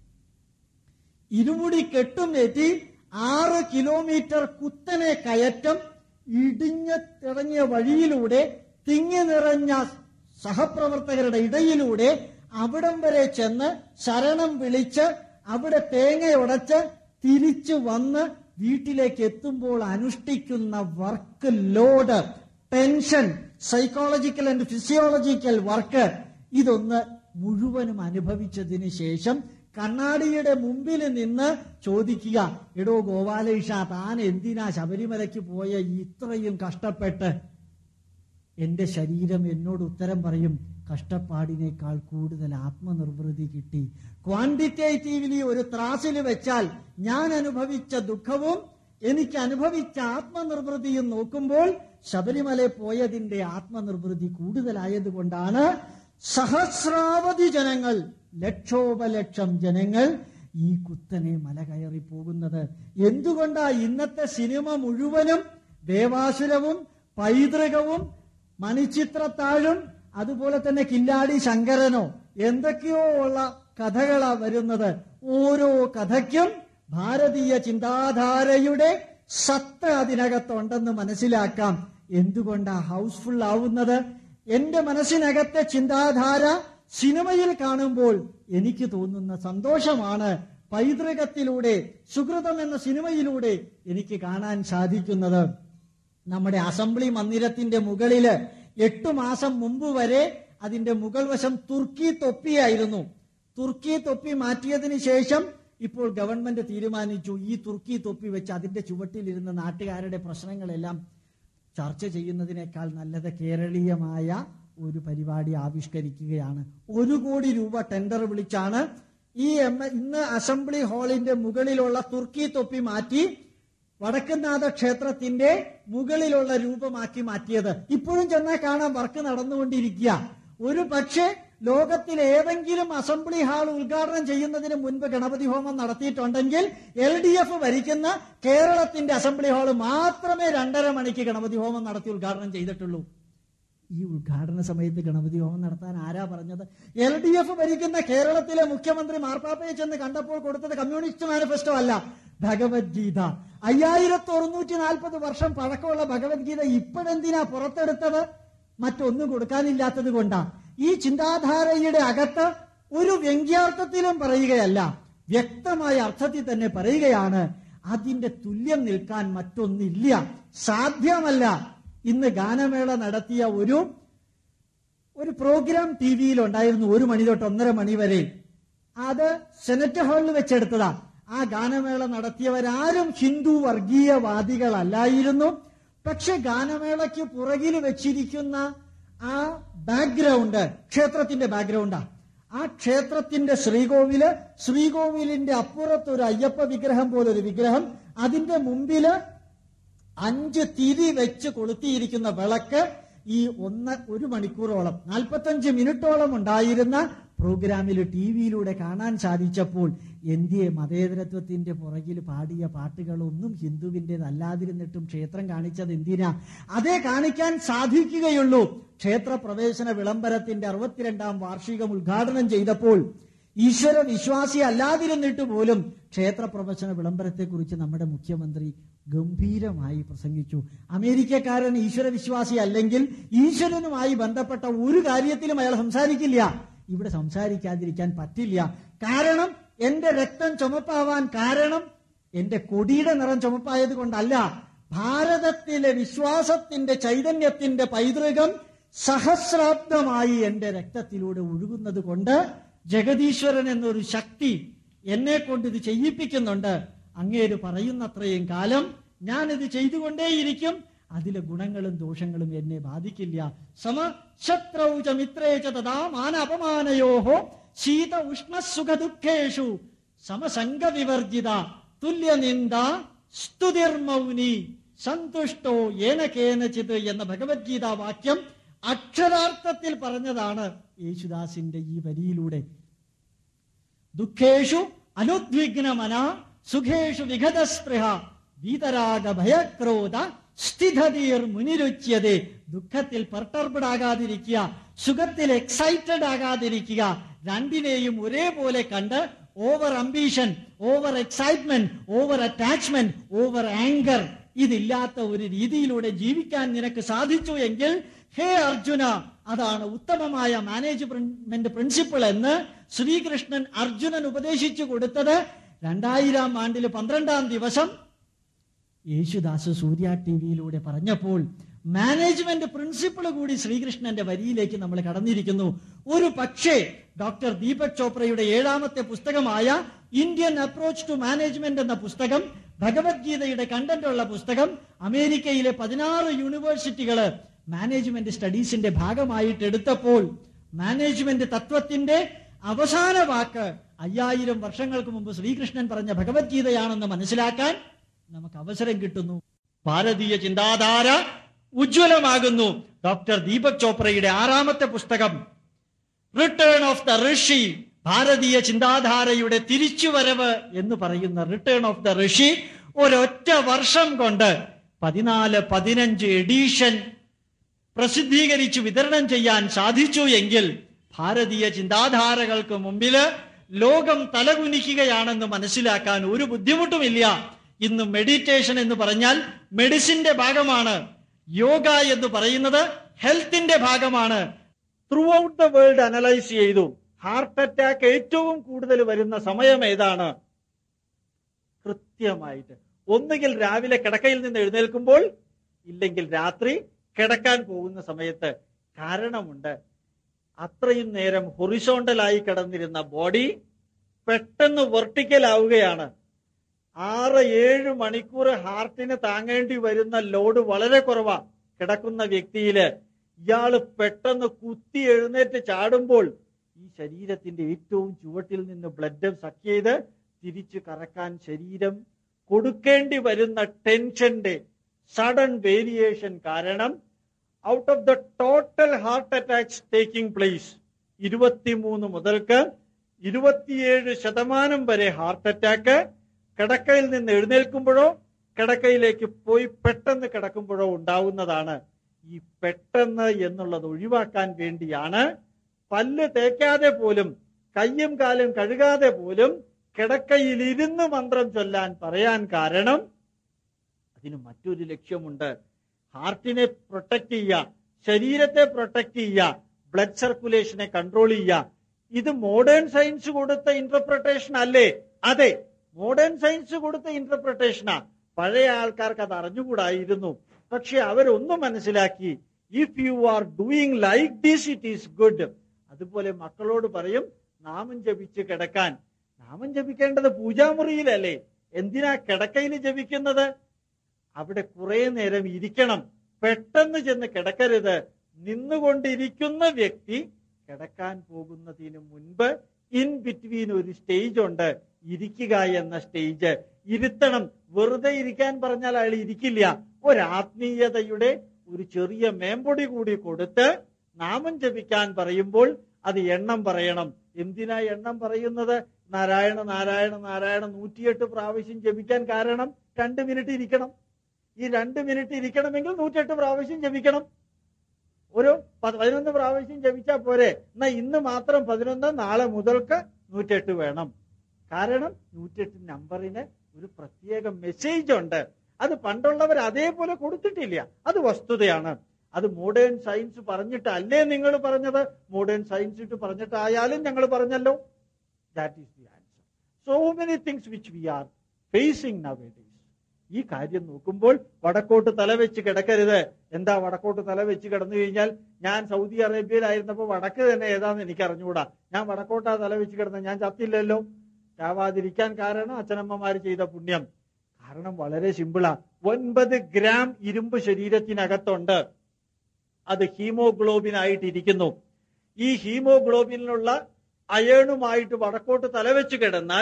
ഇരുമുടി കെട്ടുമേറ്റി ആറ് കിലോമീറ്റർ കുത്തനെ കയറ്റം ഇടിഞ്ഞ തിറങ്ങിയ വഴിയിലൂടെ തിങ്ങി നിറഞ്ഞ സഹപ്രവർത്തകരുടെ ഇടയിലൂടെ അവിടം വരെ ചെന്ന് ശരണം വിളിച്ച് അവിടെ തേങ്ങയുടച്ച് തിരിച്ചു വന്ന് വീട്ടിലേക്ക് എത്തുമ്പോൾ അനുഷ്ഠിക്കുന്ന work load tension psychological and physiological work ഇതൊന്ന് മുഴുവനും അനുഭവിച്ചതിന് ശേഷം കണ്ണാടിയുടെ മുമ്പിൽ നിന്ന് ചോദിക്കുക എടോ ഗോപാലേഷ താൻ എന്തിനാ ശബരിമലയ്ക്ക് പോയ ഇത്രയും കഷ്ടപ്പെട്ട് എന്റെ ശരീരം എന്നോട് ഉത്തരം പറയും കഷ്ടപ്പാടിനേക്കാൾ കൂടുതൽ ആത്മനിർവൃതി കിട്ടി ക്വാണ്ടിറ്റേറ്റീവ്ലി ഒരു ത്രാസിൽ വെച്ചാൽ ഞാൻ അനുഭവിച്ച ദുഃഖവും എനിക്ക് അനുഭവിച്ച ആത്മനിർവൃതിയും നോക്കുമ്പോൾ ശബരിമല പോയതിന്റെ ആത്മനിർവൃതി കൂടുതലായതുകൊണ്ടാണ് സഹസ്രാവധി ജനങ്ങൾ ലക്ഷോപലക്ഷം ജനങ്ങൾ ഈ കുത്തനെ മല കയറി പോകുന്നത് എന്തുകൊണ്ടാ ഇന്നത്തെ സിനിമ മുഴുവനും ദേവാസുരവും പൈതൃകവും മണിച്ചിത്രത്താഴും അതുപോലെ തന്നെ കില്ലാടി ശങ്കരനോ എന്തൊക്കെയോ ഉള്ള കഥകളാ വരുന്നത് ഓരോ കഥയ്ക്കും ഭാരതീയ ചിന്താധാരയുടെ സത്ത് അതിനകത്തുണ്ടെന്ന് മനസ്സിലാക്കാം എന്തുകൊണ്ടാ ഹൗസ്ഫുൾ ആവുന്നത് എന്റെ മനസ്സിനകത്തെ ചിന്താധാര സിനിമയിൽ കാണുമ്പോൾ എനിക്ക് തോന്നുന്ന സന്തോഷമാണ് പൈതൃകത്തിലൂടെ സുഹൃതം എന്ന സിനിമയിലൂടെ എനിക്ക് കാണാൻ സാധിക്കുന്നത് നമ്മുടെ അസംബ്ലി മന്ദിരത്തിന്റെ മുകളില് എട്ടു മാസം മുമ്പ് വരെ അതിന്റെ മുകൾ വശം തുർക്കി തൊപ്പിയായിരുന്നു തുർക്കി തൊപ്പി മാറ്റിയതിന് ശേഷം ഇപ്പോൾ ഗവൺമെന്റ് തീരുമാനിച്ചു ഈ തുർക്കി തൊപ്പി വെച്ച് അതിന്റെ ചുവട്ടിലിരുന്ന നാട്ടുകാരുടെ പ്രശ്നങ്ങളെല്ലാം ചർച്ച ചെയ്യുന്നതിനേക്കാൾ നല്ലത് കേരളീയമായ ഒരു പരിപാടി ആവിഷ്കരിക്കുകയാണ് ഒരു കോടി രൂപ ടെൻഡർ വിളിച്ചാണ് ഈ എം ഇന്ന് അസംബ്ലി ഹാളിന്റെ മുകളിലുള്ള തുർക്കി തൊപ്പി മാറ്റി വടക്കുന്നാഥ ക്ഷേത്രത്തിന്റെ മുകളിലുള്ള രൂപമാക്കി മാറ്റിയത് ഇപ്പോഴും ചെന്നാൽ കാണാൻ വർക്ക് നടന്നുകൊണ്ടിരിക്കുക ഒരു പക്ഷേ ലോകത്തിലെ ഏതെങ്കിലും അസംബ്ലി ഹാൾ ഉദ്ഘാടനം ചെയ്യുന്നതിന് മുൻപ് ഗണപതി ഹോമം നടത്തിയിട്ടുണ്ടെങ്കിൽ എൽ ഡി എഫ് ഭരിക്കുന്ന കേരളത്തിന്റെ അസംബ്ലി ഹാൾ മാത്രമേ രണ്ടര മണിക്ക് ഗണപതി ഹോമം നടത്തി ഉദ്ഘാടനം ചെയ്തിട്ടുള്ളൂ ഈ ഉദ്ഘാടന സമയത്ത് ഗണപതി ഹോമം നടത്താൻ ആരാ പറഞ്ഞത് എൽ ഡി എഫ് ഭരിക്കുന്ന കേരളത്തിലെ മുഖ്യമന്ത്രി മാർപ്പാപ്പയെ ചെന്ന് കണ്ടപ്പോൾ കൊടുത്തത് കമ്മ്യൂണിസ്റ്റ് മാനിഫെസ്റ്റോ അല്ല ഭഗവത്ഗീത അയ്യായിരത്തി അറുന്നൂറ്റി നാൽപ്പത് വർഷം പഴക്കമുള്ള ഭഗവത്ഗീത ഇപ്പോഴെന്തിനാ പുറത്തെടുത്തത് മറ്റൊന്നും കൊടുക്കാനില്ലാത്തത് കൊണ്ടാ ഈ ചിന്താധാരയുടെ അകത്ത് ഒരു വ്യംഗ്യാർത്ഥത്തിലും പറയുകയല്ല വ്യക്തമായ അർത്ഥത്തിൽ തന്നെ പറയുകയാണ് അതിന്റെ തുല്യം നിൽക്കാൻ മറ്റൊന്നില്ല സാധ്യമല്ല ഇന്ന് ഗാനമേള നടത്തിയ ഒരു ഒരു പ്രോഗ്രാം ടി വിയിൽ ഉണ്ടായിരുന്നു ഒരു മണി തൊട്ട് ഒന്നര മണി വരെ അത് സെനറ്റ് ഹാളിൽ വെച്ചെടുത്തതാ ആ ഗാനമേള നടത്തിയവരാരും ഹിന്ദു വർഗീയവാദികളല്ലായിരുന്നു പക്ഷെ ഗാനമേളയ്ക്ക് പുറകിൽ വെച്ചിരിക്കുന്ന ആ ബാക്ക്ഗ്രൗണ്ട് ക്ഷേത്രത്തിന്റെ ബാക്ക്ഗ്രൗണ്ടാ ആ ക്ഷേത്രത്തിന്റെ ശ്രീകോവില് ശ്രീകോവിലിന്റെ അപ്പുറത്ത് ഒരു അയ്യപ്പ വിഗ്രഹം പോലെ ഒരു വിഗ്രഹം അതിന്റെ മുമ്പില് അഞ്ച് തിരി വെച്ച് കൊളുത്തിയിരിക്കുന്ന വിളക്ക് ഈ ഒന്ന് ഒരു മണിക്കൂറോളം നാൽപ്പത്തഞ്ച് മിനിറ്റോളം ഉണ്ടായിരുന്ന പ്രോഗ്രാമിൽ ടി വിയിലൂടെ കാണാൻ സാധിച്ചപ്പോൾ എന്തിയെ മതേതരത്വത്തിന്റെ പുറകിൽ പാടിയ പാട്ടുകളൊന്നും ഹിന്ദുവിൻ്റെതല്ലാതിരുന്നിട്ടും ക്ഷേത്രം കാണിച്ചത് എന്തിനാ അതേ കാണിക്കാൻ സാധിക്കുകയുള്ളൂ ക്ഷേത്ര പ്രവേശന വിളംബരത്തിന്റെ അറുപത്തിരണ്ടാം വാർഷികം ഉദ്ഘാടനം ചെയ്തപ്പോൾ ഈശ്വര വിശ്വാസി അല്ലാതിരുന്നിട്ട് പോലും ക്ഷേത്ര പ്രവചന വിളംബരത്തെക്കുറിച്ച് നമ്മുടെ മുഖ്യമന്ത്രി ഗംഭീരമായി പ്രസംഗിച്ചു അമേരിക്കക്കാരൻ ഈശ്വര വിശ്വാസി അല്ലെങ്കിൽ ഈശ്വരനുമായി ബന്ധപ്പെട്ട ഒരു കാര്യത്തിലും അയാൾ സംസാരിക്കില്ല ഇവിടെ സംസാരിക്കാതിരിക്കാൻ പറ്റില്ല കാരണം എന്റെ രക്തം ചുമപ്പാവാൻ കാരണം എന്റെ കൊടിയുടെ നിറം ചുമപ്പായത് കൊണ്ടല്ല ഭാരതത്തിലെ വിശ്വാസത്തിന്റെ ചൈതന്യത്തിന്റെ പൈതൃകം സഹസ്രാബ്ദമായി എന്റെ രക്തത്തിലൂടെ ഒഴുകുന്നത് കൊണ്ട് ജഗദീശ്വരൻ എന്നൊരു ശക്തി എന്നെ കൊണ്ട് ഇത് ചെയ്യിപ്പിക്കുന്നുണ്ട് അങ്ങേര് പറയുന്നത്രയും കാലം ഞാൻ ഇത് ചെയ്തുകൊണ്ടേയിരിക്കും അതിലെ ഗുണങ്ങളും ദോഷങ്ങളും എന്നെ ബാധിക്കില്ല സമ ശത്രൗച മിത്രേച തഥാ മാന അപമാനയോഹോ ശീത ഉഷ്ണ സുഖ ദുഃഖേഷു സമസംഗ വിവർജിത തുല്യനിന്ദ സ്തുതിർമൗനി സന്തുഷ്ടോ ഏന കേനചിത് എന്ന ഭഗവത്ഗീത വാക്യം അക്ഷരാർത്ഥത്തിൽ പറഞ്ഞതാണ് യേശുദാസിന്റെ ഈ വരിയിലൂടെ ദുഃഖേഷു അനുദ്വിഗ്നമന സുഖേഷു വിഗതസ്പൃഹ വീതരാഗ ഭയക്രോധ സ്ഥിതീർ മുനിരുച്യതേ ദുഃഖത്തിൽ പെർട്ടർബഡ് ആകാതിരിക്കുക സുഖത്തിൽ എക്സൈറ്റഡ് ആകാതിരിക്കുക രണ്ടിനെയും ഒരേപോലെ കണ്ട് over ambition over excitement over attachment over anger ഇതില്ലാത്ത ഒരു രീതിയിലൂടെ ജീവിക്കാൻ നിനക്ക് സാധിച്ചു എങ്കിൽ ഹേ അർജുന അതാണ് ഉത്തമമായ മാനേജ്മെന്റ് പ്രിൻസിപ്പിൾ എന്ന് ശ്രീകൃഷ്ണൻ അർജുനൻ ഉപദേശിച്ചു കൊടുത്തത് രണ്ടായിരം ആണ്ടിൽ പന്ത്രണ്ടാം ദിവസം യേശുദാസ് സൂര്യ ടി വിയിലൂടെ പറഞ്ഞപ്പോൾ മാനേജ്മെന്റ് പ്രിൻസിപ്പിൾ കൂടി ശ്രീകൃഷ്ണന്റെ വരിയിലേക്ക് നമ്മൾ കടന്നിരിക്കുന്നു ഒരു പക്ഷേ ഡോക്ടർ ദീപക് ചോപ്രയുടെ ഏഴാമത്തെ പുസ്തകമായ ഇന്ത്യൻ അപ്രോച്ച് ടു മാനേജ്മെന്റ് എന്ന പുസ്തകം ഭഗവത്ഗീതയുടെ കണ്ടന്റ് ഉള്ള പുസ്തകം അമേരിക്കയിലെ പതിനാറ് യൂണിവേഴ്സിറ്റികള് മാനേജ്മെന്റ് സ്റ്റഡീസിന്റെ ഭാഗമായിട്ട് എടുത്തപ്പോൾ മാനേജ്മെന്റ് തത്വത്തിന്റെ അവസാന വാക്ക് അയ്യായിരം വർഷങ്ങൾക്ക് മുമ്പ് ശ്രീകൃഷ്ണൻ പറഞ്ഞ ഭഗവത്ഗീതയാണെന്ന് മനസ്സിലാക്കാൻ നമുക്ക് അവസരം കിട്ടുന്നു ഭാരതീയ ചിന്താധാര ഉജ്ജ്വലമാകുന്നു ഡോക്ടർ ദീപക് ചോപ്രയുടെ ആറാമത്തെ പുസ്തകം റിട്ടേൺ ഓഫ് ദ ഋഷി ഭാരതീയ ചിന്താധാരയുടെ തിരിച്ചുവരവ് എന്ന് പറയുന്ന റിട്ടേൺ ഓഫ് ദ ഋഷി ഒരൊറ്റ വർഷം കൊണ്ട് പതിനാല് പതിനഞ്ച് എഡീഷൻ പ്രസിദ്ധീകരിച്ച് വിതരണം ചെയ്യാൻ സാധിച്ചു എങ്കിൽ ഭാരതീയ ചിന്താധാരകൾക്ക് മുമ്പില് ലോകം തലകുനിക്കുകയാണെന്ന് മനസ്സിലാക്കാൻ ഒരു ബുദ്ധിമുട്ടുമില്ല ഇന്ന് മെഡിറ്റേഷൻ എന്ന് പറഞ്ഞാൽ മെഡിസിന്റെ ഭാഗമാണ് യോഗ എന്ന് പറയുന്നത് ഹെൽത്തിന്റെ ഭാഗമാണ് throughout the world analyse ചെയ്തു ഹാർട്ട് അറ്റാക്ക് ഏറ്റവും കൂടുതൽ വരുന്ന സമയം ഏതാണ് കൃത്യമായിട്ട് ഒന്നുകിൽ രാവിലെ കിടക്കയിൽ നിന്ന് എഴുന്നേൽക്കുമ്പോൾ ഇല്ലെങ്കിൽ രാത്രി കിടക്കാൻ പോകുന്ന സമയത്ത് കാരണമുണ്ട് അത്രയും നേരം ഹൊറിസോണ്ടലായി കിടന്നിരുന്ന ബോഡി പെട്ടെന്ന് വെർട്ടിക്കൽ ആവുകയാണ് ആറ് ഏഴ് മണിക്കൂർ ഹാർട്ടിന് താങ്ങേണ്ടി വരുന്ന ലോഡ് വളരെ കുറവാ കിടക്കുന്ന വ്യക്തിയില് ഇയാള് പെട്ടെന്ന് കുത്തി എഴുന്നേറ്റ് ചാടുമ്പോൾ ഈ ശരീരത്തിന്റെ ഏറ്റവും ചുവട്ടിൽ നിന്ന് ബ്ലഡ് സക്ക് ചെയ്ത് തിരിച്ചു കറക്കാൻ ശരീരം കൊടുക്കേണ്ടി വരുന്ന ടെൻഷന്റെ സഡൻ വേരിയേഷൻ കാരണം out of the total heart attacks taking place ഇരുപത്തിമൂന്ന് മുതൽക്ക് ഇരുപത്തിയേഴ് ശതമാനം വരെ ഹാർട്ട് അറ്റാക്ക് കിടക്കയിൽ നിന്ന് എഴുന്നേൽക്കുമ്പോഴോ കിടക്കയിലേക്ക് പോയി പെട്ടെന്ന് കിടക്കുമ്പോഴോ ഉണ്ടാവുന്നതാണ് ഈ പെട്ടെന്ന് എന്നുള്ളത് ഒഴിവാക്കാൻ വേണ്ടിയാണ് പല്ല് തേക്കാതെ പോലും കയ്യും കാലും കഴുകാതെ പോലും കിടക്കയിൽ ഇരുന്ന് മന്ത്രം ചൊല്ലാൻ പറയാൻ കാരണം അതിന് മറ്റൊരു ലക്ഷ്യമുണ്ട് ഹാർട്ടിനെ പ്രൊട്ടക്ട് ചെയ്യുക ശരീരത്തെ പ്രൊട്ടക്ട് ചെയ്യുക ബ്ലഡ് സർക്കുലേഷനെ കൺട്രോൾ ചെയ്യുക ഇത് മോഡേൺ സയൻസ് കൊടുത്ത ഇന്റർപ്രിട്ടേഷൻ അല്ലേ അതെ മോഡേൺ സയൻസ് കൊടുത്ത ഇന്റർപ്രിട്ടേഷനാ പഴയ ആൾക്കാർക്ക് അത് അറിഞ്ഞുകൂടായിരുന്നു പക്ഷെ അവരൊന്നും മനസ്സിലാക്കി if you are doing like this it is good അതുപോലെ മക്കളോട് പറയും നാമം ജപിച്ച് കിടക്കാൻ നാമം ജപിക്കേണ്ടത് പൂജാമുറിയിലല്ലേ എന്തിനാ കിടക്കയിൽ ജപിക്കുന്നത് അവിടെ കുറെ നേരം ഇരിക്കണം പെട്ടെന്ന് ചെന്ന് കിടക്കരുത് നിന്നുകൊണ്ടിരിക്കുന്ന വ്യക്തി കിടക്കാൻ പോകുന്നതിന് മുൻപ് ഇൻ ബിറ്റ്വീൻ ഒരു സ്റ്റേജ് ഉണ്ട് ഇരിക്കുക എന്ന സ്റ്റേജ് ഇരുത്തണം വെറുതെ ഇരിക്കാൻ പറഞ്ഞാൽ അയാൾ ഇരിക്കില്ല ഒരാത്മീയതയുടെ ഒരു ചെറിയ മേമ്പൊടി കൂടി കൊടുത്ത് നാമം ജപിക്കാൻ പറയുമ്പോൾ അത് എണ്ണം പറയണം എന്തിനാ എണ്ണം പറയുന്നത് നാരായണ നാരായണ നാരായണ നൂറ്റിയെട്ട് പ്രാവശ്യം ജപിക്കാൻ കാരണം രണ്ട് മിനിറ്റ് ഇരിക്കണം ഈ രണ്ട് മിനിറ്റ് ഇരിക്കണമെങ്കിൽ നൂറ്റെട്ട് പ്രാവശ്യം ജപിക്കണം ഒരു പ- പതിനൊന്ന് പ്രാവശ്യം ജപിച്ചാൽ പോരെ എന്നാ ഇന്ന് മാത്രം പതിനൊന്ന് നാളെ മുതൽക്ക് നൂറ്റെട്ട് വേണം കാരണം നൂറ്റെട്ട് നമ്പറിന് ഒരു പ്രത്യേക മെസ്സേജ് ഉണ്ട് അത് പണ്ടുള്ളവർ അതേപോലെ കൊടുത്തിട്ടില്ല അത് വസ്തുതയാണ് അത് മോഡേൺ സയൻസ് പറഞ്ഞിട്ടല്ലേ നിങ്ങൾ പറഞ്ഞത് മോഡേൺ സയൻസ് ഇട്ട് പറഞ്ഞിട്ടായാലും ഞങ്ങൾ പറഞ്ഞല്ലോ that is the answer so many things which we are facing now ഈ കാര്യം നോക്കുമ്പോൾ വടക്കോട്ട് തല വെച്ച് കിടക്കരുത് എന്താ വടക്കോട്ട് തല വെച്ച് കിടന്നു കഴിഞ്ഞാൽ ഞാൻ സൗദി അറേബ്യയിലായിരുന്നപ്പോ വടക്ക് തന്നെ ഏതാന്ന് എനിക്ക് അറിഞ്ഞുകൂടാ ഞാൻ വടക്കോട്ടാ തല വെച്ച് കിടന്ന ഞാൻ ചത്തില്ലല്ലോ ചാവാതിരിക്കാൻ കാരണം അച്ഛനമ്മമാര് ചെയ്ത പുണ്യം കാരണം വളരെ സിമ്പിളാ ഒൻപത് ഗ്രാം ഇരുമ്പ് ശരീരത്തിനകത്തുണ്ട് അത് ഹീമോഗ്ലോബിൻ ആയിട്ടിരിക്കുന്നു ഈ ഹീമോഗ്ലോബിനുള്ള അയേണുമായിട്ട് വടക്കോട്ട് തലവെച്ച് കിടന്നാൽ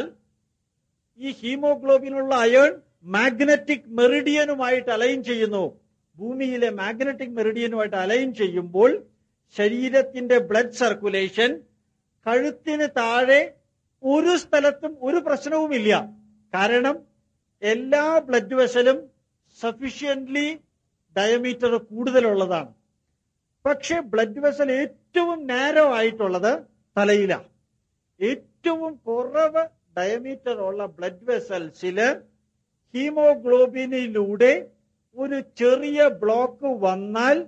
ഈ ഹീമോഗ്ലോബിനുള്ള അയേൺ മാഗ്നറ്റിക് മെറിഡിയനുമായിട്ട് അലൈൻ ചെയ്യുന്നു ഭൂമിയിലെ മാഗ്നറ്റിക് മെറിഡിയനുമായിട്ട് അലൈൻ ചെയ്യുമ്പോൾ ശരീരത്തിന്റെ ബ്ലഡ് സർക്കുലേഷൻ കഴുത്തിന് താഴെ ഒരു സ്ഥലത്തും ഒരു പ്രശ്നവുമില്ല കാരണം എല്ലാ ബ്ലഡ് വെസലും സഫീഷ്യന്റ്ലി ഡയമീറ്റർ കൂടുതലുള്ളതാണ് പക്ഷെ ബ്ലഡ് വെസൽ ഏറ്റവും നാരോ ആയിട്ടുള്ളത് തലയിലാണ് ഏറ്റവും കുറവ് ഡയമീറ്റർ ഉള്ള ബ്ലഡ് വെസൽസില് ഹീമോഗ്ലോബിനിലൂടെ ഒരു ചെറിയ ബ്ലോക്ക് വന്നാൽ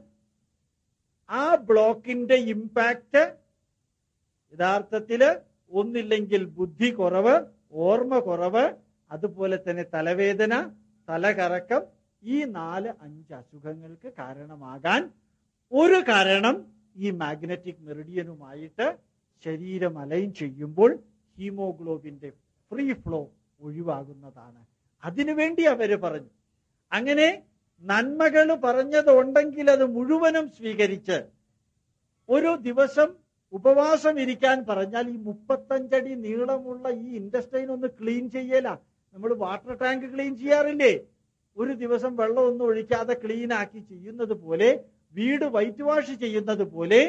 ആ ബ്ലോക്കിന്റെ ഇമ്പാക്ട് യഥാർത്ഥത്തില് ഒന്നില്ലെങ്കിൽ ബുദ്ധി കുറവ് ഓർമ്മ കുറവ് അതുപോലെ തന്നെ തലവേദന തലകറക്കം ഈ നാല് അഞ്ച് അസുഖങ്ങൾക്ക് കാരണമാകാൻ ഒരു കാരണം ഈ മാഗ്നറ്റിക് മെറിഡിയനുമായിട്ട് ശരീരം അലൈൻ ചെയ്യുമ്പോൾ ഹീമോഗ്ലോബിന്റെ ഫ്രീ ഫ്ലോ ഒഴിവാകുന്നതാണ് അതിനുവേണ്ടി അവര് പറഞ്ഞു അങ്ങനെ നന്മകൾ പറഞ്ഞത് ഉണ്ടെങ്കിൽ അത് മുഴുവനും സ്വീകരിച്ച് ഒരു ദിവസം ഉപവാസം ഇരിക്കാൻ പറഞ്ഞാൽ ഈ മുപ്പത്തഞ്ചടി നീളമുള്ള ഈ ഇൻഡസ്ട്രൈൻ ഒന്ന് ക്ലീൻ ചെയ്യല നമ്മൾ വാട്ടർ ടാങ്ക് ക്ലീൻ ചെയ്യാറില്ലേ ഒരു ദിവസം വെള്ളം ഒന്നും ഒഴിക്കാതെ ക്ലീൻ ആക്കി ചെയ്യുന്നത് പോലെ വീട് വൈറ്റ് വാഷ് ചെയ്യുന്നത് പോലെ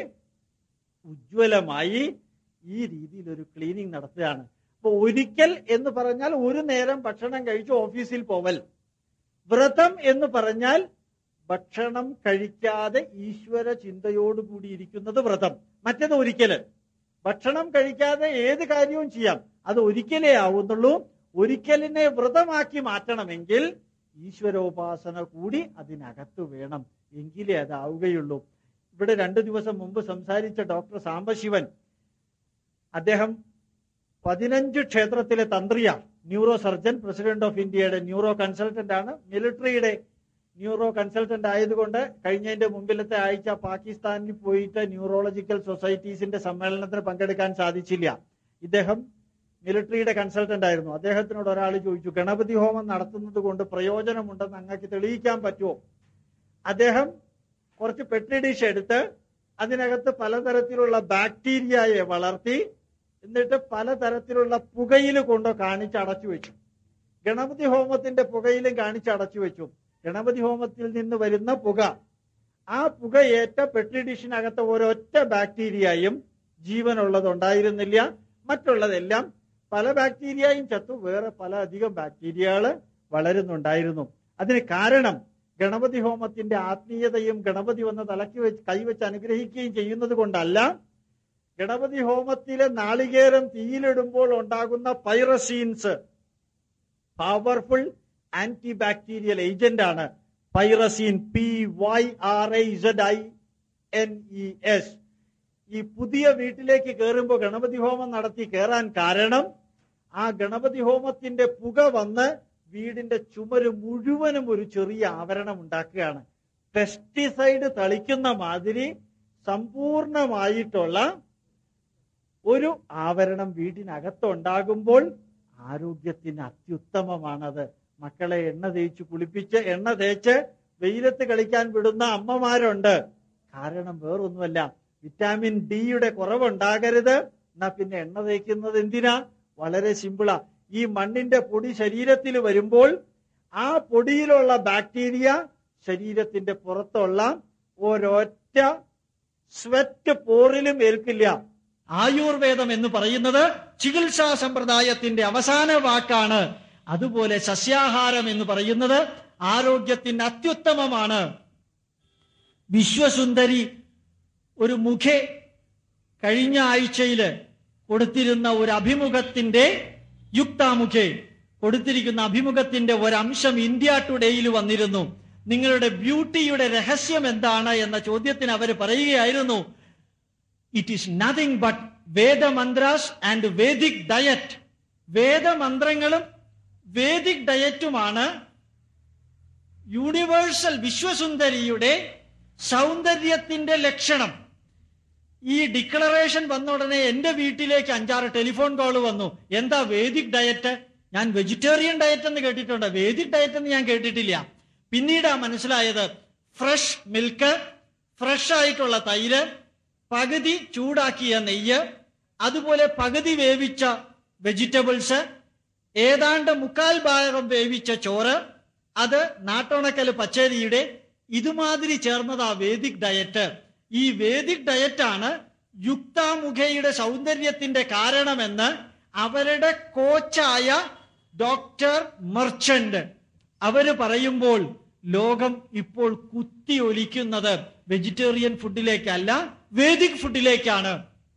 ഉജ്ജ്വലമായി ഈ രീതിയിൽ ഒരു ക്ലീനിങ് നടത്തുകയാണ് അപ്പൊ ഒരിക്കൽ എന്ന് പറഞ്ഞാൽ ഒരു നേരം ഭക്ഷണം കഴിച്ച് ഓഫീസിൽ പോവൽ വ്രതം എന്ന് പറഞ്ഞാൽ ഭക്ഷണം കഴിക്കാതെ ഈശ്വര ചിന്തയോടുകൂടി ഇരിക്കുന്നത് വ്രതം മറ്റേത് ഒരിക്കല് ഭക്ഷണം കഴിക്കാതെ ഏത് കാര്യവും ചെയ്യാം അത് ഒരിക്കലേ ആവുന്നുള്ളൂ ഒരിക്കലിനെ വ്രതമാക്കി മാറ്റണമെങ്കിൽ ഈശ്വരോപാസന കൂടി അതിനകത്ത് വേണം എങ്കിലേ അതാവുകയുള്ളൂ ഇവിടെ രണ്ടു ദിവസം മുമ്പ് സംസാരിച്ച ഡോക്ടർ സാംബശിവൻ അദ്ദേഹം പതിനഞ്ച് ക്ഷേത്രത്തിലെ തന്ത്രിയ ന്യൂറോ സർജൻ പ്രസിഡന്റ് ഓഫ് ഇന്ത്യയുടെ ന്യൂറോ കൺസൾട്ടന്റ് ആണ് മിലിറ്ററിയുടെ ന്യൂറോ കൺസൾട്ടന്റ് ആയതുകൊണ്ട് കഴിഞ്ഞതിന്റെ മുമ്പിലത്തെ ആഴ്ച പാകിസ്ഥാനിൽ പോയിട്ട് ന്യൂറോളജിക്കൽ സൊസൈറ്റീസിന്റെ സമ്മേളനത്തിന് പങ്കെടുക്കാൻ സാധിച്ചില്ല ഇദ്ദേഹം മിലിറ്ററിയുടെ കൺസൾട്ടന്റ് ആയിരുന്നു അദ്ദേഹത്തിനോട് ഒരാൾ ചോദിച്ചു ഗണപതി ഹോമം നടത്തുന്നത് കൊണ്ട് പ്രയോജനമുണ്ടെന്ന് അങ്ങക്ക് തെളിയിക്കാൻ പറ്റുമോ അദ്ദേഹം കുറച്ച് പെട്രി ഡിഷ് എടുത്ത് അതിനകത്ത് പലതരത്തിലുള്ള ബാക്ടീരിയയെ വളർത്തി എന്നിട്ട് പലതരത്തിലുള്ള പുകയിൽ കൊണ്ടോ കാണിച്ച് അടച്ചു വെച്ചു ഗണപതി ഹോമത്തിന്റെ പുകയിലും കാണിച്ച് അടച്ചു വെച്ചു ഗണപതി ഹോമത്തിൽ നിന്ന് വരുന്ന പുക ആ പുകയേറ്റ പെട്രി ഡിഷിനകത്ത് ഒരൊറ്റ ബാക്ടീരിയയും ജീവനുള്ളത് ഉണ്ടായിരുന്നില്ല മറ്റുള്ളതെല്ലാം പല ബാക്ടീരിയയും ചത്തു വേറെ പല അധികം ബാക്ടീരിയകള് വളരുന്നുണ്ടായിരുന്നു അതിന് കാരണം ഗണപതി ഹോമത്തിന്റെ ആത്മീയതയും ഗണപതി വന്ന് തലക്കി വെച്ച് കൈവച്ച് അനുഗ്രഹിക്കുകയും ചെയ്യുന്നത് കൊണ്ടല്ല ഗണപതി ഹോമത്തിലെ നാളികേരം തീയിലിടുമ്പോൾ ഉണ്ടാകുന്ന pyrazines powerful anti bacterial agent ആണ് pyrazine P Y R I Z I N E S ഈ പുതിയ വീട്ടിലേക്ക് കയറുമ്പോൾ ഗണപതി ഹോമം നടത്തി കയറാൻ കാരണം ആ ഗണപതി ഹോമത്തിന്റെ പുക വന്ന് വീടിന്റെ ചുമര് മുഴുവനും ഒരു ചെറിയ ആവരണം ഉണ്ടാക്കുകയാണ് പെസ്റ്റിസൈഡ് തളിക്കുന്ന മാതിരി സമ്പൂർണമായിട്ടുള്ള ഒരു ആവരണം വീടിനകത്തുണ്ടാകുമ്പോൾ ആരോഗ്യത്തിന് അത്യുത്തമമാണത് മക്കളെ എണ്ണ തേച്ച് കുളിപ്പിച്ച് എണ്ണ തേച്ച് വെയിലത്ത് കളിക്കാൻ വിടുന്ന അമ്മമാരുണ്ട് കാരണം വേറൊന്നുമല്ല വിറ്റാമിൻ ഡിയുടെ കുറവുണ്ടാകരുത് എന്നാ പിന്നെ എണ്ണ തേക്കുന്നത് എന്തിനാ വളരെ സിമ്പിളാ ഈ മണ്ണിന്റെ പൊടി ശരീരത്തിൽ വരുമ്പോൾ ആ പൊടിയിലുള്ള ബാക്ടീരിയ ശരീരത്തിന്റെ പുറത്തുള്ള ഒരൊറ്റ സ്വെറ്റ് പോറിലും ഏൽക്കില്ല ആയുർവേദം എന്ന് പറയുന്നത് ചികിത്സാ സമ്പ്രദായത്തിന്റെ അവസാന വാക്കാണ് അതുപോലെ സസ്യാഹാരം എന്ന് പറയുന്നത് ആരോഗ്യത്തിന് അത്യുത്തമമാണ് വിശ്വസുന്ദരി ഒരു മുഖെ കഴിഞ്ഞ ആഴ്ചയില് കൊടുത്തിരുന്ന ഒരു അഭിമുഖത്തിന്റെ യുക്താമുഖെ കൊടുത്തിരിക്കുന്ന അഭിമുഖത്തിന്റെ ഒരംശം ഇന്ത്യ ടുഡേയിൽ വന്നിരുന്നു നിങ്ങളുടെ ബ്യൂട്ടിയുടെ രഹസ്യം എന്താണ് എന്ന ചോദ്യത്തിന് അവർ പറയുകയായിരുന്നു it is nothing but Vedamantras and Vedic diet വേദമന്ത്രങ്ങളും വേദിക് ഡയറ്റുമാണ് യൂണിവേഴ്സൽ വിശ്വസുന്ദരിയുടെ സൗന്ദര്യത്തിന്റെ ലക്ഷണം ഈ ഡിക്ലറേഷൻ വന്ന ഉടനെ എന്റെ വീട്ടിലേക്ക് അഞ്ചാറ് ടെലിഫോൺ കോൾ വന്നു എന്താ വേദിക് ഡയറ്റ് ഞാൻ വെജിറ്റേറിയൻ ഡയറ്റ് എന്ന് കേട്ടിട്ടുണ്ട് വേദിക് ഡയറ്റ് എന്ന് ഞാൻ കേട്ടിട്ടില്ല പിന്നീടാ മനസ്സിലായത് ഫ്രഷ് മിൽക്ക് ഫ്രഷ് ആയിട്ടുള്ള തൈര് പകുതി ചൂടാക്കിയ നെയ്യ് അതുപോലെ പകുതി വേവിച്ച വെജിറ്റബിൾസ് ഏതാണ്ട് മുക്കാൽ ഭാഗം വേവിച്ച ചോറ് അത് നാട്ടുണക്കൽ പച്ചരിയുടെ ഇതുമാതിരി ചേർന്നതാ വേദിക് ഡയറ്റ് ഈ വേദിക് ഡയറ്റാണ് യുക്താമുഖയുടെ സൗന്ദര്യത്തിന്റെ കാരണമെന്ന് അവരുടെ കോച്ചായ ഡോക്ടർ മർച്ചന്റ് അവര് പറയുമ്പോൾ ലോകം ഇപ്പോൾ കുത്തി ഒലിക്കുന്നത് വെജിറ്റേറിയൻ ഫുഡിലേക്കല്ല വേദിക് ഫുഡിലേക്കാണ്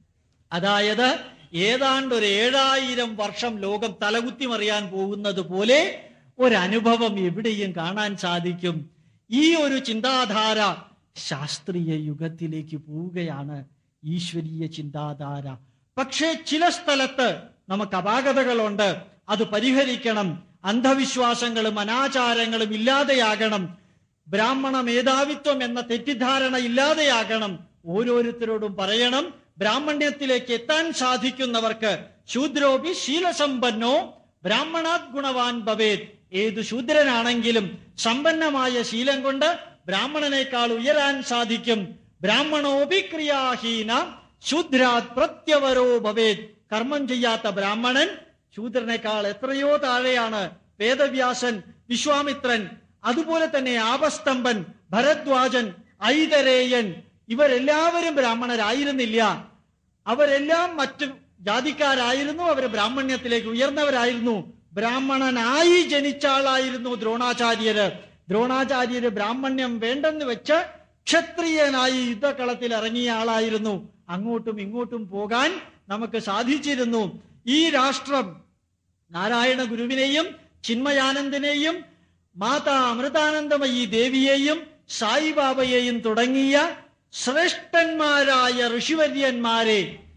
അതായത് ഏതാണ്ട് ഒരു ഏഴായിരം വർഷം ലോകം തലകുത്തി മറിയാൻ പോകുന്നത് പോലെ ഒരനുഭവം എവിടെയും കാണാൻ സാധിക്കും ഈ ഒരു ചിന്താധാര ശാസ്ത്രീയ യുഗത്തിലേക്ക് പോവുകയാണ് ഈശ്വരീയ ചിന്താധാര പക്ഷേ ചില സ്ഥലത്ത് നമുക്ക് അപാകതകളുണ്ട് അത് പരിഹരിക്കണം അന്ധവിശ്വാസങ്ങളും അനാചാരങ്ങളും ഇല്ലാതെയാകണം ബ്രാഹ്മണ മേധാവിത്വം എന്ന തെറ്റിദ്ധാരണ ഇല്ലാതെയാകണം ഓരോരുത്തരോടും പറയണം ബ്രാഹ്മണ്യത്തിലേക്ക് എത്താൻ സാധിക്കുന്നവർക്ക് ശൂദ്രോപി ശീലസമ്പന്നോ ബ്രാഹ്മണാത് ഗുണവാൻ ഭവേത് ഏത് ശൂദ്രനാണെങ്കിലും സമ്പന്നമായ ശീലം കൊണ്ട് ബ്രാഹ്മണനേക്കാൾ ഉയരാൻ സാധിക്കും ബ്രാഹ്മണോപി ക്രിയാഹീന ശൂദ്രാത് പ്രത്യവരോ ഭവേത് കർമ്മം ചെയ്യാത്ത ബ്രാഹ്മണൻ ശൂദ്രനേക്കാൾ എത്രയോ താഴെയാണ് വേദവ്യാസൻ വിശ്വാമിത്രൻ അതുപോലെ തന്നെ ആപസ്തംഭൻ ഭരദ്വാജൻ ഐതരേയൻ ഇവരെല്ലാവരും ബ്രാഹ്മണരായിരുന്നില്ല അവരെല്ലാം മറ്റു ജാതിക്കാരായിരുന്നു അവർ ബ്രാഹ്മണ്യത്തിലേക്ക് ഉയർന്നവരായിരുന്നു ബ്രാഹ്മണനായി ജനിച്ച ആളായിരുന്നു ദ്രോണാചാര്യര് ദ്രോണാചാര്യര് ബ്രാഹ്മണ്യം വേണ്ടെന്ന് വെച്ച് ക്ഷത്രിയനായി യുദ്ധകളത്തിൽ ഇറങ്ങിയ ആളായിരുന്നു അങ്ങോട്ടും ഇങ്ങോട്ടും പോകാൻ നമുക്ക് സാധിച്ചിരുന്നു ഈ രാഷ്ട്രം നാരായണ ഗുരുവിനെയും ചിന്മയാനന്ദനെയും മാതാ അമൃതാനന്ദമയി ദേവിയെയും സായിബാബയെയും തുടങ്ങിയ ശ്രേഷ്ഠന്മാരായ ഋഷിവര്യന്മാരെ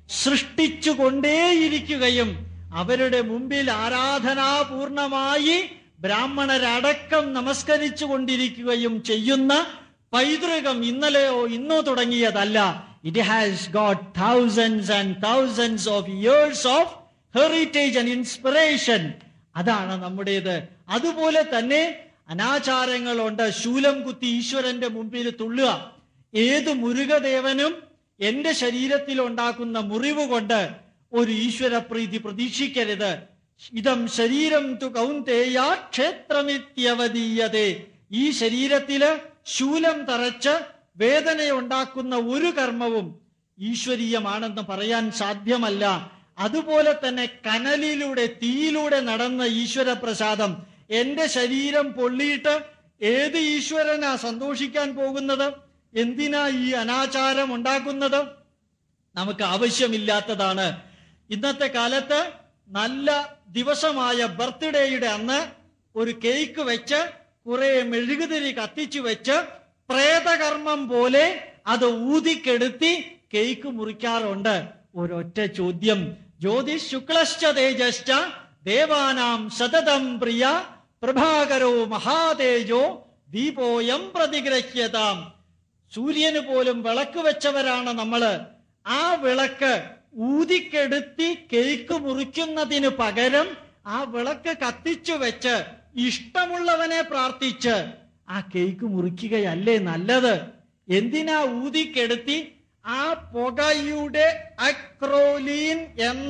സൃഷ്ടിച്ചുകൊണ്ടേയിരിക്കുകയും അവരുടെ മുമ്പിൽ ആരാധനാപൂർണമായി ബ്രാഹ്മണരടക്കം നമസ്കരിച്ചു കൊണ്ടിരിക്കുകയും ചെയ്യുന്ന പൈതൃകം ഇന്നലെയോ ഇന്നോ തുടങ്ങിയതല്ല it has got thousands and thousands of years of heritage and inspiration അതാണ് നമ്മുടേത് അതുപോലെ തന്നെ അനാചാരങ്ങളുണ്ട് ശൂലം കുത്തി ഈശ്വരന്റെ മുമ്പിൽ തുള്ളുക ഏത് മുരുകദേവനും എന്റെ ശരീരത്തിൽ ഉണ്ടാക്കുന്ന മുറിവ് കൊണ്ട് ഒരു ഈശ്വരപ്രീതി പ്രതീക്ഷിക്കരുത് ഇതം ശരീരം തു കൗന്തേയ ക്ഷേത്രമിത്യവതീയതേ ഈ ശരീരത്തില് ശൂലം തറച്ച് വേദനയുണ്ടാക്കുന്ന ഒരു കർമ്മവും ഈശ്വരീയമാണെന്ന് പറയാൻ സാധ്യമല്ല അതുപോലെ തന്നെ കനലിലൂടെ തീയിലൂടെ നടന്ന ഈശ്വര പ്രസാദം എന്റെ ശരീരം പൊള്ളിയിട്ട് ഏത് ഈശ്വരനാ സന്തോഷിക്കാൻ പോകുന്നത് എന്തിനാ ഈ അനാചാരം ഉണ്ടാക്കുന്നത് നമുക്ക് ആവശ്യമില്ലാത്തതാണ് ഇന്നത്തെ കാലത്ത് നല്ല ദിവസമായ ബർത്ത്ഡേയുടെ അന്ന് ഒരു കേക്ക് വെച്ച് കുറെ മെഴുകുതിരി കത്തിച്ചു വെച്ച് പ്രേതകർമ്മം പോലെ അത് ഊതിക്കെടുത്തി കേക്ക് മുറിക്കാറുണ്ട് ഒരൊറ്റ ചോദ്യം ജ്യോതിഷ് ശുക്ലശ്ച തേജശ്ച ദേവാനാം സതതം പ്രിയ പ്രഭാകരോ മഹാതേജോ ദീപോയം പ്രതിഗ്രഹ്യതാം സൂര്യന് പോലും വിളക്ക് വെച്ചവരാണ് നമ്മള് ആ വിളക്ക് ഊതിക്കെടുത്തി കേക്ക് മുറിക്കുന്നതിന് പകരം ആ വിളക്ക് കത്തിച്ചു വെച്ച് ഇഷ്ടമുള്ളവനെ പ്രാർത്ഥിച്ച് ആ കേക്ക് മുറിക്കുകയല്ലേ നല്ലത് എന്തിനാ ഊതിക്കെടുത്തി ആ പുകയുടെ അക്രോലീൻ എന്ന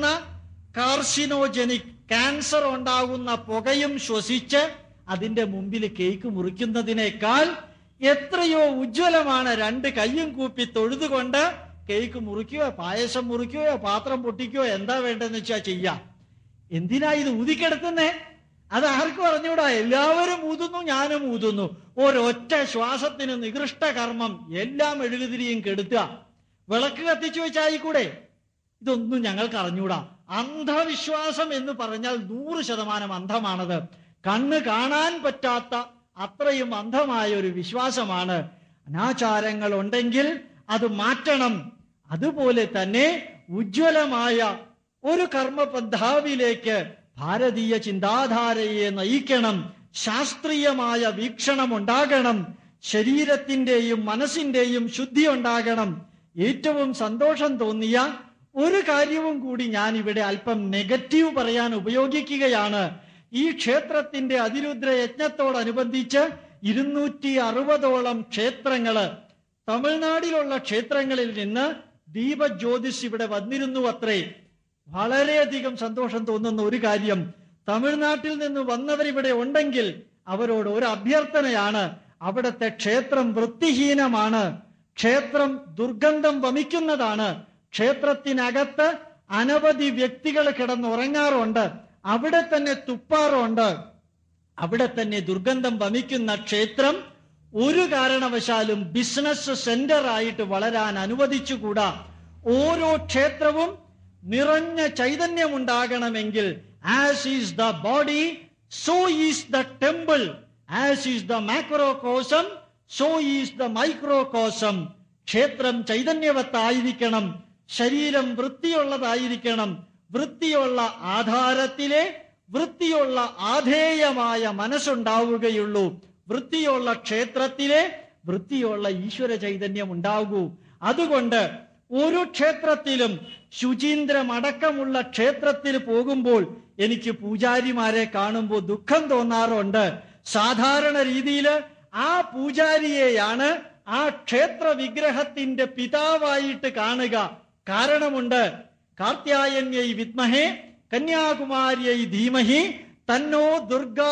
കാർസിനോജനിക് ക്യാൻസർ ഉണ്ടാകുന്ന പുകയും ശ്വസിച്ച് അതിന്റെ മുമ്പിൽ കേക്ക് മുറിക്കുന്നതിനേക്കാൾ എത്രയോ ഉജ്ജ്വലമാണ് രണ്ട് കയ്യും കൂപ്പി തൊഴുതുകൊണ്ട് കേക്ക് മുറിക്കുകയോ പായസം മുറിക്കുകയോ പാത്രം പൊട്ടിക്കുകയോ എന്താ വേണ്ടെന്ന് വെച്ചാ ചെയ്യാം എന്തിനാ ഇത് ഊതിക്കെടുത്തുന്നേ അത് ആർക്കും അറിഞ്ഞൂടാ എല്ലാവരും ഊതുന്നു ഞാനും ഊതുന്നു ഒരൊറ്റ ശ്വാസത്തിന് നികൃഷ്ട കർമ്മം എല്ലാം എഴുകുതിരിയും കെടുത്തുക വിളക്ക് കത്തിച്ചു വെച്ചായിക്കൂടെ ഇതൊന്നും ഞങ്ങൾക്ക് അറിഞ്ഞൂടാ അന്ധവിശ്വാസം എന്ന് പറഞ്ഞാൽ നൂറ് ശതമാനം അന്ധമാണത് കണ്ണ് കാണാൻ പറ്റാത്ത അത്രയും അന്ധമായ ഒരു വിശ്വാസമാണ് അനാചാരങ്ങൾ ഉണ്ടെങ്കിൽ അത് മാറ്റണം അതുപോലെ തന്നെ ഉജ്ജ്വലമായ ഒരു കർമ്മപന്ഥാവിലേക്ക് ഭാരതീയ ചിന്താധാരയെ നയിക്കണം ശാസ്ത്രീയമായ വീക്ഷണം ഉണ്ടാകണം ശരീരത്തിന്റെയും മനസ്സിന്റെയും ശുദ്ധി ഉണ്ടാകണം ഏറ്റവും സന്തോഷം തോന്നിയ ഒരു കാര്യവും കൂടി ഞാൻ ഇവിടെ അല്പം നെഗറ്റീവ് പറയാൻ ഉപയോഗിക്കുകയാണ് ഈ ക്ഷേത്രത്തിന്റെ അതിരുദ്ര യജ്ഞത്തോടനുബന്ധിച്ച് ഇരുന്നൂറ്റി അറുപതോളം ക്ഷേത്രങ്ങള് തമിഴ്നാട്ടിലുള്ള ക്ഷേത്രങ്ങളിൽ നിന്ന് ദീപജ്യോതിസ് ഇവിടെ വന്നിരുന്നു അത്രേ വളരെയധികം സന്തോഷം തോന്നുന്ന ഒരു കാര്യം തമിഴ്നാട്ടിൽ നിന്ന് വന്നവരിവിടെ ഉണ്ടെങ്കിൽ അവരോട് ഒരു അഭ്യർത്ഥനയാണ് അവിടുത്തെ ക്ഷേത്രം വൃത്തിഹീനമാണ് ക്ഷേത്രം ദുർഗന്ധം വമിക്കുന്നതാണ് ക്ഷേത്രത്തിനകത്ത് അനവധി വ്യക്തികൾ കിടന്നുറങ്ങാറുണ്ട് അവിടെ തന്നെ തുപ്പാറുണ്ട് അവിടെ തന്നെ ദുർഗന്ധം വമിക്കുന്ന ക്ഷേത്രം ഒരു കാരണവശാലും ബിസിനസ് സെന്റർ ആയിട്ട് വളരാൻ അനുവദിച്ചുകൂടാ ഓരോ ക്ഷേത്രവും നിറഞ്ഞ ചൈതന്യം ഉണ്ടാകണമെങ്കിൽ as is the body so is the temple as is the macrocosm so is the microcosm ക്ഷേത്രം ചൈതന്യവത്തായിരിക്കണം ശരീരം വൃത്തിയുള്ളതായിരിക്കണം വൃത്തിയുള്ള ആധാരത്തിലെ വൃത്തിയുള്ള ആധേയമായ മനസ്സുണ്ടാവുകയുള്ളൂ വൃത്തിയുള്ള ക്ഷേത്രത്തിലെ വൃത്തിയുള്ള ഈശ്വര ചൈതന്യം ഉണ്ടാകൂ അതുകൊണ്ട് ഒരു ക്ഷേത്രത്തിലും ശുചീന്ദ്രമടക്കമുള്ള ക്ഷേത്രത്തിൽ പോകുമ്പോൾ എനിക്ക് പൂജാരിമാരെ കാണുമ്പോൾ ദുഃഖം തോന്നാറുണ്ട് സാധാരണ രീതിയിൽ ആ പൂജാരിയെയാണ് ആ ക്ഷേത്ര വിഗ്രഹത്തിന്റെ പിതാവായിട്ട് കാണുക കാരണമുണ്ട് കാർത്യായന്യൈ വിദ്മഹേ കന്യാകുമാരിയൈ ധീമഹി തന്നോ ദുർഗാ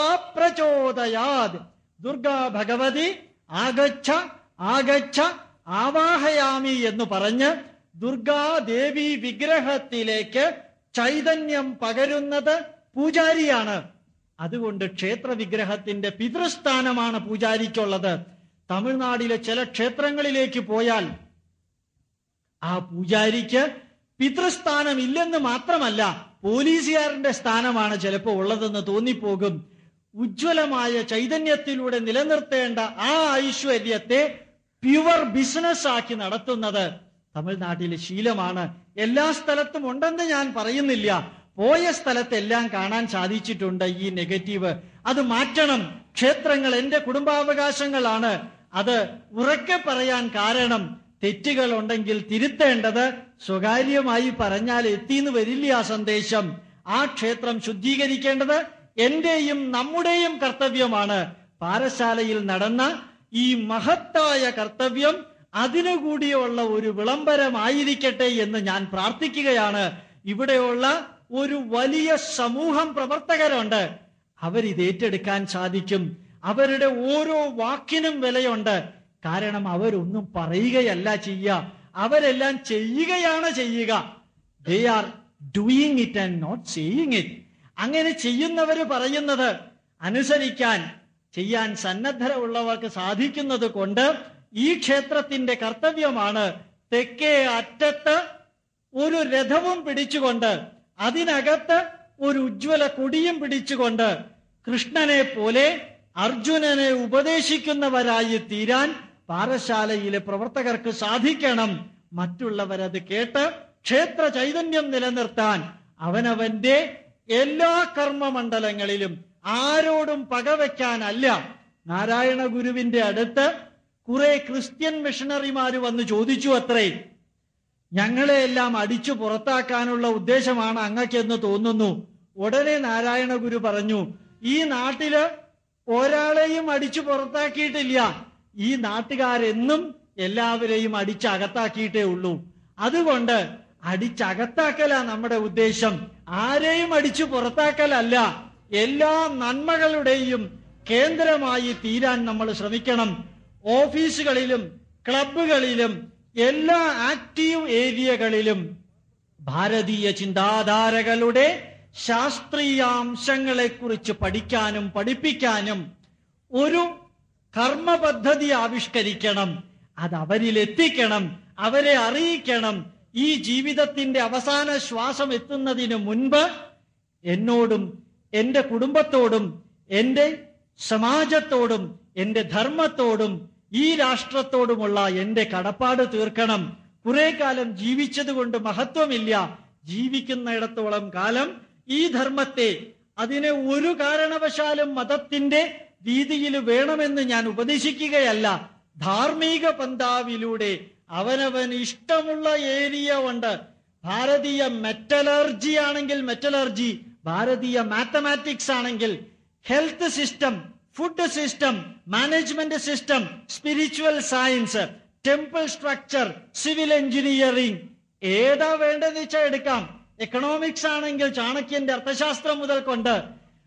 പ്രചോദയാത് ദുർഗാ ഭഗവതി ആഗച്ഛ ആഗച്ഛ ആവാഹയാമി എന്ന് പറഞ്ഞ് ദുർഗാദേവി വിഗ്രഹത്തിലേക്ക് ചൈതന്യം പകരുന്നത് പൂജാരിയാണ് അതുകൊണ്ട് ക്ഷേത്ര വിഗ്രഹത്തിന്റെ പിതൃസ്ഥാനമാണ് പൂജാരിക്കുള്ളത് തമിഴ്നാട്ടിലെ ചില ക്ഷേത്രങ്ങളിലേക്ക് പോയാൽ ആ പൂജാരിക്ക് പിതൃസ്ഥാനം ഇല്ലെന്ന് മാത്രമല്ല പോലീസുകാരന്റെ സ്ഥാനമാണ് ചിലപ്പോൾ ഉള്ളതെന്ന് തോന്നിപ്പോകും ഉജ്ജ്വലമായ ചൈതന്യത്തിലൂടെ നിലനിർത്തേണ്ട ആ ഐശ്വര്യത്തെ പ്യുവർ ബിസിനസ് ആക്കി നടത്തുന്നത് തമിഴ്നാട്ടിലെ ശീലമാണ് എല്ലാ സ്ഥലത്തും ഉണ്ടെന്ന് ഞാൻ പറയുന്നില്ല പോയ സ്ഥലത്തെല്ലാം കാണാൻ സാധിച്ചിട്ടുണ്ട് ഈ നെഗറ്റീവ് അത് മാറ്റണം ക്ഷേത്രങ്ങൾ എന്റെ കുടുംബാവകാശങ്ങളാണ് അത് ഉറക്കെ പറയാൻ കാരണം തെറ്റുകൾ ഉണ്ടെങ്കിൽ തിരുത്തേണ്ടത് സ്വകാര്യമായി പറഞ്ഞാൽ എത്തിന്ന് വരില്ല ആ സന്ദേശം ആ ക്ഷേത്രം ശുദ്ധീകരിക്കേണ്ടത് എന്റെയും നമ്മുടെയും കർത്തവ്യമാണ് പാറശാലയിൽ നടന്ന ഈ മഹത്തായ കർത്തവ്യം അതിനുകൂടിയുള്ള ഒരു വിളംബരമായിരിക്കട്ടെ എന്ന് ഞാൻ പ്രാർത്ഥിക്കുകയാണ് ഇവിടെയുള്ള ഒരു വലിയ സമൂഹം പ്രവർത്തകരുണ്ട് അവരിത് ഏറ്റെടുക്കാൻ സാധിക്കും അവരുടെ ഓരോ വാക്കിനും വിലയുണ്ട് കാരണം അവരൊന്നും പറയുകയല്ല ചെയ്യുക അവരെല്ലാം ചെയ്യുകയാണ് ചെയ്യുക they are doing it and not saying it അങ്ങനെ ചെയ്യുന്നവര് പറയുന്നത് അനുസരിക്കാൻ ചെയ്യാൻ സന്നദ്ധരുള്ളവർക്ക് സാധിക്കുന്നത് കൊണ്ട് ഈ ക്ഷേത്രത്തിന്റെ കർത്തവ്യമാണ് തെക്കേ അറ്റത്ത് ഒരു രഥവും പിടിച്ചുകൊണ്ട് അതിനകത്ത് ഒരു ഉജ്ജ്വല കൊടിയും പിടിച്ചുകൊണ്ട് കൃഷ്ണനെ പോലെ അർജുനനെ ഉപദേശിക്കുന്നവരായി തീരാൻ പാറശാലയിലെ പ്രവർത്തകർക്ക് സാധിക്കണം മറ്റുള്ളവരത് കേട്ട് ക്ഷേത്ര ചൈതന്യം നിലനിർത്താൻ അവനവന്റെ എല്ലാ കർമ്മമണ്ഡലങ്ങളിലും ആരോടും പകവയ്ക്കാനല്ല നാരായണ ഗുരുവിന്റെ അടുത്ത് കുറെ ക്രിസ്ത്യൻ മിഷണറിമാര് വന്ന് ചോദിച്ചു അത്രേ ഞങ്ങളെ എല്ലാം അടിച്ചു പുറത്താക്കാനുള്ള ഉദ്ദേശമാണ് അങ്ങക്കെന്ന് തോന്നുന്നു ഉടനെ നാരായണ ഗുരു പറഞ്ഞു ഈ നാട്ടില് ഒരാളെയും അടിച്ചു പുറത്താക്കിയിട്ടില്ല ഈ നാട്ടുകാരെന്നും എല്ലാവരെയും അടിച്ചകത്താക്കിയിട്ടേ ഉള്ളൂ അതുകൊണ്ട് അടിച്ചകത്താക്കലാ നമ്മുടെ ഉദ്ദേശം ആരെയും അടിച്ചു പുറത്താക്കലല്ല എല്ലാ നന്മകളുടെയും കേന്ദ്രമായി തീരാൻ നമ്മൾ ശ്രമിക്കണം ഓഫീസുകളിലും ക്ലബുകളിലും എല്ലാ ആക്റ്റീവ് ഏരിയകളിലും ഭാരതീയ ചിന്താധാരകളുടെ ശാസ്ത്രീയാംശങ്ങളെക്കുറിച്ച് പഠിക്കാനും പഠിപ്പിക്കാനും ഒരു കർമ്മ പദ്ധതി ആവിഷ്കരിക്കണം അത് അവരിൽ എത്തിക്കണം അവരെ അറിയിക്കണം ഈ ജീവിതത്തിന്റെ അവസാന ശ്വാസം എത്തുന്നതിന് മുൻപ് എന്നോടും എന്റെ കുടുംബത്തോടും എന്റെ സമാജത്തോടും എന്റെ ധർമ്മത്തോടും ഈ രാഷ്ട്രത്തോടുമുള്ള എന്റെ കടപ്പാട് തീർക്കണം കുറെ കാലം ജീവിച്ചത് കൊണ്ട് മഹത്വമില്ല ജീവിക്കുന്നിടത്തോളം കാലം ഈ ധർമ്മത്തെ അതിനെ ഒരു കാരണവശാലും മതത്തിന്റെ രീതിയിൽ വേണമെന്ന് ഞാൻ ഉപദേശിക്കുകയല്ല ധാർമ്മിക പന്താവിലൂടെ അവനവൻ ഇഷ്ടമുള്ള ഏരിയ ഉണ്ട് ഭാരതീയ മെറ്റലർജി ആണെങ്കിൽ മെറ്റലർജി ഭാരതീയ മാത്തമാറ്റിക്സ് ആണെങ്കിൽ health system food system management system spiritual science temple structure civil engineering ഏതാ വേണ്ടതെന്ന് വെച്ചാൽ എടുക്കാം എക്കണോമിക്സ് ആണെങ്കിൽ ചാണക്യന്റെ അർത്ഥശാസ്ത്രം മുതൽ കൊണ്ട്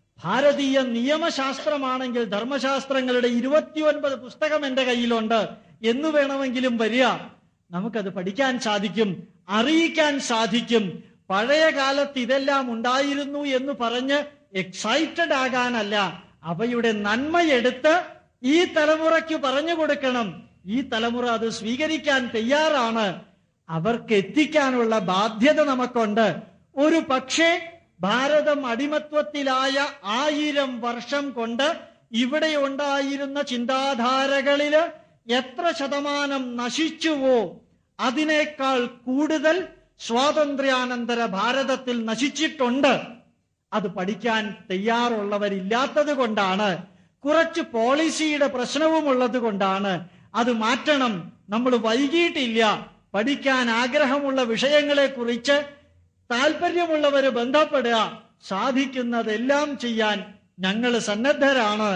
ഭാരതീയ നിയമശാസ്ത്രമാണെങ്കിൽ ധർമ്മശാസ്ത്രങ്ങളുടെ ഇരുപത്തിയൊൻപത് പുസ്തകം എന്റെ കയ്യിലുണ്ട് എന്ന് വേണമെങ്കിലും വരിക നമുക്കത് പഠിക്കാൻ സാധിക്കും അറിയിക്കാൻ സാധിക്കും പഴയ കാലത്ത് ഇതെല്ലാം ഉണ്ടായിരുന്നു എന്ന് പറഞ്ഞ് എക്സൈറ്റഡ് ആകാനല്ല അവയുടെ നന്മയെടുത്ത് ഈ തലമുറയ്ക്ക് പറഞ്ഞു കൊടുക്കണം ഈ തലമുറ അത് സ്വീകരിക്കാൻ തയ്യാറാണ് അവർക്ക് എത്തിക്കാനുള്ള ബാധ്യത നമുക്കുണ്ട് ഒരു പക്ഷേ ഭാരതം അടിമത്വത്തിലായ ആയിരം വർഷം കൊണ്ട് ഇവിടെ ഉണ്ടായിരുന്ന ചിന്താധാരകളില് എത്ര ശതമാനം നശിച്ചുവോ അതിനേക്കാൾ കൂടുതൽ സ്വാതന്ത്ര്യാനന്തര ഭാരതത്തിൽ നശിച്ചിട്ടുണ്ട് അത് പഠിക്കാൻ തയ്യാറുള്ളവരില്ലാത്തത് കൊണ്ടാണ് കുറച്ച് പോളിസിയുടെ പ്രശ്നവുമുള്ളത് കൊണ്ടാണ് അത് മാറ്റണം നമ്മൾ വൈകിട്ടില്ല പഠിക്കാൻ ആഗ്രഹമുള്ള വിഷയങ്ങളെ കുറിച്ച് താല്പര്യമുള്ളവര് ബന്ധപ്പെടുക സാധിക്കുന്നതെല്ലാം ചെയ്യാൻ ഞങ്ങൾ സന്നദ്ധരാണ്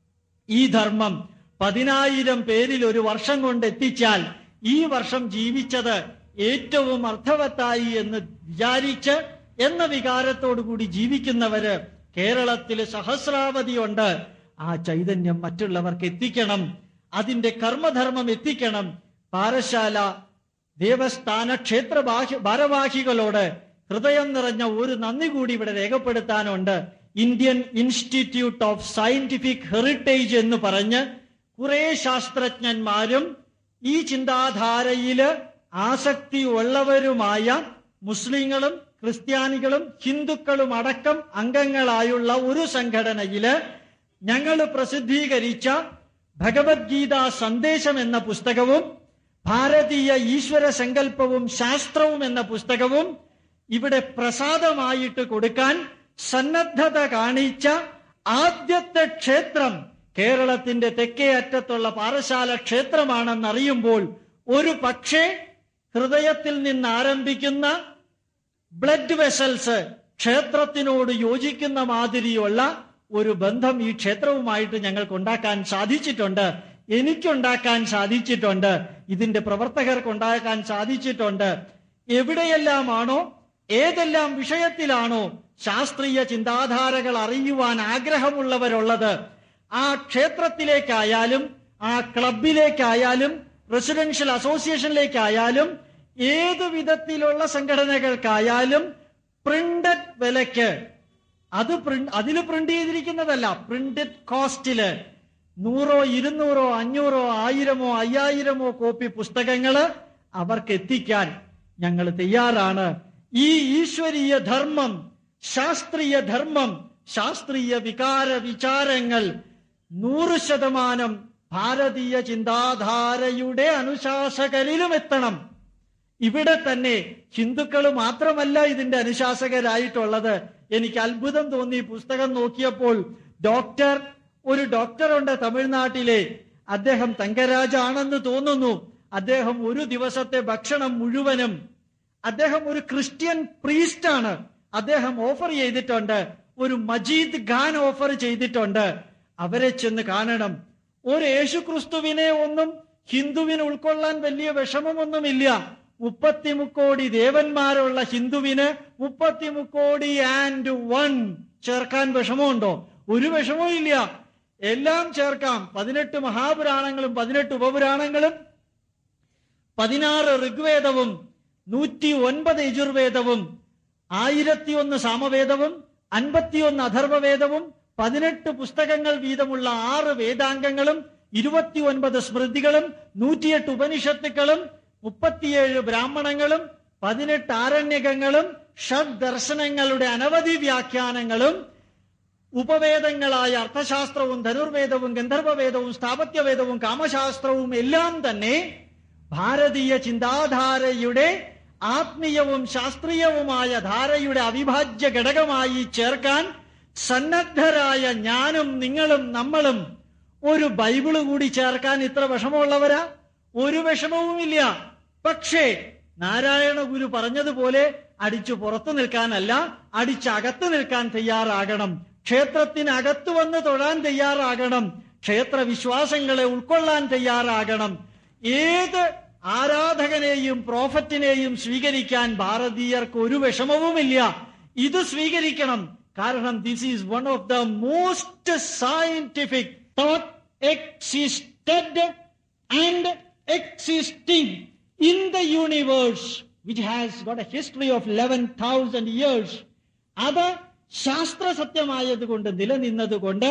ഈ ധർമ്മം പതിനായിരം പേരിൽ ഒരു വർഷം കൊണ്ട് എത്തിച്ചാൽ ഈ വർഷം ജീവിച്ചത് ഏറ്റവും അർത്ഥവത്തായി എന്ന് വിചാരിച്ച് എന്ന വികാരത്തോടു കൂടി ജീവിക്കുന്നവര് കേരളത്തിൽ സഹസ്രാവധിയുണ്ട് ആ ചൈതന്യം മറ്റുള്ളവർക്ക് എത്തിക്കണം അതിന്റെ കർമ്മധർമ്മം എത്തിക്കണം പാറശാല ദേവസ്ഥാന ക്ഷേത്ര ഭാഷ- ഭാരവാഹികളോട് ഹൃദയം നിറഞ്ഞ ഒരു നന്ദി കൂടി ഇവിടെ രേഖപ്പെടുത്താനുണ്ട് Indian institute of scientific heritage എന്ന് പറഞ്ഞ് കുറെ ശാസ്ത്രജ്ഞന്മാരും ഈ ചിന്താധാരയില് ആസക്തി ഉള്ളവരുമായ മുസ്ലിങ്ങളും ക്രിസ്ത്യാനികളും ഹിന്ദുക്കളും അടക്കം അംഗങ്ങളായുള്ള ഒരു സംഘടനയില് ഞങ്ങൾ പ്രസിദ്ധീകരിച്ച ഭഗവത്ഗീത സന്ദേശം എന്ന പുസ്തകവും ഭാരതീയ ഈശ്വര സങ്കല്പവും ശാസ്ത്രവും എന്ന പുസ്തകവും ഇവിടെ പ്രസാദമായിട്ട് കൊടുക്കാൻ സന്നദ്ധത കാണിച്ച ആദ്യത്തെ ക്ഷേത്രം കേരളത്തിന്റെ തെക്കേ അറ്റത്തുള്ള പാറശാല ക്ഷേത്രമാണെന്നറിയുമ്പോൾ ഒരു പക്ഷേ ഹൃദയത്തിൽ നിന്ന് ആരംഭിക്കുന്ന ബ്ലഡ് വെസൽസ് ക്ഷേത്രത്തിനോട് യോജിക്കുന്ന മാതിരിയുള്ള ഒരു ബന്ധം ഈ ക്ഷേത്രവുമായിട്ട് ഞങ്ങൾക്ക് ഉണ്ടാക്കാൻ സാധിച്ചിട്ടുണ്ട് എനിക്കുണ്ടാക്കാൻ സാധിച്ചിട്ടുണ്ട് ഇതിന്റെ പ്രവർത്തകർക്ക് ഉണ്ടാക്കാൻ സാധിച്ചിട്ടുണ്ട് എവിടെയെല്ലാമാണോ ഏതെല്ലാം വിഷയത്തിലാണോ ശാസ്ത്രീയ ചിന്താധാരകൾ അറിയുവാൻ ആഗ്രഹമുള്ളവരുള്ളത് ആ ക്ഷേത്രത്തിലേക്കായാലും ആ ക്ലബിലേക്കായാലും റെസിഡൻഷ്യൽ അസോസിയേഷനിലേക്കായാലും ഏത് വിധത്തിലുള്ള സംഘടനകൾക്കായാലും പ്രിന്റഡ് വിലക്ക് അത് പ്രിന്റ് അതിൽ പ്രിന്റ് ചെയ്തിരിക്കുന്നതല്ല പ്രിന്റഡ് കോസ്റ്റില് നൂറോ ഇരുന്നൂറോ അഞ്ഞൂറോ ആയിരമോ അയ്യായിരമോ കോപ്പി പുസ്തകങ്ങള് അവർക്ക് എത്തിക്കാൻ ഞങ്ങൾ തയ്യാറാണ് ഈ ഈശ്വരീയ ധർമ്മം ശാസ്ത്രീയ ധർമ്മം ശാസ്ത്രീയ വികാര വിചാരങ്ങൾ നൂറ് ശതമാനം ഭാരതീയ ചിന്താധാരയുടെ അനുശാസകരിലും എത്തണം ഇവിടെ തന്നെ ഹിന്ദുക്കൾ മാത്രമല്ല ഇതിന്റെ അനുശാസകരായിട്ടുള്ളത് എനിക്ക് അത്ഭുതം തോന്നി പുസ്തകം നോക്കിയപ്പോൾ ഡോക്ടർ ഒരു ഡോക്ടറുണ്ട് തമിഴ്നാട്ടിലെ അദ്ദേഹം തങ്കരാജാണെന്ന് തോന്നുന്നു അദ്ദേഹം ഒരു ദിവസത്തെ ഭക്ഷണം മുഴുവനും അദ്ദേഹം ഒരു ക്രിസ്ത്യൻ പ്രീസ്റ്റ് ആണ് അദ്ദേഹം ഓഫർ ചെയ്തിട്ടുണ്ട് ഒരു മജീദ് ഖാൻ ഓഫർ ചെയ്തിട്ടുണ്ട് അവരെ ചെന്ന് കാണണം ഒരു യേശുക്രിസ്തുവിനെ ഒന്നും ഹിന്ദുവിന് ഉൾക്കൊള്ളാൻ വലിയ വിഷമമൊന്നുമില്ല മുപ്പത്തിമുക്കോടി ദേവന്മാരുള്ള ഹിന്ദുവിന് മുപ്പത്തിമുക്കോടി ആൻഡ് വൺ ചേർക്കാൻ വിഷമമുണ്ടോ ഒരു വിഷമവും ഇല്ല എല്ലാം ചേർക്കാം പതിനെട്ട് മഹാപുരാണങ്ങളും പതിനെട്ട് ഉപപുരാണങ്ങളും പതിനാറ് ഋഗ്വേദവും നൂറ്റി ഒൻപത് യജുർവേദവും ആയിരത്തി ഒന്ന് സാമവേദവും അൻപത്തിയൊന്ന് അഥർവവേദവും പതിനെട്ട് പുസ്തകങ്ങൾ വീതമുള്ള ആറ് വേദാംഗങ്ങളും ഇരുപത്തിയൊൻപത് സ്മൃതികളും നൂറ്റിയെട്ട് ഉപനിഷത്തുക്കളും മുപ്പത്തിയേഴ് ബ്രാഹ്മണങ്ങളും പതിനെട്ട് ആരണ്യകങ്ങളും ഷഡ് ദർശനങ്ങളുടെ അനവധി വ്യാഖ്യാനങ്ങളും ഉപവേദങ്ങളായ അർത്ഥശാസ്ത്രവും ധനുർവേദവും ഗന്ധർവവേദവും സ്ഥാപത്യവേദവും കാമശാസ്ത്രവും എല്ലാം തന്നെ ഭാരതീയ ചിന്താധാരയുടെ ആത്മീയവും ശാസ്ത്രീയവുമായ ധാരയുടെ അവിഭാജ്യ ഘടകമായി ചേർക്കാൻ സന്നദ്ധരായ ഞാനും നിങ്ങളും നമ്മളും ഒരു ബൈബിള് കൂടി ചേർക്കാൻ ഇത്ര വിഷമമുള്ളവരാ ഒരു വിഷമവുമില്ല പക്ഷേ നാരായണ ഗുരു പറഞ്ഞതുപോലെ അടിച്ചു പുറത്തു നിൽക്കാനല്ല അടിച്ചകത്ത് നിൽക്കാൻ തയ്യാറാകണം ക്ഷേത്രത്തിനകത്ത് വന്ന് തൊഴാൻ തയ്യാറാകണം ക്ഷേത്ര വിശ്വാസങ്ങളെ ഉൾക്കൊള്ളാൻ തയ്യാറാകണം ഏത് ആരാധകനെയും പ്രോഫറ്റിനെയും സ്വീകരിക്കാൻ ഭാരതീയർക്ക് ഒരു വിഷമവുമില്ല ഇത് സ്വീകരിക്കണം കാരണം this is one of the most scientific thought existed and existing in the universe which has got a history of 11,000 years അത് ശാസ്ത്ര സത്യമായതുകൊണ്ട് നിലനിന്നതുകൊണ്ട്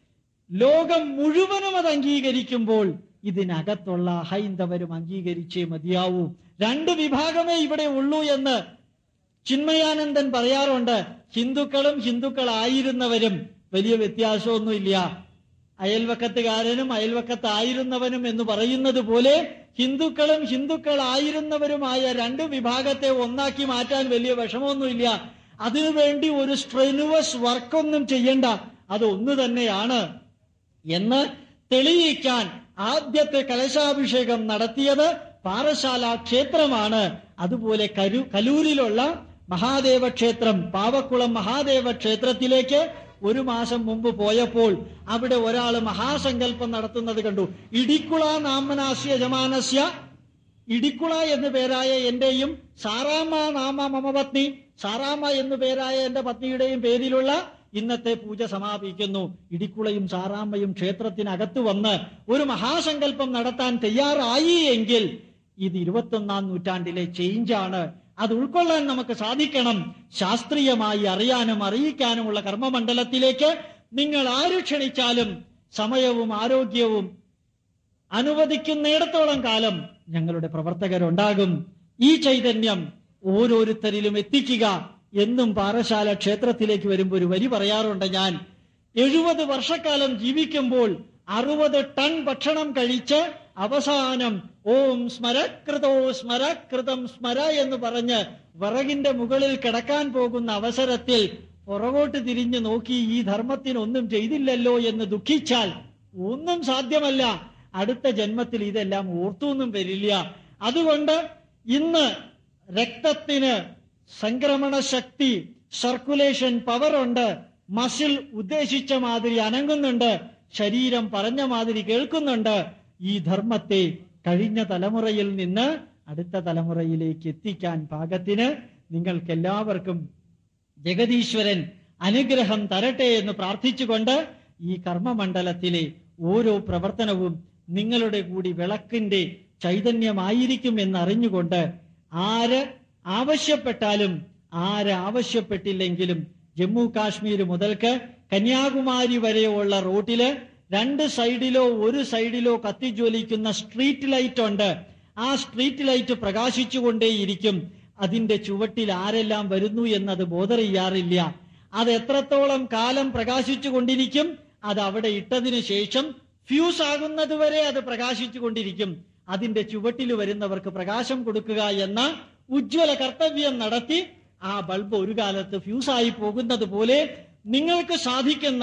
ലോകം മുഴുവനും അത് അംഗീകരിക്കുമ്പോൾ ഇതിനകത്തുള്ള ഹൈന്ദവരും അംഗീകരിച്ചേ മതിയാവൂ രണ്ട് വിഭാഗമേ ഇവിടെ ഉള്ളൂ എന്ന് ചിന്മയാനന്ദൻ പറയാറുണ്ട് ഹിന്ദുക്കളും ഹിന്ദുക്കളായിരുന്നവരും വലിയ വ്യത്യാസമൊന്നുമില്ല അയൽവക്കത്തുകാരനും അയൽവക്കത്തായിരുന്നവനും എന്ന് പറയുന്നത് പോലെ ഹിന്ദുക്കളും ഹിന്ദുക്കളായിരുന്നവരുമായ രണ്ട് വിഭാഗത്തെ ഒന്നാക്കി മാറ്റാൻ വലിയ വിഷമമൊന്നുമില്ല അതിനുവേണ്ടി ഒരു സ്ട്രെനുവസ് വർക്കൊന്നും ചെയ്യണ്ട അത് ഒന്ന് തന്നെയാണ് എന്ന് തെളിയിക്കാൻ ആദ്യത്തെ കലശാഭിഷേകം നടത്തിയത് പാറശാല ക്ഷേത്രമാണ് അതുപോലെ കരു കലൂരിലുള്ള മഹാദേവ ക്ഷേത്രം പാവക്കുളം മഹാദേവ ക്ഷേത്രത്തിലേക്ക് ഒരു മാസം മുമ്പ് പോയപ്പോൾ അവിടെ ഒരാൾ മഹാസങ്കല്പം നടത്തുന്നത് കണ്ടു ഇടിക്കുള നാമനാസ്യ യജമാനസ്യ ഇടിക്കുള എന്നു പേരായ എന്റെയും സാറാമ്മ നാമ മമപത്നി സാറാമ്മ എന്നു പേരായ എന്റെ പത്നിയുടെയും പേരിലുള്ള ഇന്നത്തെ പൂജ സമാപിക്കുന്നു ഇടിക്കുളയും സാറാമ്മയും ക്ഷേത്രത്തിനകത്ത് വന്ന് ഒരു മഹാസങ്കല്പം നടത്താൻ തയ്യാറായി എങ്കിൽ ഇത് ഇരുപത്തൊന്നാം നൂറ്റാണ്ടിലെ ചേഞ്ചാണ് അത് ഉൾക്കൊള്ളാൻ നമുക്ക് സാധിക്കണം ശാസ്ത്രീയമായി അറിയാനും അറിയിക്കാനുമുള്ള കർമ്മമണ്ഡലത്തിലേക്ക് നിങ്ങൾ ആര് ക്ഷണിച്ചാലും സമയവും ആരോഗ്യവും അനുവദിക്കുന്നിടത്തോളം കാലം ഞങ്ങളുടെ പ്രവർത്തകരുണ്ടാകും ഈ ചൈതന്യം ഓരോരുത്തരിലും എത്തിക്കുക എന്നും പാറശാല ക്ഷേത്രത്തിലേക്ക് വരുമ്പോൾ ഒരു വരി പറയാറുണ്ട് ഞാൻ എഴുപത് വർഷക്കാലം ജീവിക്കുമ്പോൾ അറുപത് ടൺ ഭക്ഷണം കഴിച്ച് അവസാനം ഓം സ്മരകൃതോ സ്മരകൃതം സ്മര എന്ന് പറഞ്ഞ് വിറകിന്റെ മുകളിൽ കിടക്കാൻ പോകുന്ന അവസരത്തിൽ പുറകോട്ട് തിരിഞ്ഞു നോക്കി ഈ ധർമ്മത്തിനൊന്നും ചെയ്തില്ലല്ലോ എന്ന് ദുഃഖിച്ചാൽ ഒന്നും സാധ്യമല്ല അടുത്ത ജന്മത്തിൽ ഇതെല്ലാം ഓർത്തൊന്നും വരില്ല അതുകൊണ്ട് ഇന്ന് രക്തത്തിന് സംക്രമണ ശക്തി സർക്കുലേഷൻ പവർ ഉണ്ട് മസിൽ ഉദ്ദേശിച്ച മാതിരി അനങ്ങുന്നുണ്ട് ശരീരം പറഞ്ഞ മാതിരി കേൾക്കുന്നുണ്ട് ഈ ധർമ്മത്തെ കഴിഞ്ഞ തലമുറയിൽ നിന്ന് അടുത്ത തലമുറയിലേക്ക് എത്തിക്കാൻ പാകത്തിന് നിങ്ങൾക്കെല്ലാവർക്കും ജഗതീശ്വരൻ അനുഗ്രഹം തരട്ടെ എന്ന് പ്രാർത്ഥിച്ചുകൊണ്ട് ഈ കർമ്മമണ്ഡലത്തിലെ ഓരോ പ്രവർത്തനവും നിങ്ങളുടെ കൂടി വിളക്കിന്റെ ചൈതന്യമായിരിക്കും എന്നറിഞ്ഞുകൊണ്ട് ആര് ആവശ്യപ്പെട്ടാലും ആര് ആവശ്യപ്പെട്ടില്ലെങ്കിലും ജമ്മു കാശ്മീർ മുതൽക്ക് കന്യാകുമാരി വരെയുള്ള റൂട്ടില് രണ്ട് സൈഡിലോ ഒരു സൈഡിലോ കത്തിജ്വലിക്കുന്ന സ്ട്രീറ്റ് ലൈറ്റ് ഉണ്ട് ആ സ്ട്രീറ്റ് ലൈറ്റ് പ്രകാശിച്ചുകൊണ്ടേയിരിക്കും അതിന്റെ ചുവട്ടിൽ ആരെല്ലാം വരുന്നു എന്നത് ബോധറിയാറില്ല അത് എത്രത്തോളം കാലം പ്രകാശിച്ചു കൊണ്ടിരിക്കും അത് അവിടെ ഇട്ടതിനു ശേഷം ഫ്യൂസ് ആകുന്നത് വരെ അത് പ്രകാശിച്ചു കൊണ്ടിരിക്കും അതിന്റെ ചുവട്ടിൽ വരുന്നവർക്ക് പ്രകാശം കൊടുക്കുക എന്ന ഉജ്ജ്വല കർത്തവ്യം നടത്തി ആ ബൾബ് ഒരു കാലത്ത് ഫ്യൂസായി പോകുന്നത് പോലെ നിങ്ങൾക്ക് സാധിക്കുന്ന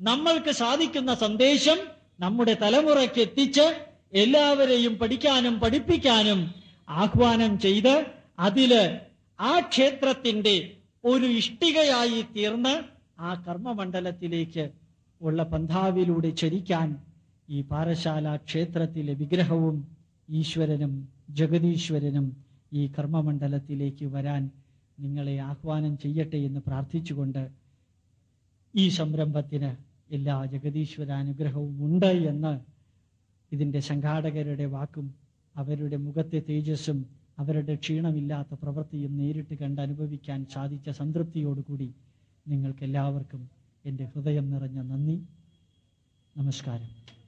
നമ്മൾക്ക് സാധിക്കുന്ന സന്ദേശം നമ്മുടെ തലമുറയ്ക്ക് എത്തിച്ച് എല്ലാവരെയും പഠിക്കാനും പഠിപ്പിക്കാനും ആഹ്വാനം ചെയ്ത് അതില് ആ ക്ഷേത്രത്തിന്റെ ഒരു ഇഷ്ടികയായി തീർന്ന് ആ കർമ്മമണ്ഡലത്തിലേക്ക് ഉള്ള പന്ഥാവിലൂടെ ചരിക്കാൻ ഈ പാറശാല ക്ഷേത്രത്തിലെ വിഗ്രഹവും ഈശ്വരനും ജഗതീശ്വരനും ഈ കർമ്മമണ്ഡലത്തിലേക്ക് വരാൻ നിങ്ങളെ ആഹ്വാനം ചെയ്യട്ടെ എന്ന് പ്രാർത്ഥിച്ചുകൊണ്ട് ഈ സംരംഭത്തിന് എല്ലാ ജഗതീശ്വരാനുഗ്രഹവും ഉണ്ട് എന്ന് ഇതിന്റെ സംഘാടകരുടെ വാക്കും അവരുടെ മുഖത്തെ തേജസ്സും അവരുടെ ക്ഷീണമില്ലാത്ത പ്രവൃത്തിയും നേരിട്ട് കണ്ട് അനുഭവിക്കാൻ സാധിച്ച സംതൃപ്തിയോടുകൂടി നിങ്ങൾക്ക് എല്ലാവർക്കും എൻ്റെ ഹൃദയം നിറഞ്ഞ നന്ദി നമസ്കാരം